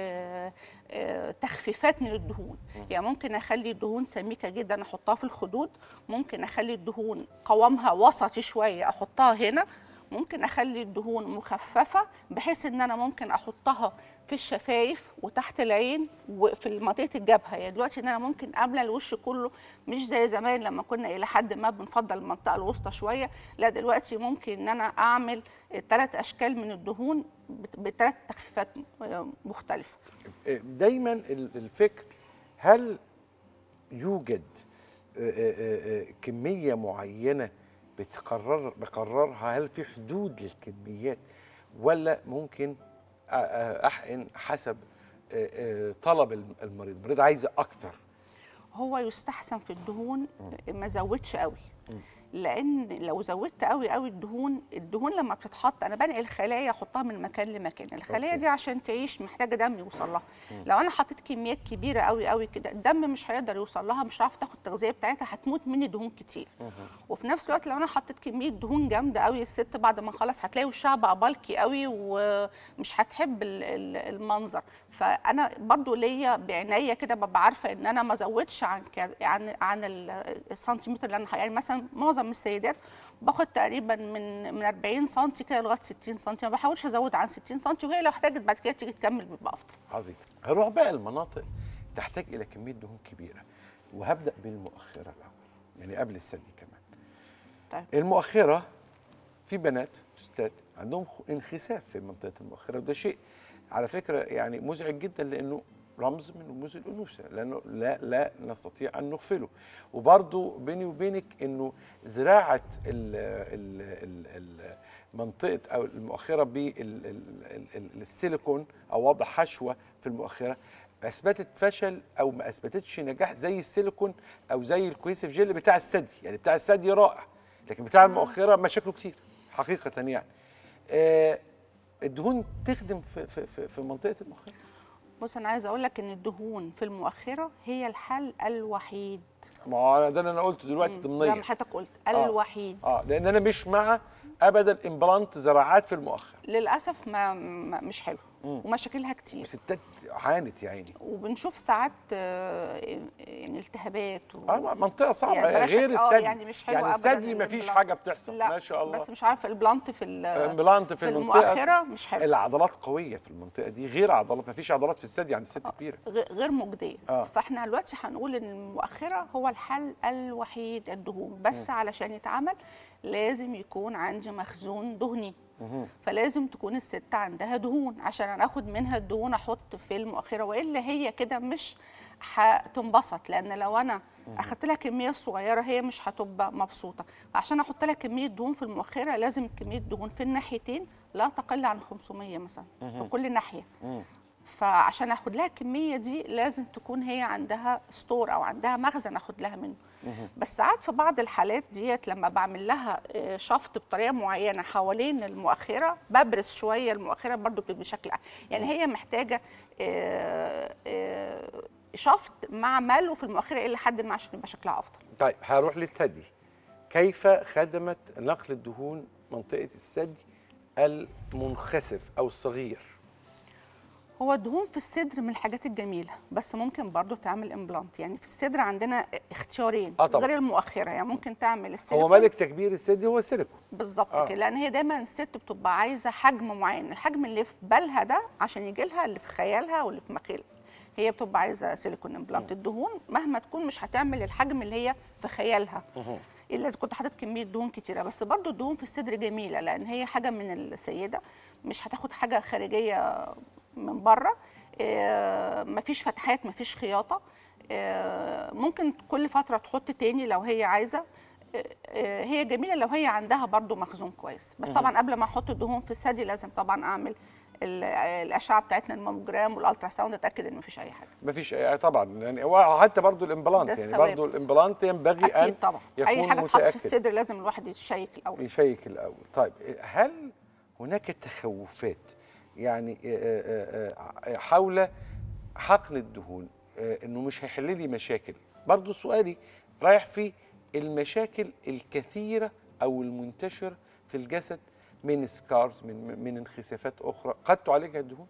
تخفيفات من الدهون يعني ممكن اخلي الدهون سميكه جدا احطها في الخدود ممكن اخلي الدهون قوامها وسطي شويه احطها هنا ممكن اخلي الدهون مخففه بحيث ان انا ممكن احطها في الشفايف وتحت العين وفي منطقه الجبهه يعني دلوقتي ان انا ممكن املى الوش كله مش زي زمان لما كنا الى حد ما بنفضل المنطقه الوسطى شويه لا دلوقتي ممكن ان انا اعمل ثلاث اشكال من الدهون بثلاث تخفيفات مختلفه دايما ال- الفكر هل يوجد آه، آه، آه، كميه معينه بتقرر بقررها هل في حدود للكميات ولا ممكن آه، آه، احقن حسب آه، آه، طلب الم- المريض المريض عايزه اكتر هو يستحسن في الدهون ما زودش قوي لان لو زودت قوي قوي الدهون الدهون لما بتتحط انا بنقل الخلايا احطها من مكان لمكان الخلايا أوكي. دي عشان تعيش محتاجه دم يوصل لها لو انا حطيت كميات كبيره قوي قوي كده الدم مش هيقدر يوصل لها مش هتعرف تاخد التغذيه بتاعتها هتموت مني دهون كتير وفي نفس الوقت لو انا حطيت كميه دهون جامده قوي الست بعد ما خلص هتلاقي وشها بقى بالكي قوي ومش هتحب ال- ال- المنظر فانا برضو ليا بعنايه كده ببقى عارفه ان انا ما ازودش عن كذا- عن عن ال- السنتيمتر اللي انا يعني مثلا معظم السيدات باخد تقريبا من من 40 سم كده لغايه 60 سم ما بحاولش ازود عن 60 سم وهي لو احتاجت بعد كده تيجي تكمل بيبقى افضل عظيم هروح بقى المناطق تحتاج الى كميه دهون كبيره وهبدا بالمؤخره الاول يعني قبل الثدي كمان طيب. المؤخره في بنات ستات عندهم خ- انخساف في منطقه المؤخره وده شيء على فكره يعني مزعج جدا لانه رمز من رموز الانوثه لانه لا لا نستطيع ان نغفله وبرضه بيني وبينك انه زراعه ال ال ال ال منطقه او المؤخره بالسيليكون او وضع حشوه في المؤخره اثبتت فشل او ما اثبتتش نجاح زي السيليكون او زي الكويسيف جيل بتاع الثدي يعني بتاع الثدي رائع لكن بتاع المؤخره مشاكله كتير حقيقه يعني آه الدهون تخدم في في في, في منطقه المؤخره بص انا عايزه اقول لك ان الدهون في المؤخره هي الحل الوحيد ما هو ده اللي انا قلته دلوقتي زي ضمنيا ما حضرتك قلت آه. الوحيد اه لان انا مش مع ابدا امبلانت زراعات في المؤخر للاسف ما, ما مش حلو مم. ومشاكلها كتير وستات عانت يا عيني وبنشوف ساعات آه، يعني التهابات و... اه منطقه صعبه يعني بلاش- غير آه، الثدي يعني مش حلوة يعني أبداً الثدي ما فيش الإمبلانت. حاجه بتحصل لا ما شاء الله بس مش عارفه البلانت في ال- امبلانت في, في المنطقه المؤخره مش حلو العضلات قويه في المنطقه دي غير عضلات ما فيش عضلات في الثدي عند الست كبيره غ- غير مجديه آه. فاحنا دلوقتي هنقول ان المؤخره هو الحل الوحيد الدهون بس علشان يتعمل لازم يكون عندي مخزون دهني فلازم تكون الست عندها دهون عشان انا اخد منها الدهون احط في المؤخره والا هي كده مش هتنبسط لان لو انا اخدت لها كميه صغيره هي مش هتبقى مبسوطه عشان احط لها كميه دهون في المؤخره لازم كميه دهون في الناحيتين لا تقل عن 500 مثلا في كل ناحيه فعشان اخد لها الكميه دي لازم تكون هي عندها ستور او عندها مخزن اخد لها منه بس ساعات في بعض الحالات ديت لما بعمل لها آه، شفط بطريقه معينه حوالين المؤخره ببرز شويه المؤخره برضو بتبقى بشكل أحسن. يعني هي محتاجه آه، آه، شفط مع ملو في المؤخره الى حد ما عشان يبقى شكلها افضل طيب هروح للثدي كيف خدمت نقل الدهون منطقه الثدي المنخسف او الصغير هو الدهون في الصدر من الحاجات الجميله بس ممكن برضو تعمل امبلانت يعني في الصدر عندنا اختيارين آه طبعا. غير المؤخره يعني ممكن تعمل هو السيليكون ملك تكبير الثدي هو السيليكون بالظبط آه. كده لان هي دايما الست بتبقى عايزه حجم معين الحجم اللي في بالها ده عشان يجي لها اللي في خيالها واللي في مخيلها هي بتبقى عايزه سيليكون امبلانت الدهون مهما تكون مش هتعمل الحجم اللي هي في خيالها الا اذا كنت حاطط كميه دهون كتيره بس برضو الدهون في الصدر جميله لان هي حاجه من السيده مش هتاخد حاجه خارجيه من بره آه، مفيش فتحات مفيش خياطه آه، ممكن كل فتره تحط تاني لو هي عايزه آه، آه، هي جميله لو هي عندها برضو مخزون كويس بس طبعا قبل ما احط الدهون في الثدي لازم طبعا اعمل ال- الاشعه بتاعتنا الماموجرام والالترا ساوند اتاكد ان مفيش اي حاجه مفيش أي- طبعا يعني وحتى برضو الامبلانت ده يعني الثوابت. برضو الامبلانت ينبغي ان اكيد طبعا اي يكون حاجه تحط في متأكد. الصدر لازم الواحد يشيك الاول يشيك الاول طيب هل هناك تخوفات يعني آه، آه، آه، حول حقن الدهون آه، انه مش هيحل لي مشاكل برضو سؤالي رايح في المشاكل الكثيره او المنتشره في الجسد من سكارز من من انخسافات اخرى قد تعالجها الدهون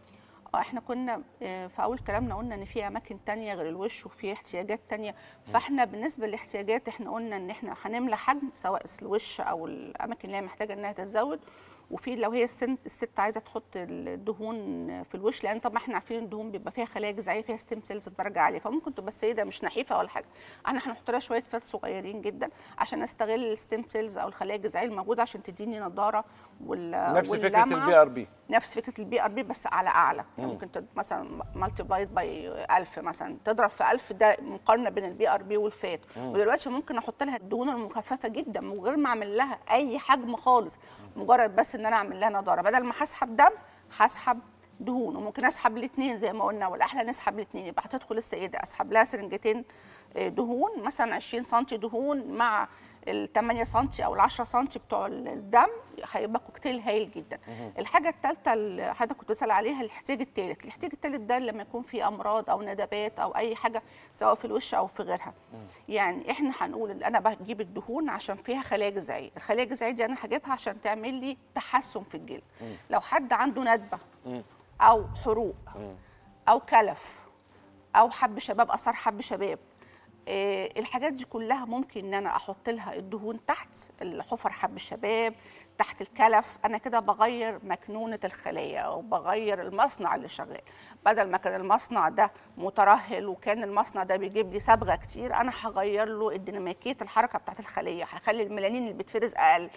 اه احنا كنا آه، في اول كلامنا قلنا ان في اماكن تانية غير الوش وفي احتياجات تانية فاحنا بالنسبه للاحتياجات احنا قلنا ان احنا هنملى حجم سواء الوش او الاماكن اللي هي محتاجه انها تتزود وفي لو هي السن الست عايزه تحط الدهون في الوش لان طبعا احنا عارفين الدهون بيبقى فيها خلايا جذعيه فيها ستيم سيلز بدرجه عاليه فممكن تبقى السيده مش نحيفه ولا حاجه احنا هنحط لها شويه فات صغيرين جدا عشان استغل الستيم سيلز او الخلايا الجذعيه الموجوده عشان تديني نضاره وال نفس فكره واللمعة. البي ار بي نفس فكره البي ار بي بس على اعلى يعني ممكن تد- مثلا مالتيبلايد باي 1000 مثلا تضرب في 1000 ده مقارنه بين البي ار بي والفات ودلوقتي ممكن احط لها الدهون المخففه جدا من غير ما اعمل لها اي حجم خالص مجرد بس ان انا اعمل لها نضاره بدل ما هسحب دم هسحب دهون وممكن اسحب الاثنين زي ما قلنا والاحلى نسحب الاثنين يبقى هتدخل السيده اسحب لها سرنجتين آه، دهون مثلا 20 سم دهون مع ال 8 سم او ال 10 سم بتوع الدم هيبقى كوكتيل هايل جدا الحاجه الثالثه اللي حضرتك كنت بتسال عليها الاحتياج الثالث الاحتياج الثالث ده لما يكون في امراض او ندبات او اي حاجه سواء في الوش او في غيرها يعني احنا هنقول ان انا بجيب الدهون عشان فيها خلايا جذعيه الخلايا الجذعيه دي انا هجيبها عشان تعمل لي تحسن في الجلد لو حد عنده ندبه او حروق او كلف او حب شباب اثار حب شباب آه، الحاجات دي كلها ممكن ان انا احط لها الدهون تحت الحفر حب الشباب تحت الكلف انا كده بغير مكنونه الخليه او بغير المصنع اللي شغال بدل ما كان المصنع ده مترهل وكان المصنع ده بيجيب لي صبغه كتير انا هغير له الديناميكيه الحركه بتاعت الخليه هخلي الميلانين اللي بيتفرز اقل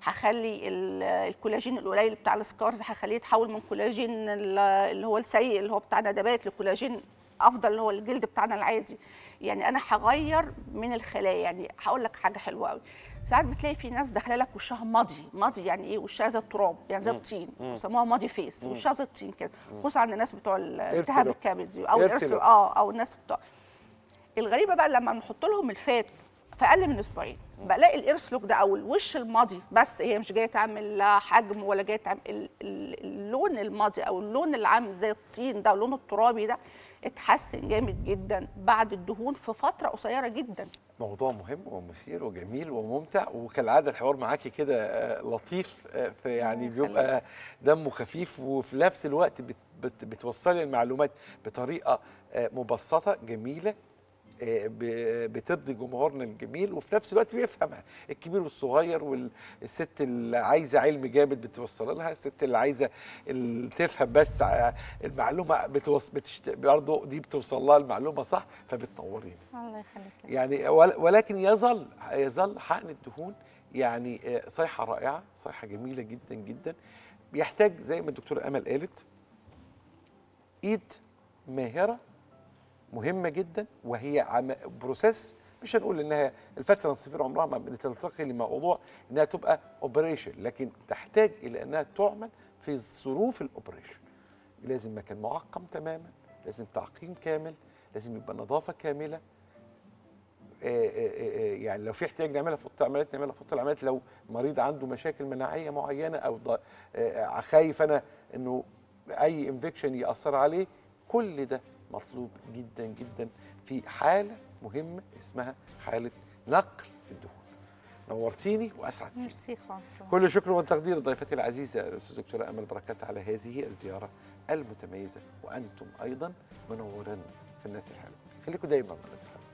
هخلي ال- الكولاجين القليل بتاع السكارز هخليه يتحول من كولاجين ال- اللي هو السيء اللي هو بتاع ندبات لكولاجين افضل اللي هو الجلد بتاعنا العادي يعني انا هغير من الخلايا يعني هقول لك حاجه حلوه قوي ساعات بتلاقي في ناس داخله لك وشها ماضي ماضي يعني ايه وشها زي التراب يعني زي الطين بيسموها ماضي فيس وشها زي الطين كده خصوصا عند الناس بتوع الالتهاب إرثلوك. الكبد دي او الارث إرثلوك. اه او الناس بتوع الغريبه بقى لما نحط لهم الفات في اقل من اسبوعين بلاقي الارث لوك ده او الوش الماضي بس هي مش جايه تعمل لا حجم ولا جايه تعمل ال- ال- اللون الماضي او اللون اللي عامل زي الطين ده اللون الترابي ده اتحسن جامد جدا بعد الدهون في فتره قصيره جدا موضوع مهم ومثير وجميل وممتع وكالعاده الحوار معاكي كده آه، لطيف آه، في يعني الله بيبقى دمه خفيف وفي نفس الوقت بت بت بتوصلي المعلومات بطريقه آه، مبسطه جميله آه، ب- بترضي جمهورنا الجميل وفي نفس الوقت بيفهمها الكبير والصغير والست اللي عايزه علم جامد بتوصل لها الست اللي عايزه ال- تفهم بس ع- المعلومه بتوص بتشت... برضه دي بتوصل لها المعلومه صح فبتنورينا الله يخليك يعني ول- ولكن يظل يظل حقن الدهون يعني آه، صيحه رائعه صيحه جميله جدا جدا بيحتاج زي ما الدكتوره امل قالت ايد ماهره مهمه جدا وهي عم بروسيس مش هنقول انها الفتره الصفيره عمرها ما بتلتقي لموضوع انها تبقى اوبريشن لكن تحتاج الى انها تعمل في ظروف الاوبريشن لازم مكان معقم تماما لازم تعقيم كامل لازم يبقى نظافه كامله آه، آه، آه، يعني لو في احتياج نعملها في اوضه العمليات نعملها في اوضه العمليات لو مريض عنده مشاكل مناعيه معينه او ض- آه، خايف انا انه اي انفكشن ياثر عليه كل ده مطلوب جدا جدا في حاله مهمه اسمها حاله نقل الدهون نورتيني واسعدتيني ميرسي خالص كل شكر وتقدير ضيفتي العزيزة الأستاذ دكتورة أمل بركات على هذه الزيارة المتميزة وأنتم أيضا منورين في الناس الحلوة خليكم دايما مع الناس الحلوة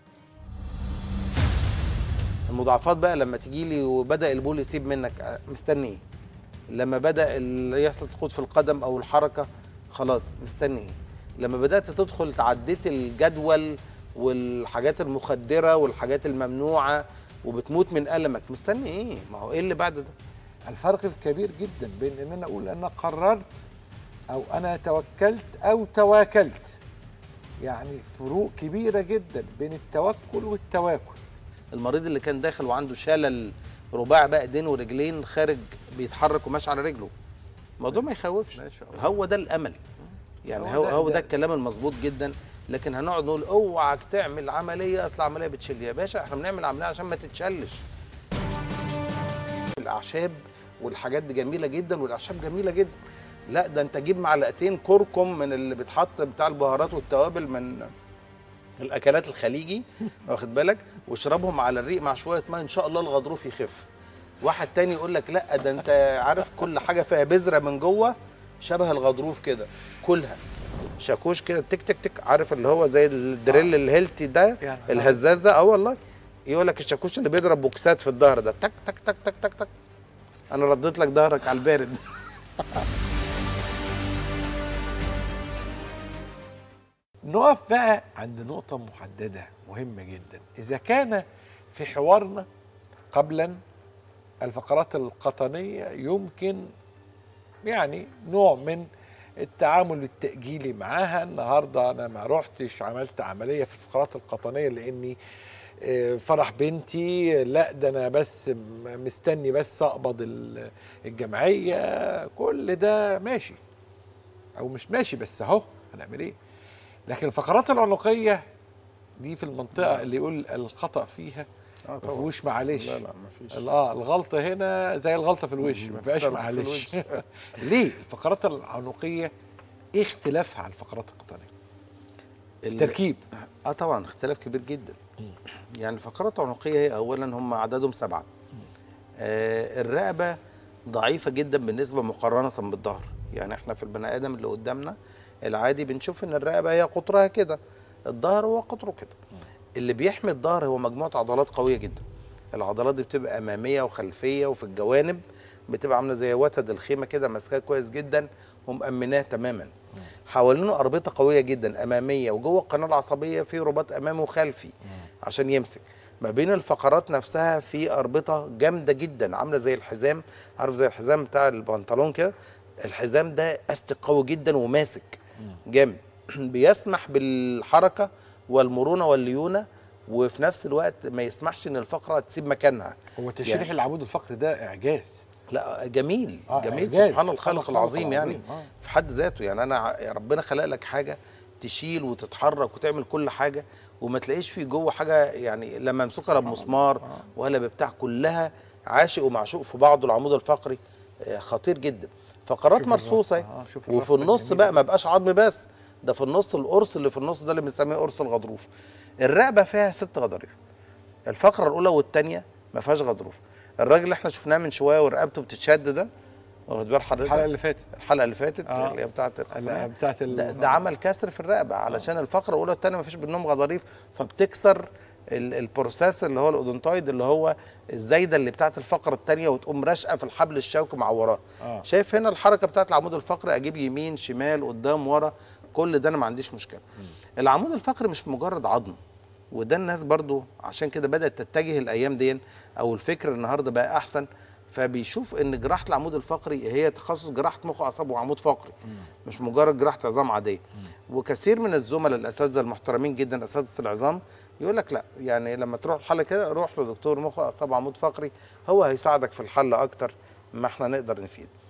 المضاعفات بقى لما تيجي لي وبدا البول يسيب منك أه، مستني ايه لما بدا ال- يحصل سقوط في القدم او الحركه خلاص مستني ايه لما بدات تدخل تعديت الجدول والحاجات المخدره والحاجات الممنوعه وبتموت من المك مستني ايه ما هو ايه اللي بعد ده الفرق الكبير جدا بين ان انا اقول انا قررت او انا توكلت او تواكلت يعني فروق كبيره جدا بين التوكل والتواكل المريض اللي كان داخل وعنده شلل رباع بقى ايدين ورجلين خارج بيتحرك وماشي على رجله الموضوع ما يخوفش ما شاء الله. هو ده الامل يعني هو هو ده- هو ده- ده الكلام المظبوط جدا لكن هنقعد نقول اوعك تعمل عمليه اصل عمليه بتشل يا باشا احنا بنعمل عمليه عشان ما تتشلش الاعشاب والحاجات دي جميله جدا والاعشاب جميله جدا لا ده انت جيب معلقتين كركم من اللي بيتحط بتاع البهارات والتوابل من الاكلات الخليجي واخد بالك واشربهم على الريق مع شويه ماء ان شاء الله الغضروف يخف واحد تاني يقول لك لا ده انت عارف كل حاجه فيها بذره من جوه شبه الغضروف كده كلها شاكوش كده تك تك تك عارف اللي هو زي الدريل الهيلتي ده يعني الهزاز ده اه والله يقول لك الشاكوش اللي بيضرب بوكسات في الظهر ده تك تك تك تك تك تك انا رديت لك ظهرك على البارد نقف بقى عند نقطة محددة مهمة جدا إذا كان في حوارنا قبلا الفقرات القطنية يمكن يعني نوع من التعامل التأجيلي معاها النهاردة أنا ما رحتش عملت عملية في الفقرات القطنية لأني آه، فرح بنتي لا ده أنا بس م- مستني بس أقبض ال- الجمعية كل ده ماشي أو مش ماشي بس أهو هنعمل إيه لكن الفقرات العنقيه دي في المنطقه اللي يقول الخطا فيها ما فيهوش معلش لا لا مفيش اه الغلطه هنا زي الغلطه في الوش ما فيهاش ضرب في معلش الوش. ليه الفقرات العنقيه ايه اختلافها عن الفقرات القطنيه التركيب اه طبعا اختلاف كبير جدا يعني الفقرات العنقيه هي اولا هم عددهم سبعه آه الرقبه ضعيفه جدا بالنسبه مقارنه بالظهر يعني احنا في البني ادم اللي قدامنا العادي بنشوف ان الرقبه هي قطرها كده الظهر هو قطره كده اللي بيحمي الظهر هو مجموعه عضلات قويه جدا العضلات دي بتبقى اماميه وخلفيه وفي الجوانب بتبقى عامله زي وتد الخيمه كده ماسكاه كويس جدا ومأمناه تماما حوالينه اربطه قويه جدا اماميه وجوه القناه العصبيه في رباط امامي وخلفي عشان يمسك ما بين الفقرات نفسها في اربطه جامده جدا عامله زي الحزام عارف زي الحزام بتاع البنطلون كده الحزام ده استك قوي جدا وماسك جامد بيسمح بالحركه والمرونه والليونه وفي نفس الوقت ما يسمحش ان الفقره تسيب مكانها هو تشريح يعني- العمود الفقري ده اعجاز لا جميل آه، جميل إعجاز. سبحان الخالق العظيم يعني آه. في حد ذاته يعني انا ع- ربنا خلق لك حاجه تشيل وتتحرك وتعمل كل حاجه وما تلاقيش في جوه حاجه يعني لما امسكها بمسمار ولا بتاع كلها عاشق ومعشوق في بعضه العمود الفقري آه، خطير جدا فقرات شوف مرصوصه الرصة، آه، شوف وفي الرصة النص الجميلة بقى ما بقاش عظم بس ده في النص القرص اللي في النص ده اللي بنسميه قرص الغضروف الرقبه فيها ست غضاريف الفقره الاولى والثانيه ما فيهاش غضروف الراجل اللي احنا شفناه من شويه ورقبته بتتشد ده واخد بال حضرتك الحلقه اللي فاتت الحلقه اللي فاتت آه. اللي هي بتاعت لا القطنية. بتاعت ال- ده, ده عمل كسر في الرقبه علشان الفقره الاولى والثانيه ما فيش بينهم غضاريف فبتكسر ال- البروسيس اللي هو الاودونتويد اللي هو الزايده اللي بتاعت الفقره الثانيه وتقوم راشقه في الحبل الشوكي معوراه آه. شايف هنا الحركه بتاعت العمود الفقري اجيب يمين شمال قدام ورا كل ده انا ما عنديش مشكله العمود الفقري مش مجرد عظم وده الناس برضو عشان كده بدات تتجه الايام دي او الفكر النهارده بقى احسن فبيشوف ان جراحه العمود الفقري هي تخصص جراحه مخ واعصاب وعمود فقري مش مجرد جراحه عظام عاديه وكثير من الزملاء الاساتذه المحترمين جدا اساتذه العظام يقول لك لا يعني لما تروح الحل كده روح لدكتور مخ واعصاب وعمود فقري هو هيساعدك في الحل اكتر ما احنا نقدر نفيد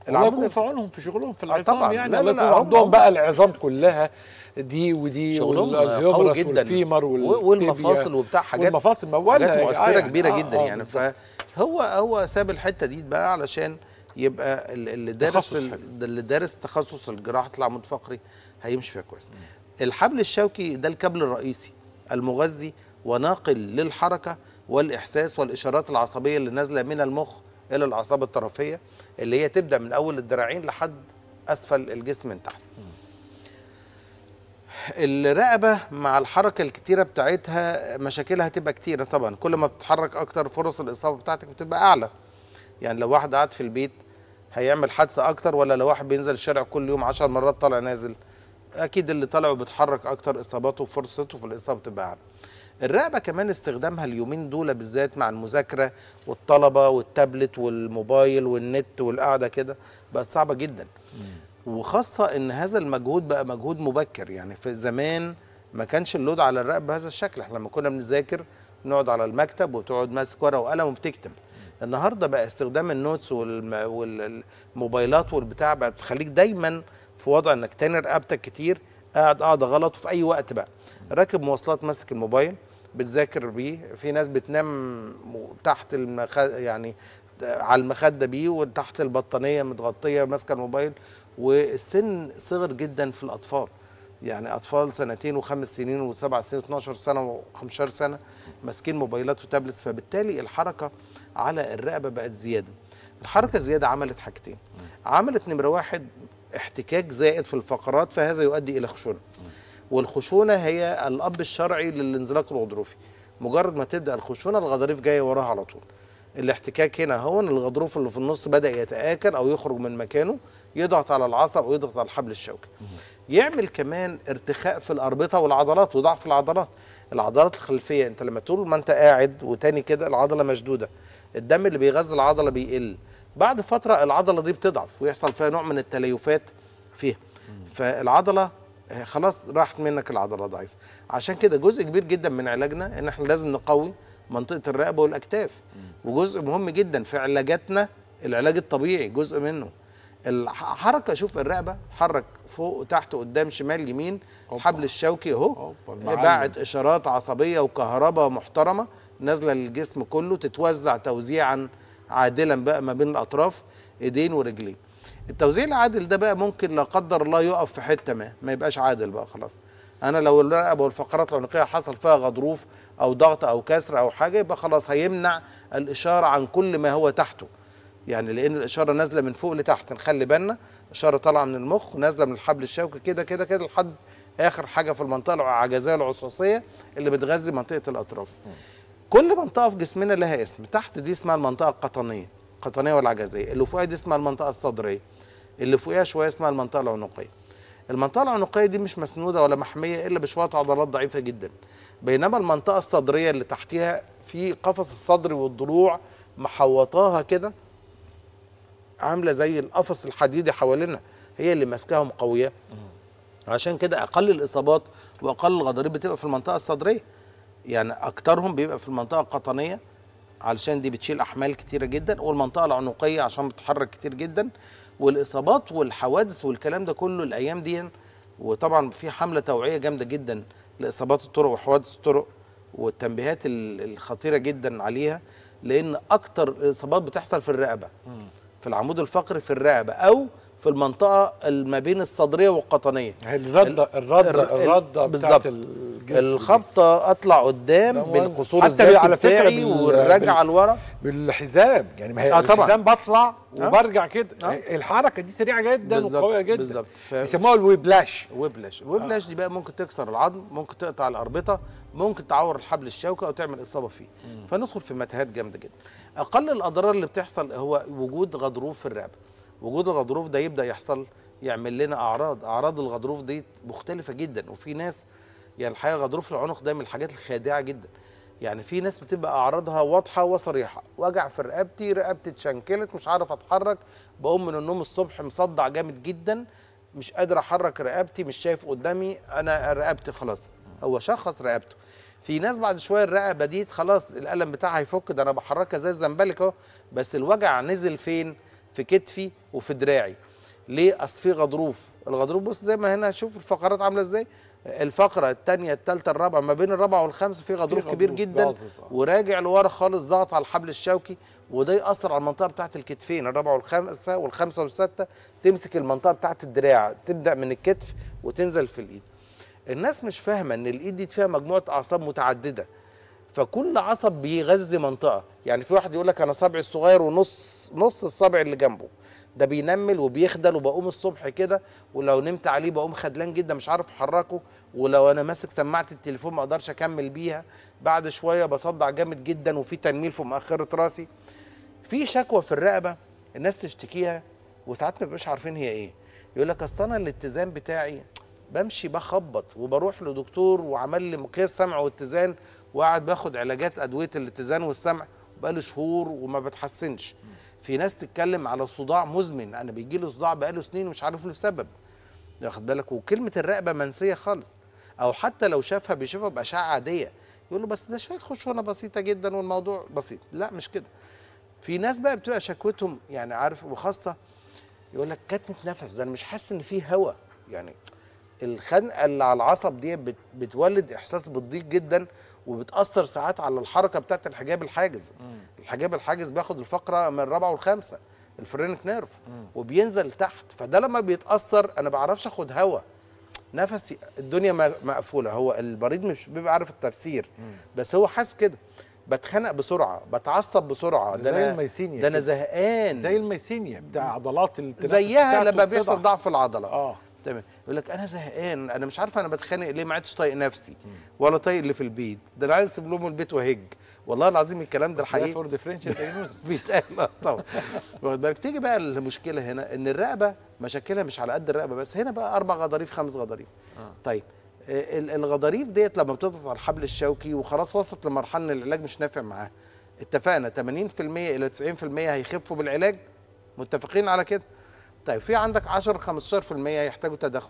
الله العمود يكون الف- في عونهم في شغلهم في آه العظام طبعاً. يعني لا، الله لا، يكون لا، هم- عندهم هم- بقى العظام كلها دي ودي شغلهم والهيومرس قوي جدا والفيمر و- والتibia والمفاصل وبتاع حاجات والمفاصل موالها حاجات يا مؤثره جماعة كبيره يعني. جدا آه، يعني بالظبط. فهو هو ساب الحته دي بقى علشان يبقى ال- اللي دارس تخصص ال- حلو. اللي دارس تخصص الجراحه العمود الفقري هيمشي فيها كويس الحبل الشوكي ده الكابل الرئيسي المغذي وناقل للحركه والاحساس والاشارات العصبيه اللي نازله من المخ الى الاعصاب الطرفيه اللي هي تبدا من اول الذراعين لحد اسفل الجسم من تحت الرقبه مع الحركه الكتيره بتاعتها مشاكلها هتبقى كتيره طبعا كل ما بتتحرك اكتر فرص الاصابه بتاعتك بتبقى اعلى يعني لو واحد قاعد في البيت هيعمل حادثه اكتر ولا لو واحد بينزل الشارع كل يوم 10 مرات طالع نازل اكيد اللي طالع وبيتحرك اكتر اصاباته وفرصته في الاصابه بتبقى اعلى الرقبه كمان استخدامها اليومين دول بالذات مع المذاكره والطلبه والتابلت والموبايل والنت والقعده كده بقت صعبه جدا وخاصه ان هذا المجهود بقى مجهود مبكر يعني في زمان ما كانش اللود على الرقبه بهذا الشكل احنا لما كنا بنذاكر نقعد على المكتب وتقعد ماسك ورقه وقلم وبتكتب النهارده بقى استخدام النوتس والم- والموبايلات والبتاع بقى بتخليك دايما في وضع انك تاني رقبتك كتير قاعد قاعده غلط وفي اي وقت بقى راكب مواصلات ماسك الموبايل بتذاكر بيه في ناس بتنام تحت المخ... يعني على المخده بيه وتحت البطانيه متغطيه ماسكه الموبايل والسن صغر جدا في الاطفال يعني اطفال سنتين وخمس سنين وسبع سنين 12 سنه و15 سنه ماسكين موبايلات وتابلتس فبالتالي الحركه على الرقبه بقت زياده الحركه زياده عملت حاجتين عملت نمره واحد احتكاك زائد في الفقرات فهذا يؤدي الى خشونه والخشونه هي الاب الشرعي للانزلاق الغضروفي مجرد ما تبدا الخشونه الغضاريف جايه وراها على طول الاحتكاك هنا هو ان الغضروف اللي في النص بدا يتاكل او يخرج من مكانه يضغط على العصب او يضغط على الحبل الشوكي يعمل كمان ارتخاء في الاربطه والعضلات وضعف العضلات العضلات الخلفيه انت لما طول ما انت قاعد وتاني كده العضله مشدوده الدم اللي بيغذي العضله بيقل بعد فتره العضله دي بتضعف ويحصل فيها نوع من التليفات فيها فالعضله آه، خلاص راحت منك العضله ضعيفه عشان كده جزء كبير جدا من علاجنا ان احنا لازم نقوي منطقه الرقبه والاكتاف وجزء مهم جدا في علاجاتنا العلاج الطبيعي جزء منه الحركه شوف الرقبه حرك فوق وتحت قدام شمال يمين الحبل الشوكي اهو أوبا، المعلم. باعت اشارات عصبيه وكهرباء محترمه نازله للجسم كله تتوزع توزيعا عادلا بقى ما بين الاطراف ايدين ورجلين التوزيع العادل ده بقى ممكن لا قدر الله يقف في حته ما ما يبقاش عادل بقى خلاص انا لو الرقبه والفقرات العنقيه حصل فيها غضروف او ضغط او كسر او حاجه يبقى خلاص هيمنع الاشاره عن كل ما هو تحته يعني لان الاشاره نازله من فوق لتحت نخلي بالنا اشاره طالعه من المخ نازله من الحبل الشوكي كده كده كده لحد اخر حاجه في المنطقه العجزيه العصوصيه اللي بتغذي منطقه الاطراف كل منطقه في جسمنا لها اسم تحت دي اسمها المنطقه القطنيه القطنيه والعجزيه اللي فوقها دي اسمها المنطقه الصدريه اللي فوقها شويه اسمها المنطقه العنقيه المنطقه العنقيه دي مش مسنوده ولا محميه الا بشويه عضلات ضعيفه جدا بينما المنطقه الصدريه اللي تحتها في قفص الصدر والضلوع محوطاها كده عامله زي القفص الحديدي حوالينا هي اللي ماسكاهم قويه عشان كده اقل الاصابات واقل الغضاريف بتبقى في المنطقه الصدريه يعني اكترهم بيبقى في المنطقه القطنيه علشان دي بتشيل احمال كتيره جدا والمنطقه العنقيه عشان بتتحرك كتير جدا والاصابات والحوادث والكلام ده كله الايام دي وطبعا في حمله توعيه جامده جدا لاصابات الطرق وحوادث الطرق والتنبيهات ال- الخطيره جدا عليها لان اكتر الاصابات بتحصل في الرقبه في العمود الفقري في الرقبه او في المنطقه ما بين الصدريه والقطنيه هي الرده الرده ال- الرده بالظبط. بتاعت الجسم دي. الخبطه اطلع ده قدام مهم. بالقصور حتى الذاتي على فكرة بتاعي بال- والرجعه بال- لورا بالحزام يعني ما هي آه طبعاً. الحزام بطلع آه. وبرجع كده آه. الحركه دي سريعه جدا بالظبط، وقويه جدا بالظبط. ف- بيسموها الويبلاش ويبلاش الويبلاش دي بقى ممكن تكسر العظم ممكن تقطع الاربطه ممكن تعور الحبل الشوكي او تعمل اصابه فيه فندخل في متاهات جامده جدا اقل الاضرار اللي بتحصل هو وجود غضروف في الرقبه وجود الغضروف ده يبدا يحصل يعمل لنا اعراض اعراض الغضروف دي مختلفه جدا وفي ناس يعني الحقيقه غضروف العنق ده من الحاجات الخادعه جدا يعني في ناس بتبقى اعراضها واضحه وصريحه وجع في رقبتي رقبتي اتشنكلت مش عارف اتحرك بقوم من النوم الصبح مصدع جامد جدا مش قادر احرك رقبتي مش شايف قدامي انا رقبتي خلاص هو شخص رقبته في ناس بعد شويه الرقبه دي خلاص الالم بتاعها هيفك ده انا بحركها زي الزنبلك اهو بس الوجع نزل فين في كتفي وفي دراعي ليه اصل في غضروف الغضروف بص زي ما هنا شوف الفقرات عامله ازاي الفقره الثانيه الثالثه الرابعه ما بين الرابعه والخامسه في غضروف كبير غضروف جدا باظظ، آه. وراجع لورا خالص ضغط على الحبل الشوكي وده ياثر على المنطقه بتاعه الكتفين الرابعه والخامسه والخامسه والسادسه تمسك المنطقه بتاعه الدراع تبدا من الكتف وتنزل في الايد الناس مش فاهمه ان الايد دي فيها مجموعه اعصاب متعدده فكل عصب بيغذي منطقه يعني في واحد يقول لك انا صبعي الصغير ونص نص الصبع اللي جنبه ده بينمل وبيخدل وبقوم الصبح كده ولو نمت عليه بقوم خدلان جدا مش عارف احركه ولو انا ماسك سماعه التليفون ما اقدرش اكمل بيها بعد شويه بصدع جامد جدا وفي تنميل في مؤخره راسي في شكوى في الرقبه الناس تشتكيها وساعات ما بيبقوش عارفين هي ايه يقول لك اصل انا الاتزان بتاعي بمشي بخبط وبروح لدكتور وعمل لي مقياس سمع واتزان وقاعد باخد علاجات ادويه الاتزان والسمع بقالي شهور وما بتحسنش في ناس تتكلم على صداع مزمن انا بيجي له صداع بقاله سنين ومش عارف له سبب واخد بالك وكلمه الرقبه منسيه خالص او حتى لو شافها بيشوفها باشعه عاديه يقول له بس ده شويه خشونه بسيطه جدا والموضوع بسيط لا مش كده في ناس بقى بتبقى شكوتهم يعني عارف وخاصه يقول لك كتمه نفس ده انا مش حاسس ان فيه هواء يعني الخنقه اللي على العصب دي بت بتولد احساس بالضيق جدا وبتاثر ساعات على الحركه بتاعت الحجاب الحاجز الحجاب الحاجز بياخد الفقره من الرابعه والخامسه الفرينك نيرف وبينزل تحت فده لما بيتاثر انا بعرفش اخد هواء نفسي الدنيا م- مقفوله هو المريض مش بيبقى عارف التفسير بس هو حاسس كده بتخنق بسرعه بتعصب بسرعه ده زي انا الميسينيا ده انا كده. زهقان زي الميسينيا بتاع عضلات التنفس زيها بتاعته لما بيحصل بتضعف. ضعف في العضله اه تمام يقول لك انا زهقان انا مش عارف انا بتخانق ليه ما عدتش طايق نفسي ولا طايق اللي في البيت ده انا عايز اسيب لهم البيت وهج والله العظيم الكلام ده الحقيقي فور ديفرنشال دايجنوز بيتقال آه طبعا واخد بالك تيجي بقى المشكله هنا ان الرقبه مشاكلها مش على قد الرقبه بس هنا بقى اربع غضاريف خمس غضاريف طيب آه، ال- الغضاريف ديت لما بتضغط على الحبل الشوكي وخلاص وصلت لمرحله ان العلاج مش نافع معاها اتفقنا 80% الى 90% هيخفوا بالعلاج متفقين على كده طيب في عندك 10 15% هيحتاجوا تدخل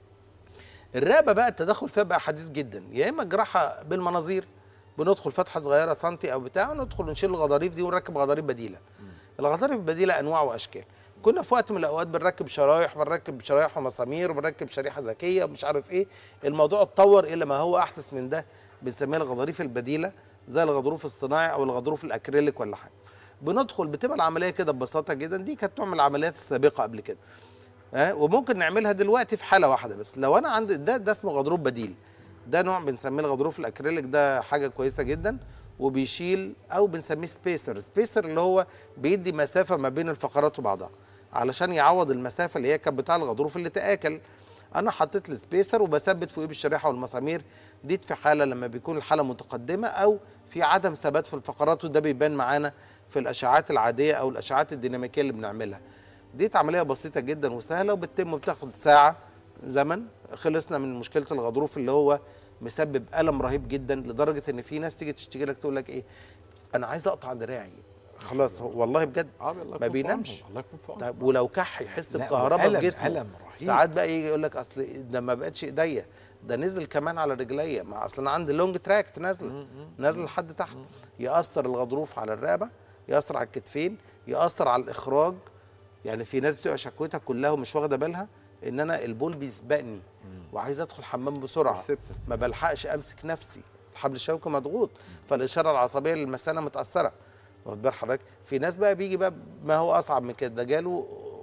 الرقبه بقى التدخل فيها بقى حديث جدا يا اما جراحه بالمناظير بندخل فتحه صغيره سنتي او بتاع وندخل نشيل الغضاريف دي ونركب غضاريف بديله الغضاريف البديله انواع واشكال كنا في وقت من الاوقات بنركب شرايح بنركب شرايح ومسامير وبنركب شريحه ذكيه ومش عارف ايه الموضوع اتطور الى ما هو احدث من ده بنسميها الغضاريف البديله زي الغضروف الصناعي او الغضروف الاكريليك ولا حاجه بندخل بتبقى العمليه كده ببساطه جدا دي كانت نوع من العمليات السابقه قبل كده ها وممكن نعملها دلوقتي في حاله واحده بس لو انا عندي ده ده اسمه غضروف بديل ده نوع بنسميه الغضروف الاكريليك ده حاجه كويسه جدا وبيشيل او بنسميه سبيسر سبيسر اللي هو بيدي مسافه ما بين الفقرات وبعضها علشان يعوض المسافه اللي هي كانت بتاع الغضروف اللي تاكل انا حطيت السبيسر وبثبت فوقيه بالشريحه والمسامير دي في حاله لما بيكون الحاله متقدمه او في عدم ثبات في الفقرات وده بيبان معانا في الاشعاعات العاديه او الاشعاعات الديناميكيه اللي بنعملها دي عمليه بسيطه جدا وسهله وبتتم وبتاخد ساعه زمن خلصنا من مشكله الغضروف اللي هو مسبب الم رهيب جدا لدرجه ان في ناس تيجي تشتكي لك تقول لك ايه انا عايز اقطع دراعي خلاص هو- والله بجد آه، الله يكون ما في بينامش عونهم، الله يكون في عونهم. طيب ولو كح يحس لا، بكهرباء وألم- في جسمه ألم رهيب. ساعات بقى يجي يقول لك اصل ده ما بقتش ايديا ده نزل كمان على رجليا ما اصل انا عندي لونج تراكت نازله نازله لحد تحت ياثر الغضروف على الرقبه ياثر على الكتفين ياثر على الاخراج يعني في ناس بتبقى شكوتها كلها ومش واخده بالها ان انا البول بيسبقني وعايز ادخل حمام بسرعه Perceptance. ما بلحقش امسك نفسي الحبل الشوكي مضغوط فالاشاره العصبيه للمثانه متاثره واخد بال حضرتك في ناس بقى بيجي بقى ما هو اصعب من كده ده جاله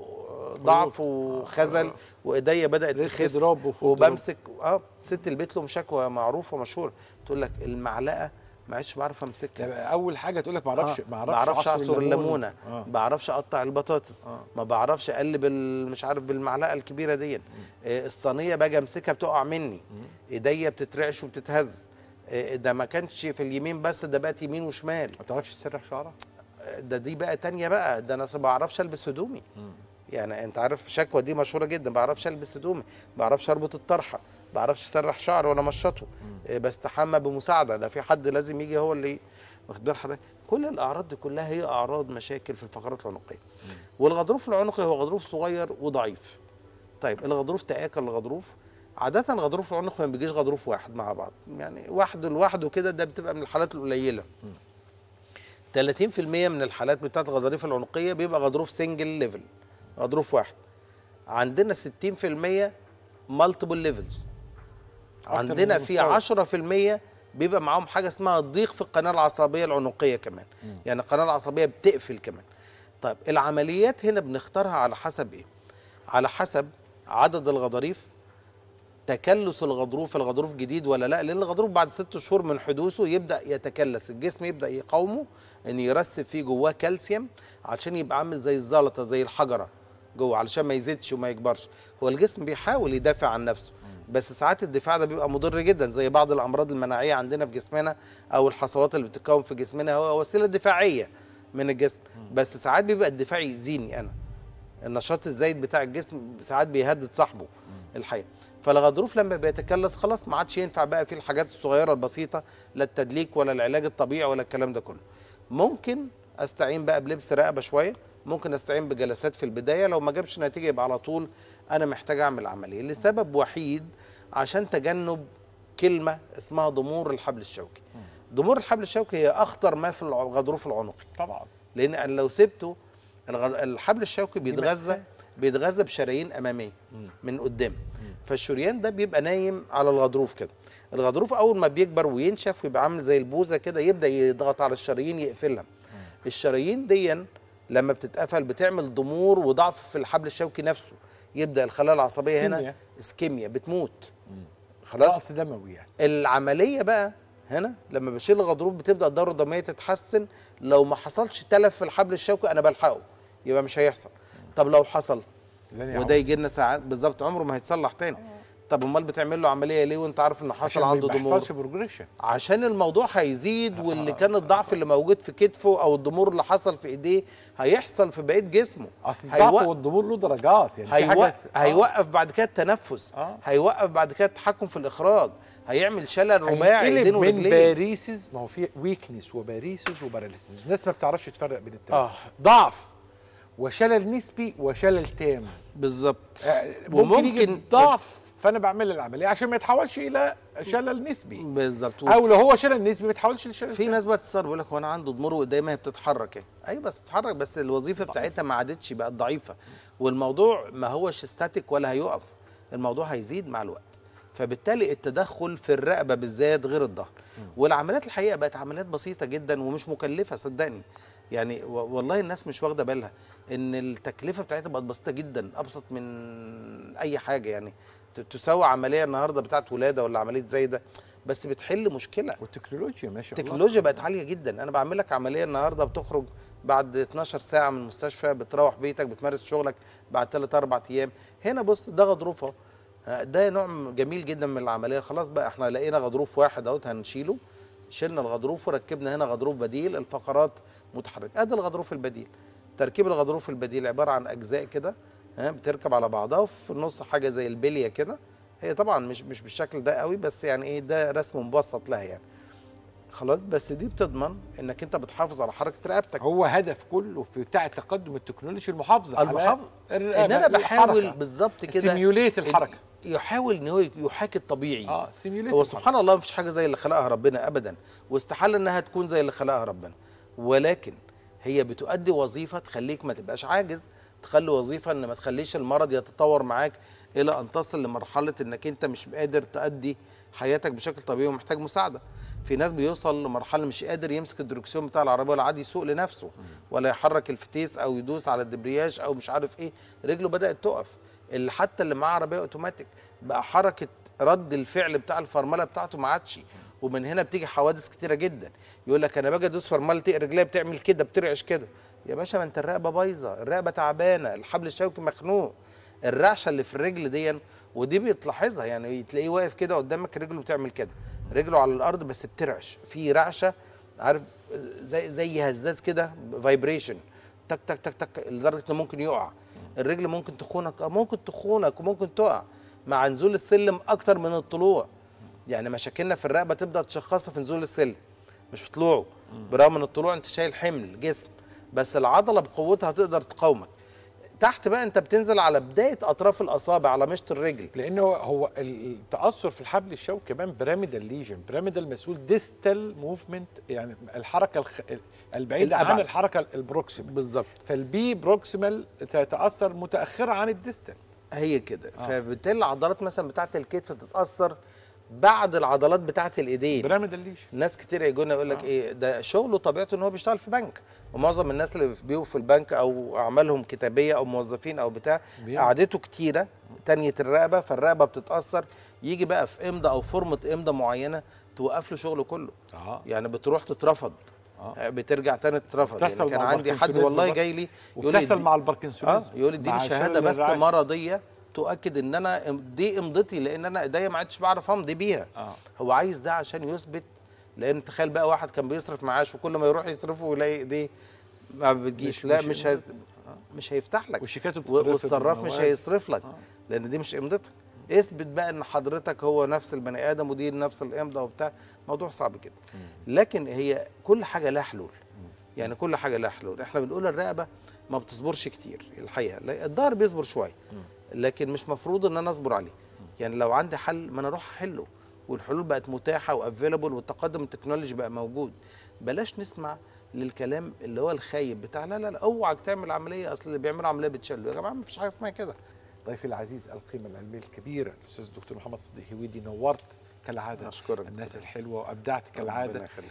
ضعف وخزل وايديا بدات ريست تخس دروب وفوت وبمسك اه ست البيت لهم شكوى معروفه ومشهوره تقول لك المعلقه ما عدتش بعرف امسكها لا، اول حاجه تقول لك ما اعرفش آه، ما ما بعرفش اعصر الليمونه آه. ما بعرفش اقطع البطاطس آه. ما بعرفش اقلب ال- مش عارف بالمعلقه الكبيره دي آه، الصينيه باجي امسكها بتقع مني ايديا بتترعش وبتتهز آه، ده ما كانش في اليمين بس ده بقت يمين وشمال ما تعرفش تسرح شعرك آه، ده دي بقى تانية بقى ده انا ما بعرفش البس هدومي يعني انت عارف شكوى دي مشهوره جدا ما بعرفش البس هدومي ما بعرفش اربط الطرحه ما بعرفش اسرح شعري وانا مشطه آه، بستحمى بمساعده ده في حد لازم يجي هو اللي واخد بال حضرتك كل الاعراض دي كلها هي اعراض مشاكل في الفقرات العنقيه والغضروف العنقي هو غضروف صغير وضعيف طيب الغضروف تآكل الغضروف عادة الغضروف العنقي ما بيجيش غضروف واحد مع بعض يعني واحد لوحده كده ده بتبقى من الحالات القليلة 30% من الحالات بتاعت الغضاريف العنقيه بيبقى غضروف سنجل ليفل غضروف واحد عندنا 60% مالتيبل ليفلز عندنا من في 10% بيبقى معاهم حاجه اسمها ضيق في القناه العصبيه العنقيه كمان يعني القناه العصبيه بتقفل كمان طيب العمليات هنا بنختارها على حسب ايه على حسب عدد الغضاريف تكلس الغضروف الغضروف جديد ولا لا لان الغضروف بعد ست شهور من حدوثه يبدا يتكلس الجسم يبدا يقاومه ان يرسب فيه جواه كالسيوم عشان يبقى عامل زي الزلطه زي الحجره جوه علشان ما يزيدش وما يكبرش هو الجسم بيحاول يدافع عن نفسه بس ساعات الدفاع ده بيبقى مضر جدا زي بعض الامراض المناعيه عندنا في جسمنا او الحصوات اللي بتتكون في جسمنا هو وسيله دفاعيه من الجسم بس ساعات بيبقى الدفاع يأذيني انا النشاط الزايد بتاع الجسم ساعات بيهدد صاحبه الحقيقه فالغضروف لما بيتكلس خلاص ما عادش ينفع بقى فيه الحاجات الصغيره البسيطه لا التدليك ولا العلاج الطبيعي ولا الكلام ده كله ممكن استعين بقى بلبس رقبه شويه ممكن استعين بجلسات في البدايه لو ما جابش نتيجه يبقى على طول انا محتاج اعمل عمليه لسبب وحيد عشان تجنب كلمه اسمها ضمور الحبل الشوكي ضمور الحبل الشوكي هي اخطر ما في الغضروف العنقي طبعا لان أنا لو سبته الغ- الحبل الشوكي بيتغذى مأساة. بيتغذى بشرايين اماميه من قدام فالشريان ده بيبقى نايم على الغضروف كده الغضروف اول ما بيكبر وينشف ويبقى عامل زي البوزه كده يبدا يضغط على الشرايين يقفلها الشرايين دي لما بتتقفل بتعمل ضمور وضعف في الحبل الشوكي نفسه يبدا الخلايا العصبيه هنا إسكيميا. اسكيميا بتموت خلاص رأس دموي يعني العمليه بقى هنا لما بشيل الغضروف بتبدا الدوره الدمويه تتحسن لو ما حصلش تلف في الحبل الشوكي انا بلحقه يبقى مش هيحصل طب لو حصل لن يعود. وده يجي لنا ساعات بالظبط عمره ما هيتصلح تاني طب امال بتعمل له عمليه ليه وانت عارف ان حصل عشان ما عنده ضمور يحصلش بروجريشن عشان الموضوع هيزيد واللي كان الضعف اللي موجود في كتفه او الضمور اللي حصل في ايديه هيحصل في بقيه جسمه اصل الضعف هيوق- والضمور له درجات يعني في هيوق... حاجه س- آه. هيوقف بعد كده التنفس آه. هيوقف بعد كده التحكم في الاخراج هيعمل شلل رباعي هينقلب ايدين من ورجلين باريسز ما هو في ويكنس وباريسز وباراليسيس الناس ما بتعرفش تفرق بين التلاته آه. ضعف وشلل نسبي وشلل تام بالظبط آه، ممكن يجي ضعف فانا بعمل العمليه عشان ما يتحولش الى شلل نسبي بالظبط او لو هو شلل نسبي ما يتحولش لشلل في تام. ناس بقى تستغرب يقول لك هو انا عنده ضمور وقدامها هي بتتحرك ايه ايوه بس بتتحرك بس الوظيفه بتاعتها ما عادتش بقت ضعيفه والموضوع ما هوش ستاتيك ولا هيقف الموضوع هيزيد مع الوقت فبالتالي التدخل في الرقبه بالذات غير الظهر والعمليات الحقيقه بقت عمليات بسيطه جدا ومش مكلفه صدقني يعني و- والله الناس مش واخده بالها ان التكلفه بتاعتها بقت بسيطه جدا ابسط من اي حاجه يعني ت- تساوي عمليه النهارده بتاعت ولاده ولا عمليه زي ده بس بتحل مشكله والتكنولوجيا ماشي التكنولوجيا بقت عاليه جدا انا بعمل لك عمليه النهارده بتخرج بعد 12 ساعه من المستشفى بتروح بيتك بتمارس شغلك بعد 3 4 ايام هنا بص ده غضروف اهو آه، ده نوع جميل جدا من العمليه خلاص بقى احنا لقينا غضروف واحد اهوت هنشيله شلنا الغضروف وركبنا هنا غضروف بديل الفقرات متحركه ادي الغضروف البديل تركيب الغضروف البديل عباره عن اجزاء كده ها بتركب على بعضها وفي النص حاجه زي البليه كده هي طبعا مش مش بالشكل ده قوي بس يعني ايه ده رسم مبسط لها يعني خلاص بس دي بتضمن انك انت بتحافظ على حركه رقبتك هو هدف كله في بتاع التقدم التكنولوجي المحافظه المحافظ الرقبة، ان انا بحاول الحركة. بالظبط كده سيميوليت الحركه يحاول ان هو يحاكي الطبيعي اه سيميوليت هو سبحان الله مفيش حاجه زي اللي خلقها ربنا ابدا واستحاله انها تكون زي اللي خلقها ربنا ولكن هي بتؤدي وظيفه تخليك ما تبقاش عاجز تخلي وظيفه ان ما تخليش المرض يتطور معاك الى ان تصل لمرحله انك انت مش قادر تؤدي حياتك بشكل طبيعي ومحتاج مساعده في ناس بيوصل لمرحله مش قادر يمسك الدركسيون بتاع العربيه ولا عادي يسوق لنفسه ولا يحرك الفتيس او يدوس على الدبرياج او مش عارف ايه رجله بدات تقف اللي حتى اللي معاه عربيه اوتوماتيك بقى حركه رد الفعل بتاع الفرمله بتاعته ما عادش ومن هنا بتيجي حوادث كتيره جدا يقول لك انا باجي ادوس فرمله تلاقي رجليا بتعمل كده بترعش كده يا باشا ما انت الرقبه بايظه الرقبه تعبانه الحبل الشوكي مخنوق الرعشه اللي في الرجل دي ودي بتلاحظها يعني تلاقيه واقف كده قدامك رجله بتعمل كده رجله على الارض بس بترعش في رعشه عارف زي زي هزاز كده فايبريشن تك تك تك تك لدرجه انه ممكن يقع الرجل ممكن تخونك اه ممكن تخونك وممكن تقع مع نزول السلم اكتر من الطلوع يعني مشاكلنا في الرقبه تبدا تشخصها في نزول السلم مش في طلوعه برغم ان الطلوع انت شايل حمل جسم بس العضله بقوتها تقدر تقاومك تحت بقى انت بتنزل على بدايه اطراف الاصابع على مشط الرجل لان هو هو التاثر في الحبل الشوكي كمان بيراميدال ليجن بيراميدال مسؤول ديستال موفمنت يعني الحركه الخ... البعيده عن الأبعد. الحركه البروكسيمال بالظبط فالبي بروكسيمال تتاثر متاخره عن الديستال هي كده آه. فبالتالي العضلات مثلا بتاعه الكتف تتاثر بعد العضلات بتاعه الايدين بيراميدال ليجن ناس كتير يجونا يقول لك ايه ده شغله طبيعته ان هو بيشتغل في بنك ومعظم الناس اللي بيبقوا في البنك او اعمالهم كتابيه او موظفين او بتاع بيعمل. قعدته كتيره تانية الرقبه فالرقبه بتتاثر يجي بقى في امضه او فورمه امضه معينه توقف له شغله كله اه يعني بتروح تترفض آه. بترجع تاني تترفض بتحصل يعني كان مع عندي حد الباركنسونيزم والله برضه. جاي لي يقول لي وبتحصل دي- مع اه الباركنسونيزم يقول لي دي مع مش شلل شهاده بس الرعاش. مرضيه تؤكد ان انا دي امضتي لان انا ايديا ما عدتش بعرف امضي بيها اه هو عايز ده عشان يثبت لان تخيل بقى واحد كان بيصرف معاش وكل ما يروح يصرفه ويلاقي ايديه ما بتجيش مش- لا مش مش هي... مش هيفتح لك وشيكاته و- بتترفض والصراف مش والمواد. هيصرف لك آه. لان دي مش امضتك اثبت بقى ان حضرتك هو نفس البني ادم ودي نفس الامضه وبتاع موضوع صعب جدا لكن هي كل حاجه لها حلول يعني كل حاجه لها حلول احنا بنقول الرقبه ما بتصبرش كتير الحقيقه لا، الظهر بيصبر شويه لكن مش مفروض ان انا اصبر عليه يعني لو عندي حل ما انا اروح احله والحلول بقت متاحه وافيلابل والتقدم التكنولوجي بقى موجود بلاش نسمع للكلام اللي هو الخايب بتاع لا لا لا اوعك تعمل عمليه اصل اللي بيعملوا عمليه بتشلوا يا جماعه ما فيش حاجه اسمها كده ضيفي العزيز القيمه العلميه الكبيره الاستاذ الدكتور محمد صديق هويدي نورت كالعاده أشكرك الناس دكتور. الحلوه وابدعت كالعاده ربنا يخليك.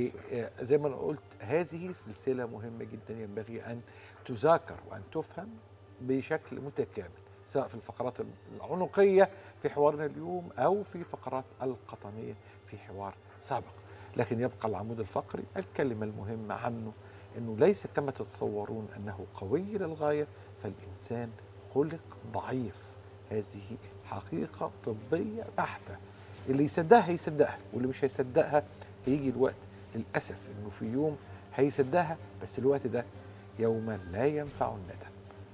وزي ما انا قلت هذه سلسله مهمه جدا ينبغي ان تذاكر وان تفهم بشكل متكامل سواء في الفقرات العنقيه في حوارنا اليوم او في فقرات القطنيه في حوار سابق لكن يبقى العمود الفقري الكلمه المهمه عنه انه ليس كما تتصورون انه قوي للغايه فالانسان خلق ضعيف هذه حقيقه طبيه بحته اللي يصدقها يصدقها واللي مش هيصدقها هيجي الوقت للاسف انه في يوم هيصدقها بس الوقت ده يوما لا ينفع الندم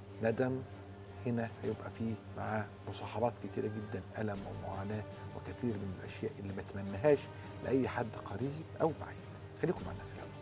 ندم هنا هيبقى فيه معاه مصاحبات كتيرة جدا ألم ومعاناة وكثير من الأشياء اللي ما اتمناهاش لأي حد قريب أو بعيد خليكم مع الناس يلا